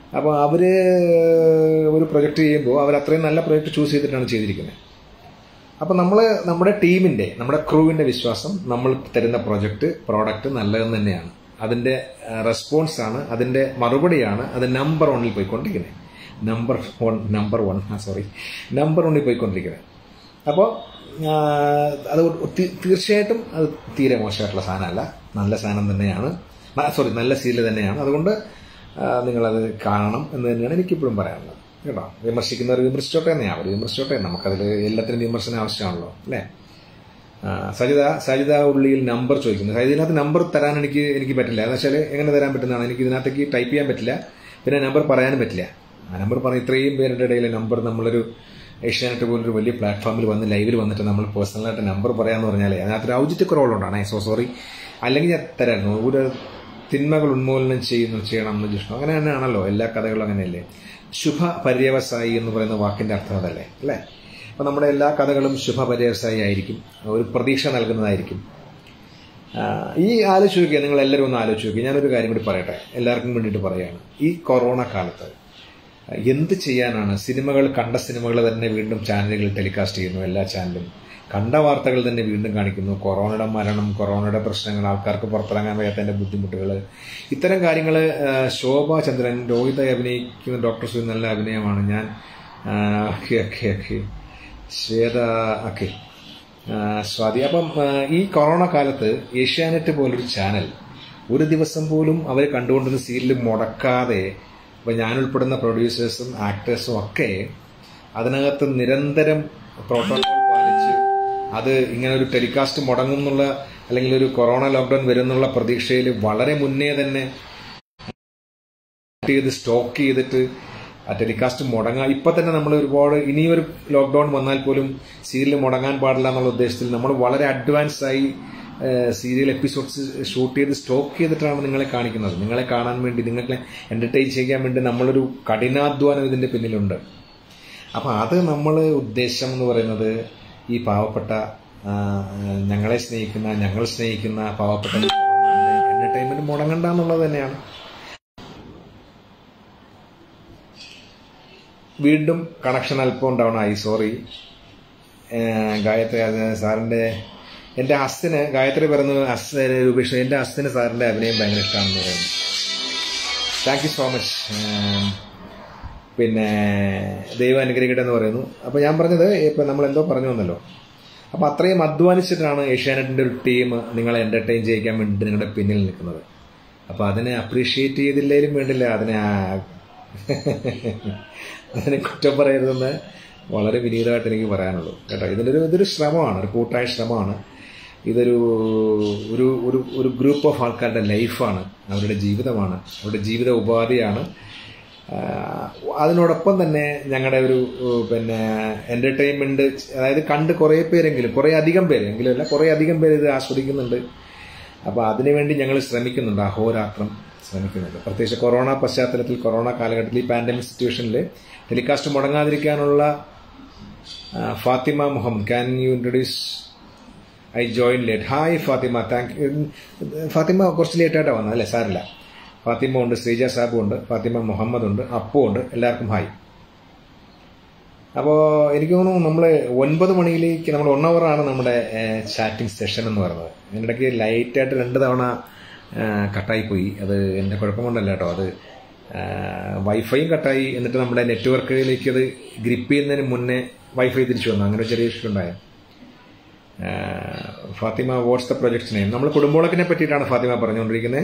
അപ്പോൾ അവർ ഒരു പ്രൊജക്റ്റ് ചെയ്യുമ്പോൾ അവർ അത്രയും നല്ല പ്രൊജക്റ്റ് ചൂസ് ചെയ്തിട്ടാണ് ചെയ്തിരിക്കുന്നത് അപ്പോൾ നമ്മൾ നമ്മുടെ ടീമിൻ്റെ നമ്മുടെ ക്രൂവിൻ്റെ വിശ്വാസം നമ്മൾ തരുന്ന പ്രൊജക്റ്റ് പ്രോഡക്റ്റ് നല്ലതെന്ന് തന്നെയാണ് അതിൻ്റെ റെസ്പോൺസ് ആണ് അതിൻ്റെ മറുപടിയാണ് അത് നമ്പർ വണ്ണിൽ പോയിക്കൊണ്ടിരിക്കുന്നത് നമ്പർ വൺ നമ്പർ വൺ ആ സോറി നമ്പർ വണ്ണിൽ പോയിക്കൊണ്ടിരിക്കുന്നത് അപ്പോൾ അത് തി- തീർച്ചയായിട്ടും അത് തീരെ മോശമായിട്ടുള്ള സാധനമല്ല നല്ല സാധനം തന്നെയാണ് സോറി നല്ല സീല് തന്നെയാണ് അതുകൊണ്ട് ആ, നിങ്ങളത് കാണണം എന്ന് തന്നെയാണ് എനിക്കിപ്പോഴും പറയാനുള്ളത് കേട്ടോ വിമർശിക്കുന്നവർ വിമർശിച്ചോട്ടെ തന്നെ അവർ വിമർശിച്ചോട്ടെ നമുക്കതിൽ എല്ലാത്തിനും വിമർശനം ആവശ്യമാണല്ലോ അല്ലേ ആ, സജിത സജിത ഉള്ളിയിൽ നമ്പർ ചോദിക്കുന്നു സജിത ഇതിനകത്ത് നമ്പർ തരാൻ എനിക്ക് എനിക്ക് പറ്റില്ല എന്ന് വെച്ചാൽ എങ്ങനെ തരാൻ പറ്റുന്നതാണ് എനിക്ക് ഇതിനകത്തേക്ക് ടൈപ്പ് ചെയ്യാൻ പറ്റില്ല പിന്നെ നമ്പർ പറയാനും പറ്റില്ല ആ നമ്പർ പറഞ്ഞ ഇത്രയും പേരുടെ ഇടയിൽ നമ്പർ നമ്മളൊരു ഏഷ്യാനെറ്റ് പോലൊരു വലിയ പ്ലാറ്റ്ഫോമിൽ വന്ന് ലൈവിൽ വന്നിട്ട് നമ്മൾ പേഴ്സണലായിട്ട് നമ്പർ പറയാന്ന് പറഞ്ഞാലേ അതിനകത്തൊരു ഔചിത്യക്കുറവുള്ളതാണ് സോ സോറി അല്ലെങ്കിൽ ഞാൻ തരായിരുന്നു ഒരു തിന്മകൾ ഉന്മൂലനം ചെയ്യുന്നു ചെയ്യണം എന്ന് ജിഷ്ണു അങ്ങനെ തന്നെയാണല്ലോ എല്ലാ കഥകളും അങ്ങനെയല്ലേ ശുഭ പര്യവസായി എന്ന് പറയുന്ന വാക്കിന്റെ അർത്ഥം അതല്ലേ അല്ലേ അപ്പൊ നമ്മുടെ എല്ലാ കഥകളും ശുഭ പര്യവസായി ആയിരിക്കും ഒരു പ്രതീക്ഷ നൽകുന്നതായിരിക്കും ആ, ഈ ആലോചിച്ച് നോക്കിയാൽ നിങ്ങൾ എല്ലാവരും ഒന്ന് ആലോചിച്ച് നോക്കി ഞാനൊരു കാര്യം കൂടി പറയട്ടെ എല്ലാവർക്കും വേണ്ടിയിട്ട് പറയാണ് ഈ കൊറോണ കാലത്ത് എന്ത് ചെയ്യാനാണ് സിനിമകൾ കണ്ട സിനിമകൾ തന്നെ വീണ്ടും ചാനലുകളിൽ ടെലികാസ്റ്റ് ചെയ്യുന്നു എല്ലാ ചാനലും കണ്ട വാർത്തകൾ തന്നെ വീണ്ടും കാണിക്കുന്നു കൊറോണയുടെ മരണം കൊറോണയുടെ പ്രശ്നങ്ങൾ ആൾക്കാർക്ക് പുറത്തിറങ്ങാൻ വയ്യാത്തതിന്റെ ബുദ്ധിമുട്ടുകൾ ഇത്തരം കാര്യങ്ങൾ ശോഭ ചന്ദ്രൻ രോഹിത അഭിനയിക്കുന്ന ഡോക്ടർ സുനി നല്ല അഭിനയമാണ് ഞാൻ ആ, okay okay okay Swetha okay ആ, സ്വാതി അപ്പം ആ, ഈ കൊറോണ കാലത്ത് ഏഷ്യാനെറ്റ് പോലൊരു ചാനൽ ഒരു ദിവസം പോലും അവർ കണ്ടുകൊണ്ടിരുന്ന സീരിയൽ മുടക്കാതെ ഇപ്പം ഞാനുൾപ്പെടുന്ന പ്രൊഡ്യൂസേഴ്സും ആക്ടേഴ്സും ഒക്കെ അതിനകത്ത് നിരന്തരം പ്രോട്ടോകോൾ പാലിച്ച് അത് ഇങ്ങനെ ഒരു ടെലികാസ്റ്റ് മുടങ്ങും എന്നുള്ള അല്ലെങ്കിൽ ഒരു കൊറോണ ലോക്ക്ഡൌൺ വരുന്നുള്ള പ്രതീക്ഷയിൽ വളരെ മുന്നേ തന്നെ ചെയ്ത് സ്റ്റോക്ക് ചെയ്തിട്ട് ആ ടെലികാസ്റ്റ് മുടങ്ങാൻ ഇപ്പൊ തന്നെ നമ്മൾ ഒരുപാട് ഇനിയൊരു ലോക്ക്ഡൌൺ വന്നാൽ പോലും സീരിയൽ മുടങ്ങാൻ പാടില്ല എന്നുള്ള ഉദ്ദേശത്തിൽ നമ്മൾ വളരെ അഡ്വാൻസ് ആയി സീരിയൽ എപ്പിസോഡ്സ് ഷൂട്ട് ചെയ്ത് സ്റ്റോക്ക് ചെയ്തിട്ടാണ് നിങ്ങളെ കാണിക്കുന്നത് നിങ്ങളെ കാണാൻ വേണ്ടി നിങ്ങളെ എന്റർടൈൻ ചെയ്യാൻ വേണ്ടി നമ്മളൊരു കഠിനാധ്വാനം ഇതിന്റെ പിന്നിലുണ്ട് അപ്പൊ അത് നമ്മൾ ഉദ്ദേശം എന്ന് പറയുന്നത് ഈ പാവപ്പെട്ട ആ, ഞങ്ങളെ സ്നേഹിക്കുന്ന ഞങ്ങൾ സ്നേഹിക്കുന്ന പാവപ്പെട്ട എന്റർടൈൻമെന്റ് മുടങ്ങണ്ട എന്നുള്ളത് തന്നെയാണ് വീണ്ടും കണക്ഷൻ അല്പം ഡൗൺ ആയി സോറി ഗായത്രി അത് സാറിന്റെ എന്റെ ഹസ്തിന് ഗായത്രി പറഞ്ഞു ഹസ് രൂപേഷ് എന്റെ ഹസ്തിന് സാറിന്റെ അഭിനയം ഭയങ്കര ഇഷ്ടമാണെന്ന് പറയുന്നു താങ്ക് യു സോ മച്ച് പിന്നെ ദൈവം അനുഗ്രഹിക്കട്ടെ എന്ന് പറയുന്നു അപ്പൊ ഞാൻ പറഞ്ഞത് ഇപ്പൊ നമ്മൾ എന്തോ പറഞ്ഞു വന്നല്ലോ അപ്പൊ അത്രയും അധ്വാനിച്ചിട്ടാണ് ഏഷ്യാനെറ്റിന്റെ ഒരു ടീം നിങ്ങളെ എന്റർടൈൻ ചെയ്യിക്കാൻ വേണ്ടി നിങ്ങളുടെ പിന്നിൽ നിൽക്കുന്നത് അപ്പൊ അതിനെ അപ്രീഷിയേറ്റ് ചെയ്തില്ലേലും വേണ്ടില്ല അതിനെ ആ- അതിനെ കുറ്റം പറയരുതെന്ന് വളരെ വിനീതമായിട്ട് എനിക്ക് പറയാനുള്ളൂ കേട്ടോ ഇതിനൊരു ഇതൊരു ശ്രമമാണ് ഒരു കൂട്ടായ ശ്രമമാണ് ഇതൊരു ഒരു ഒരു ഒരു ഗ്രൂപ്പ് ഓഫ് ആൾക്കാരുടെ ലൈഫാണ് അവരുടെ ജീവിതമാണ് അവരുടെ ജീവിത ഉപാധിയാണ് ആഹ് അതിനോടൊപ്പം തന്നെ ഞങ്ങളുടെ ഒരു ഏഹ് പിന്നെ എന്റർടൈൻമെന്റ് അതായത് കണ്ട് കുറേ പേരെങ്കിലും കുറേ അധികം പേര് എങ്കിലും അല്ല കുറേ അധികം പേര് ഇത് ആസ്വദിക്കുന്നുണ്ട് അപ്പോൾ അതിനുവേണ്ടി ഞങ്ങൾ ശ്രമിക്കുന്നുണ്ട് അഹോരാത്രം ശ്രമിക്കുന്നുണ്ട് പ്രത്യേകിച്ച് കൊറോണ പശ്ചാത്തലത്തിൽ കൊറോണ കാലഘട്ടത്തിൽ ഈ പാൻഡമിക് സിറ്റുവേഷനിൽ ടെലികാസ്റ്റ് മുടങ്ങാതിരിക്കാനുള്ള ആ, Fathima Muhammad can you introduce I join late hi Fathima thank Fathima കുറച്ച് ലേറ്റായിട്ടാണ് വന്നത് അല്ലേ സാറില്ല ഫാത്തിമ ഉണ്ട് ശ്രീജ സാബു ഉണ്ട് ഫാത്തിമ മുഹമ്മദ് ഉണ്ട് അപ്പു ഉണ്ട് എല്ലാവർക്കും ഹായ് അപ്പോൾ എനിക്ക് തോന്നുന്നു നമ്മൾ ഒൻപത് മണിയിലേക്ക് നമ്മൾ വൺ ആണ് നമ്മുടെ ചാറ്റിംഗ് സെഷൻ എന്ന് പറയുന്നത് അതിനിടയ്ക്ക് ലൈറ്റായിട്ട് രണ്ട് തവണ കട്ടായി പോയി അത് എൻ്റെ കുഴപ്പം കൊണ്ടല്ല കേട്ടോ അത് വൈഫൈയും കട്ടായി എന്നിട്ട് നമ്മുടെ നെറ്റ്വർക്കിലേക്ക് അത് ഗ്രിപ്പ് ചെയ്യുന്നതിന് മുന്നേ വൈഫൈ തിരിച്ചു വന്നു അങ്ങനെ ഒരു ചെറിയ ഇഷ്യൂ ഉണ്ടായത് Fathima what's the project name നമ്മൾ കുടുംബോളക്കിനെ പറ്റിയിട്ടാണ് ഫാത്തിമ പറഞ്ഞുകൊണ്ടിരിക്കുന്നത്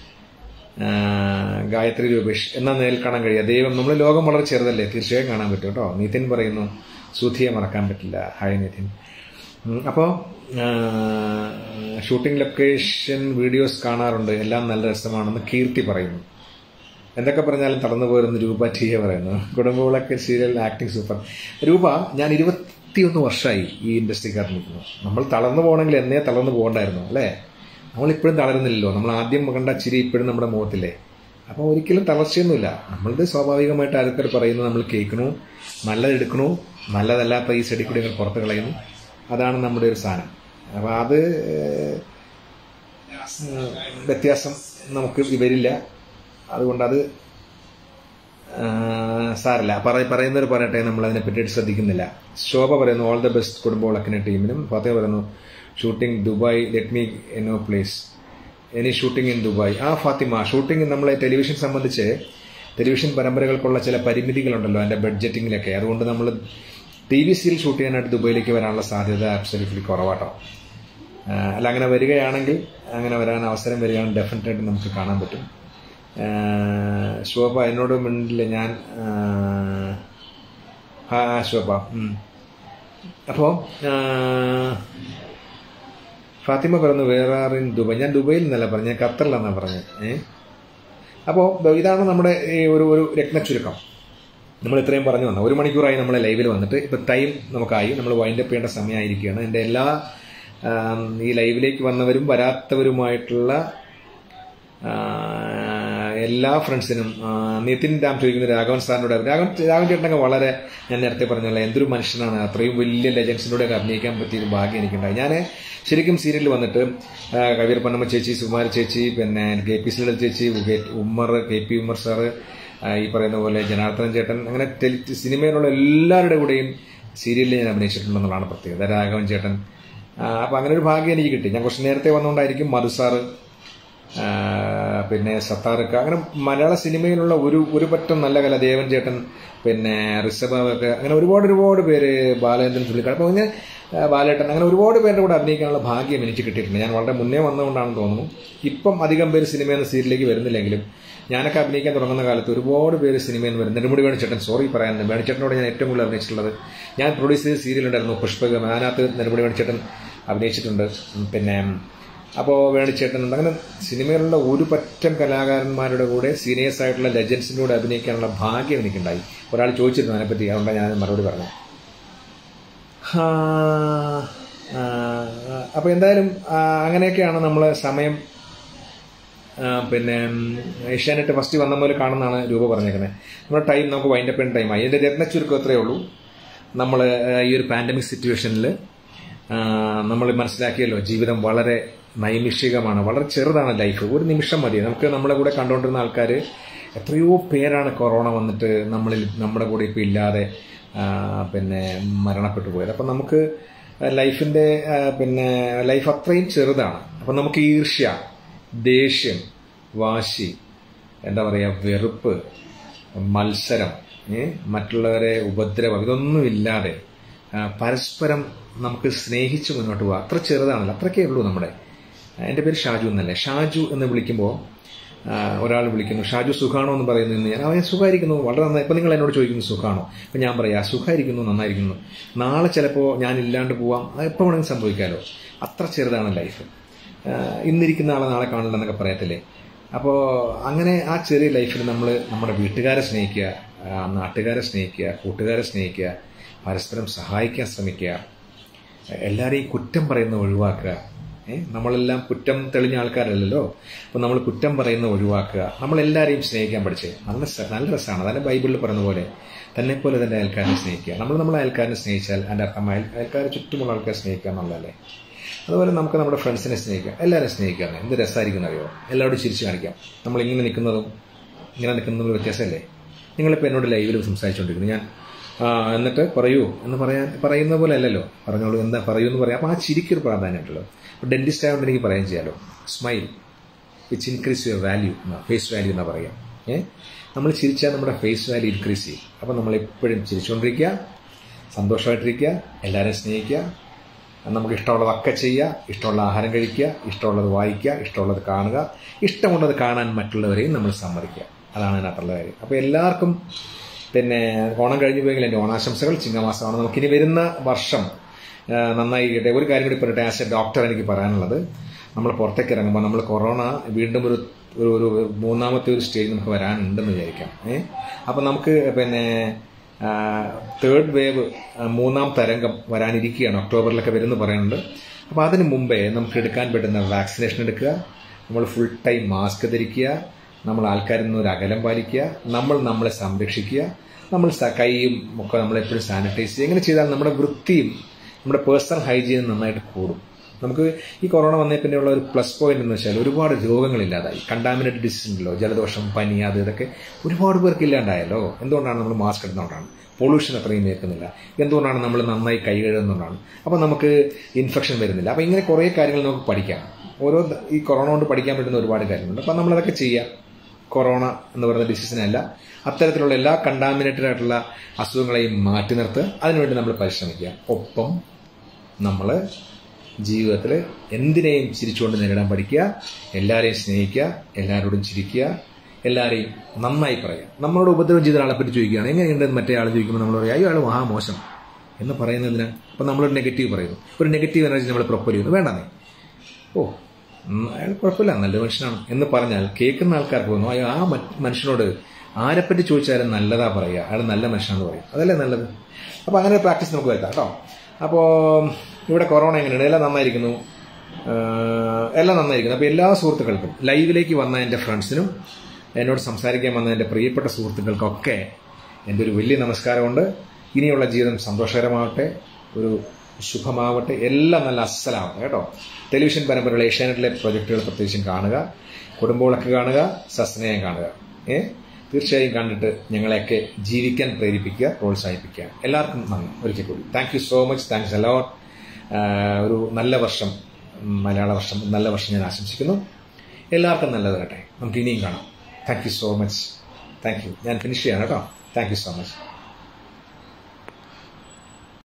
ഗായത്രി രൂപേഷ് എന്നാ നേരിൽ കാണാൻ കഴിയുക ദൈവം നമ്മൾ ലോകം വളരെ ചെറുതല്ലേ തീർച്ചയായും കാണാൻ പറ്റും കേട്ടോ നിതിൻ പറയുന്നു സുധിയെ മറക്കാൻ പറ്റില്ല ഹായ് നിതിൻ അപ്പോൾ ഷൂട്ടിംഗ് ലൊക്കേഷൻ വീഡിയോസ് കാണാറുണ്ട് എല്ലാം നല്ല രസമാണെന്ന് കീർത്തി പറയുന്നു എന്തൊക്കെ പറഞ്ഞാലും തളർന്നു പോരുന്ന രൂപ ടി എ പറയുന്നു കുടുംബവിളക്ക് സീരിയൽ ആക്ടിങ് സൂപ്പർ രൂപ ഞാൻ ഇരുപത്തിയൊന്ന് വർഷമായി ഈ ഇൻഡസ്ട്രിക്കകത്ത് നിൽക്കുന്നു നമ്മൾ തളർന്നു പോകണമെങ്കിൽ എന്നേ തളർന്നു പോകണ്ടായിരുന്നു അല്ലേ നമ്മളിപ്പോഴും തളരുന്നില്ലല്ലോ നമ്മൾ ആദ്യം കണ്ട ചിരി ഇപ്പോഴും നമ്മുടെ മുഖത്തില്ലേ അപ്പോൾ ഒരിക്കലും തളർച്ചയൊന്നുമില്ല നമ്മളിത് സ്വാഭാവികമായിട്ട് ആൾക്കാർ പറയുന്നത് നമ്മൾ കേൾക്കണു നല്ലത് എടുക്കണു നല്ലതല്ലാത്ത ഈ ചെടി കൂടി ഞങ്ങൾ പുറത്ത് കളയുന്നു അതാണ് നമ്മുടെ ഒരു സാധനം അപ്പോൾ അത് ഏഹ്, വ്യത്യാസം നമുക്ക് വരില്ല അതുകൊണ്ട് അത് ആ, സാരല്ല പറ പറയുന്നവർ പറയട്ടെ നമ്മൾ അതിനെ പറ്റിയിട്ട് ശ്രദ്ധിക്കുന്നില്ല ശോഭ പറയുന്നു ഓൾ ദ ബെസ്റ്റ് കുടുംബ വിളക്കിന് ടീമിനും ഫത്തേ പറയുന്നു shooting Dubai let me know place any shooting in Dubai ആ ഫാത്തിമ ഷൂട്ടിംഗ് നമ്മളെ ടെലിവിഷൻ സംബന്ധിച്ച് ടെലിവിഷൻ പരമ്പരകൾക്കുള്ള ചില പരിമിതികളുണ്ടല്ലോ അതിന്റെ ബഡ്ജറ്റിങ്ങിലൊക്കെ അതുകൊണ്ട് നമ്മൾ ടി വി സിയിൽ ഷൂട്ട് ചെയ്യാനായിട്ട് ദുബൈയിലേക്ക് വരാനുള്ള സാധ്യത അബ്സല്യൂട്ട്ലി കുറവാട്ടോ ആ, അല്ല അങ്ങനെ വരികയാണെങ്കിൽ അങ്ങനെ വരാൻ അവസരം വരികയാണെങ്കിൽ ഡെഫിനറ്റായിട്ട് നമുക്ക് കാണാൻ പറ്റും ആ, ശോഭ എന്നോട് മിണ്ടില്ല ഞാൻ ആ, ആ ശോഭ ഉം. അപ്പോ ആ, ഫാത്തിമ പറഞ്ഞു വേറെ ഇൻ ദുബായ് ഞാൻ ദുബൈയിൽ നിന്നല്ല പറഞ്ഞു ഞാൻ ഖത്തറിലെന്നാണ് പറഞ്ഞത് ഏ അപ്പോൾ ഇതാണ് നമ്മുടെ ഈ ഒരു ഒരു രത്നച്ചുരുക്കം നമ്മൾ ഇത്രയും പറഞ്ഞു വന്നത് ഒരു മണിക്കൂറായി നമ്മളെ ലൈവിൽ വന്നിട്ട് ഇപ്പം ടൈം നമുക്കായി നമ്മൾ വൈൻഡപ്പ് ചെയ്യേണ്ട സമയമായിരിക്കുകയാണ് എൻ്റെ എല്ലാ ആം, ഈ ലൈവിലേക്ക് വന്നവരും വരാത്തവരുമായിട്ടുള്ള ആ, എല്ലാ ഫ്രണ്ട്സിനും ആ, നിതിൻ രാം ചോദിക്കുന്ന രാഘവൻ സാറിനോട് രാഘവൻ രാഘവൻ ചേട്ടനൊക്കെ വളരെ ഞാൻ നേരത്തെ പറഞ്ഞല്ല എന്തൊരു മനുഷ്യനാണ് അത്രയും വലിയ ലെജൻസിനോട് ഒക്കെ അഭിനയിക്കാൻ പറ്റിയൊരു ഭാഗ്യം എനിക്കുണ്ടായി ഞാൻ ശരിക്കും സീരിയലിൽ വന്നിട്ട് ആ, കവിയർ പന്നമ്മ ചേച്ചി സുകുമാര ചേച്ചി പിന്നെ കെ പി സി ലളിത ചേച്ചി ഉഗേ- Ummer K P Ummer sir ആ, ഈ പറയുന്ന പോലെ ജനാർദ്ദനൻ ചേട്ടൻ അങ്ങനെ ടെലി സിനിമയിലുള്ള എല്ലാവരുടെ കൂടെയും സീരിയലിൽ ഞാൻ അഭിനയിച്ചിട്ടുണ്ടെന്നുള്ളതാണ് പ്രത്യേകത രാഘവൻ ചേട്ടൻ ആ, അപ്പൊ അങ്ങനെ ഒരു ഭാഗ്യം എനിക്ക് കിട്ടി ഞാൻ കുറച്ച് നേരത്തെ വന്നുകൊണ്ടായിരിക്കും മധു സാറ് ആ, പിന്നെ സത്താർക്ക് അങ്ങനെ മലയാള സിനിമയിലുള്ള ഒരു ഒരു പറ്റം നല്ല കല ദേവൻ ചേട്ടൻ പിന്നെ ഋഷഭൊക്കെ അങ്ങനെ ഒരുപാട് ഒരുപാട് പേര് ബാലേന്ദ്രൻ ചുള്ളിക്കാട് അപ്പോൾ അങ്ങനെ ആ, ബാലേട്ടൻ അങ്ങനെ ഒരുപാട് പേരുടെ കൂടെ അഭിനയിക്കാനുള്ള ഭാഗ്യം എനിക്ക് കിട്ടിയിട്ടുണ്ട് ഞാൻ വളരെ മുന്നേ വന്നുകൊണ്ടാണെന്ന് തോന്നുന്നു ഇപ്പം അധികം പേര് സിനിമയിൽ നിന്ന് സീരിയലിലേക്ക് വരുന്നില്ലെങ്കിലും ഞാനൊക്കെ അഭിനയിക്കാൻ തുടങ്ങുന്ന കാലത്ത് ഒരുപാട് പേര് സിനിമയിൽ നിന്ന് വരും നെടുമുടി വേണിച്ചേട്ടൻ സോറി പറയാനുണ്ട് വേണിച്ചേട്ടനോട് ഞാൻ ഏറ്റവും കൂടുതൽ അഭിനയിച്ചിട്ടുള്ളത് ഞാൻ പ്രൊഡ്യൂസ് ചെയ്ത സീരിയൽ ഉണ്ടായിരുന്നു പുഷ്പകം അതിനകത്ത് നെടുമുടി വേണിച്ചേട്ടൻ അഭിനയിച്ചിട്ടുണ്ട് ഉം, പിന്നെ അപ്പോൾ വേണിച്ചേട്ടനുണ്ട് അങ്ങനെ സിനിമയിലുള്ള ഒരു പറ്റം കലാകാരന്മാരുടെ കൂടെ സീനിയേഴ്സ് ആയിട്ടുള്ള ലെജൻസിൻ്റെ കൂടെ അഭിനയിക്കാനുള്ള ഭാഗ്യം എനിക്കുണ്ടായി ഒരാൾ ചോദിച്ചിരുന്നു അതിനെപ്പറ്റി അതുകൊണ്ടാണ് ഞാൻ മറുപടി പറഞ്ഞത് അപ്പോൾ എന്തായാലും ആ, അങ്ങനെയൊക്കെയാണ് നമ്മൾ സമയം ആ, പിന്നെ ഉം, ഏഷ്യാനെറ്റ് ഫസ്റ്റ് വന്ന പോലെ കാണുന്നതാണ് രൂപ പറഞ്ഞേക്കുന്നത് നമ്മുടെ ടൈം നമുക്ക് വൈൻഡപ്പ് ചെയ്യുന്ന ടൈമായി ഇതിൻ്റെ രത്നച്ചുരുക്കം എത്രയേ ഉള്ളൂ നമ്മൾ ഈ ഒരു പാൻഡമിക് സിറ്റുവേഷനിൽ നമ്മൾ മനസ്സിലാക്കിയല്ലോ ജീവിതം വളരെ നൈമിഷികമാണ് വളരെ ചെറുതാണ് ലൈഫ് ഒരു നിമിഷം മതി നമുക്ക് നമ്മളെ കൂടെ കണ്ടുകൊണ്ടിരുന്ന ആൾക്കാർ എത്രയോ പേരാണ് കൊറോണ വന്നിട്ട് നമ്മളിൽ നമ്മുടെ കൂടെ ഇപ്പോൾ ഇല്ലാതെ ആ, പിന്നെ മരണപ്പെട്ടു പോയത് അപ്പം നമുക്ക് ലൈഫിൻ്റെ പിന്നെ ലൈഫ് അത്രയും ചെറുതാണ് അപ്പം നമുക്ക് ഈർഷ്യ ദേഷ്യം വാശി എന്താ പറയുക വെറുപ്പ് മത്സരം ഏ, മറ്റുള്ളവരെ ഉപദ്രവം ഇതൊന്നും ഇല്ലാതെ ആ, പരസ്പരം നമുക്ക് സ്നേഹിച്ച് മുന്നോട്ട് പോകാം അത്ര ചെറുതാണല്ലോ അത്രയ്ക്കേ ഉള്ളൂ നമ്മുടെ ആ, എൻ്റെ പേര് ഷാജു എന്നല്ലേ ഷാജു എന്ന് വിളിക്കുമ്പോൾ ഒരാൾ വിളിക്കുന്നു ഷാജു സുഖാണോ എന്ന് പറയുന്നു എന്ന് ഞാൻ അവൻ സുഖമായിരിക്കുന്നു വളരെ നന്നായി ഇപ്പം നിങ്ങൾ എന്നോട് ചോദിക്കുന്നു സുഖാണോ അപ്പം ഞാൻ പറയാം സുഖമായിരിക്കുന്നു നന്നായിരിക്കുന്നു നാളെ ചിലപ്പോൾ ഞാൻ ഇല്ലാണ്ട് പോവാം അത് എപ്പോൾ വേണമെങ്കിലും സംഭവിക്കാമല്ലോ അത്ര ചെറുതാണ് ലൈഫ് ഇന്നിരിക്കുന്ന ആളെ നാളെ കാണില്ല എന്നൊക്കെ പറയത്തില്ലേ അപ്പോൾ അങ്ങനെ ആ ചെറിയ ലൈഫിൽ നമ്മൾ നമ്മുടെ വീട്ടുകാരെ സ്നേഹിക്കുക ആ, നാട്ടുകാരെ സ്നേഹിക്കുക കൂട്ടുകാരെ സ്നേഹിക്കുക പരസ്പരം സഹായിക്കാൻ ശ്രമിക്കുക എല്ലാവരെയും കുറ്റം പറയുന്ന ഒഴിവാക്കുക ഏ നമ്മളെല്ലാം കുറ്റം തെളിഞ്ഞ ആൾക്കാരല്ലല്ലോ അപ്പോൾ നമ്മൾ കുറ്റം പറയുന്ന ഒഴിവാക്കുക നമ്മളെല്ലാവരെയും സ്നേഹിക്കാൻ പഠിച്ചേ നല്ല സ- നല്ല രസമാണ് അതാണ് ബൈബിളിൽ പറയുന്ന പോലെ തന്നെ പോലെ തന്നെ അയൽക്കാരനെ സ്നേഹിക്കുക നമ്മൾ നമ്മളെ അയൽക്കാരനെ സ്നേഹിച്ചാൽ അതിൻ്റെ അർത്ഥം അയൽ അയൽക്കാരെ ചുറ്റുമുള്ള ആൾക്കാരെ സ്നേഹിക്കുക എന്നുള്ളതല്ലേ അതുപോലെ നമുക്ക് നമ്മുടെ ഫ്രണ്ട്സിനെ സ്നേഹിക്കാം എല്ലാവരെയും സ്നേഹിക്കാം എന്ത് രസമായിരിക്കും അറിയോ എല്ലാവരോടും ചിരിച്ചു കാണിക്കാം നമ്മൾ ഇങ്ങനെ നിൽക്കുന്നതും ഇങ്ങനെ നിൽക്കുന്നതും വ്യത്യാസമല്ലേ നിങ്ങളിപ്പോൾ എന്നോട് ലൈവിൽ സംസാരിച്ചുകൊണ്ടിരിക്കുന്നു ഞാൻ ആ, എന്നിട്ട് പറയൂ എന്ന് പറയാൻ പറയുന്ന പോലെ അല്ലല്ലോ പറഞ്ഞോളൂ എന്താ പറയൂ എന്ന് പറയാം അപ്പോൾ ആ ചിരിക്കൊരു പ്രാധാന്യമുണ്ടല്ലോ അപ്പോൾ ഡെന്റിസ്റ്റ് ആയതുകൊണ്ട് എനിക്ക് പറയാൻ ചെയ്യാലോ smile which increase your value എന്നാ ഫേസ് വാല്യൂ എന്നാ പറയാം ഏ നമ്മൾ ചിരിച്ചാൽ നമ്മുടെ ഫേസ് വാല്യൂ ഇൻക്രീസ് ചെയ്യും അപ്പോൾ നമ്മൾ എപ്പോഴും ചിരിച്ചുകൊണ്ടിരിക്കുക സന്തോഷമായിട്ടിരിക്കുക എല്ലാവരെയും സ്നേഹിക്കുക നമുക്ക് ഇഷ്ടമുള്ളതൊക്കെ ചെയ്യുക ഇഷ്ടമുള്ള ആഹാരം കഴിക്കുക ഇഷ്ടമുള്ളത് വായിക്കുക ഇഷ്ടമുള്ളത് കാണുക ഇഷ്ടമുള്ളത് കാണാൻ മറ്റുള്ളവരെയും നമ്മൾ സമ്മതിക്കുക അതാണ് അതിനകത്തുള്ള കാര്യം അപ്പോൾ എല്ലാവർക്കും പിന്നെ ഓണം കഴിഞ്ഞു പോയെങ്കിൽ എൻ്റെ ഓണാശംസകൾ ചിങ്ങമാസമാണ് നമുക്കിനി വരുന്ന വർഷം ആ, നന്നായി ഇരിക്കട്ടെ ഒരു കാര്യം കൂടി പറയട്ടെ ആസ് എ ഡോക്ടർ എനിക്ക് പറയാനുള്ളത് നമ്മൾ പുറത്തേക്ക് ഇറങ്ങുമ്പോൾ നമ്മൾ കൊറോണ വീണ്ടും ഒരു ഒരു ഒരു മൂന്നാമത്തെ ഒരു സ്റ്റേജ് നമുക്ക് വരാനുണ്ടെന്ന് വിചാരിക്കാം ഏഹ് അപ്പം നമുക്ക് പിന്നെ തേർഡ് വേവ് മൂന്നാം തരംഗം വരാനിരിക്കുകയാണ് ഒക്ടോബറിലൊക്കെ വരുമെന്ന് പറയുന്നുണ്ട് അപ്പോൾ അതിന് മുമ്പേ നമുക്ക് എടുക്കാൻ പറ്റുന്ന വാക്സിനേഷൻ എടുക്കുക നമ്മൾ ഫുൾ ടൈം മാസ്ക് ധരിക്കുക നമ്മൾ ആൾക്കാരിൽ നിന്ന് ഒരു അകലം പാലിക്കുക നമ്മൾ നമ്മളെ സംരക്ഷിക്കുക നമ്മൾ സ- കൈയും ഒക്കെ നമ്മളെപ്പോഴും സാനിറ്റൈസ് ചെയ്യുക ഇങ്ങനെ ചെയ്താൽ നമ്മുടെ വൃത്തിയും നമ്മുടെ പേഴ്സണൽ ഹൈജീനും നന്നായിട്ട് കൂടും നമുക്ക് ഈ കൊറോണ വന്നേ പിന്നെയുള്ള ഒരു പ്ലസ് പോയിന്റ് എന്ന് വെച്ചാൽ ഒരുപാട് രോഗങ്ങളില്ലാതായി കണ്ടാമിനേറ്റഡ് ഡിസീസ് ഉണ്ടല്ലോ ജലദോഷം പനി അത് ഇതൊക്കെ ഒരുപാട് പേർക്ക് ഇല്ലാണ്ടായല്ലോ എന്തുകൊണ്ടാണ് നമ്മൾ മാസ്ക് ഇടുന്നതുകൊണ്ടാണ് പൊള്യൂഷൻ അത്രയും ഏൽക്കുന്നില്ല എന്തുകൊണ്ടാണ് നമ്മൾ നന്നായി കൈ കഴുകുന്നതുകൊണ്ടാണ് അപ്പോൾ നമുക്ക് ഇൻഫെക്ഷൻ വരുന്നില്ല അപ്പോൾ ഇങ്ങനെ കുറേ കാര്യങ്ങൾ നമുക്ക് പഠിക്കാം ഓരോ ദ- ഈ കൊറോണ കൊണ്ട് പഠിക്കാൻ പറ്റുന്ന ഒരുപാട് കാര്യങ്ങളുണ്ട് അപ്പോൾ നമ്മളതൊക്കെ ചെയ്യുക കൊറോണ എന്ന് പറയുന്ന ഡിസീസിനല്ല അത്തരത്തിലുള്ള എല്ലാ കണ്ടാമിനേറ്റഡ് ആയിട്ടുള്ള അസുഖങ്ങളെയും മാറ്റി നിർത്തുക അതിനുവേണ്ടി നമ്മൾ പരിശ്രമിക്കുക ഒപ്പം നമ്മൾ ജീവിതത്തിൽ എന്തിനേയും ചിരിച്ചുകൊണ്ട് നേരിടാൻ പഠിക്കുക എല്ലാവരെയും സ്നേഹിക്കുക എല്ലാവരോടും ചിരിക്കുക എല്ലാവരെയും നന്നായി പറയുക നമ്മളോട് ഉപദ്രവം ചെയ്ത ആളെ പറ്റി ചോദിക്കുകയാണ് എങ്ങനെയുണ്ട് എന്ന് മറ്റേ ആൾ ചോദിക്കുമ്പോൾ നമ്മൾ പറയും അയ്യോ അയാൾ മഹാ മോശം എന്ന് പറയുന്നതിന് അപ്പം നമ്മളൊരു നെഗറ്റീവ് പറയുന്നു ഒരു നെഗറ്റീവ് എനർജി നമ്മൾ പ്രൊപ്പൽ ചെയ്യുന്നു വേണ്ടെന്നേ ഓ ഉം, അയാൾ കുഴപ്പമില്ല നല്ല മനുഷ്യനാണ് എന്ന് പറഞ്ഞാൽ കേൾക്കുന്ന ആൾക്കാർക്ക് തോന്നും അയ്യോ ആ മറ്റ് മനുഷ്യനോട് ആരെപ്പറ്റി ചോദിച്ചാലും നല്ലതാ പറയുക അയാൾ നല്ല മനുഷ്യനാണെന്ന് പറയും അതല്ലേ നല്ലത് അപ്പോൾ അങ്ങനെ ഒരു പ്രാക്ടീസ് നമുക്ക് വരുത്താം കേട്ടോ അപ്പോൾ ഇവിടെ കൊറോണ എങ്ങനെയാണ് എല്ലാം നന്നായിരിക്കുന്നു ആഹ് എല്ലാം നന്നായിരിക്കുന്നു അപ്പോൾ എല്ലാ സുഹൃത്തുക്കൾക്കും ലൈവിലേക്ക് വന്ന എൻ്റെ ഫ്രണ്ട്സിനും എന്നോട് സംസാരിക്കാൻ വന്ന എൻ്റെ പ്രിയപ്പെട്ട സുഹൃത്തുക്കൾക്കൊക്കെ എൻ്റെ ഒരു വലിയ നമസ്കാരമുണ്ട് ഇനിയുള്ള ജീവിതം സന്തോഷകരമാവട്ടെ ഒരു ശുഭമാവട്ടെ എല്ലാം നല്ല അസ്സലാവട്ടെ കേട്ടോ ടെലിവിഷൻ പരമ്പരകൾ ഏഷ്യാനെറ്റിലെ പ്രൊജക്ടുകൾ പ്രത്യേകിച്ചും കാണുക കുടുംബവിളക്ക് കാണുക സസ്നേഹം കാണുക ഏ തീർച്ചയായും കണ്ടിട്ട് ഞങ്ങളെയൊക്കെ ജീവിക്കാൻ പ്രേരിപ്പിക്കുക പ്രോത്സാഹിപ്പിക്കുക എല്ലാവർക്കും നന്ദി ഒരിക്കൽ കൂടി thank you so much thanks a lot ഒരു നല്ല വർഷം ഉം, മലയാള വർഷം നല്ല വർഷം ഞാൻ ആശംസിക്കുന്നു എല്ലാവർക്കും നല്ലത് കേട്ടെ നമുക്ക് ഇനിയും കാണാം thank you so much thank you ഞാൻ ഫിനിഷ് ചെയ്യാണ് കേട്ടോ താങ്ക് യു സോ മച്ച്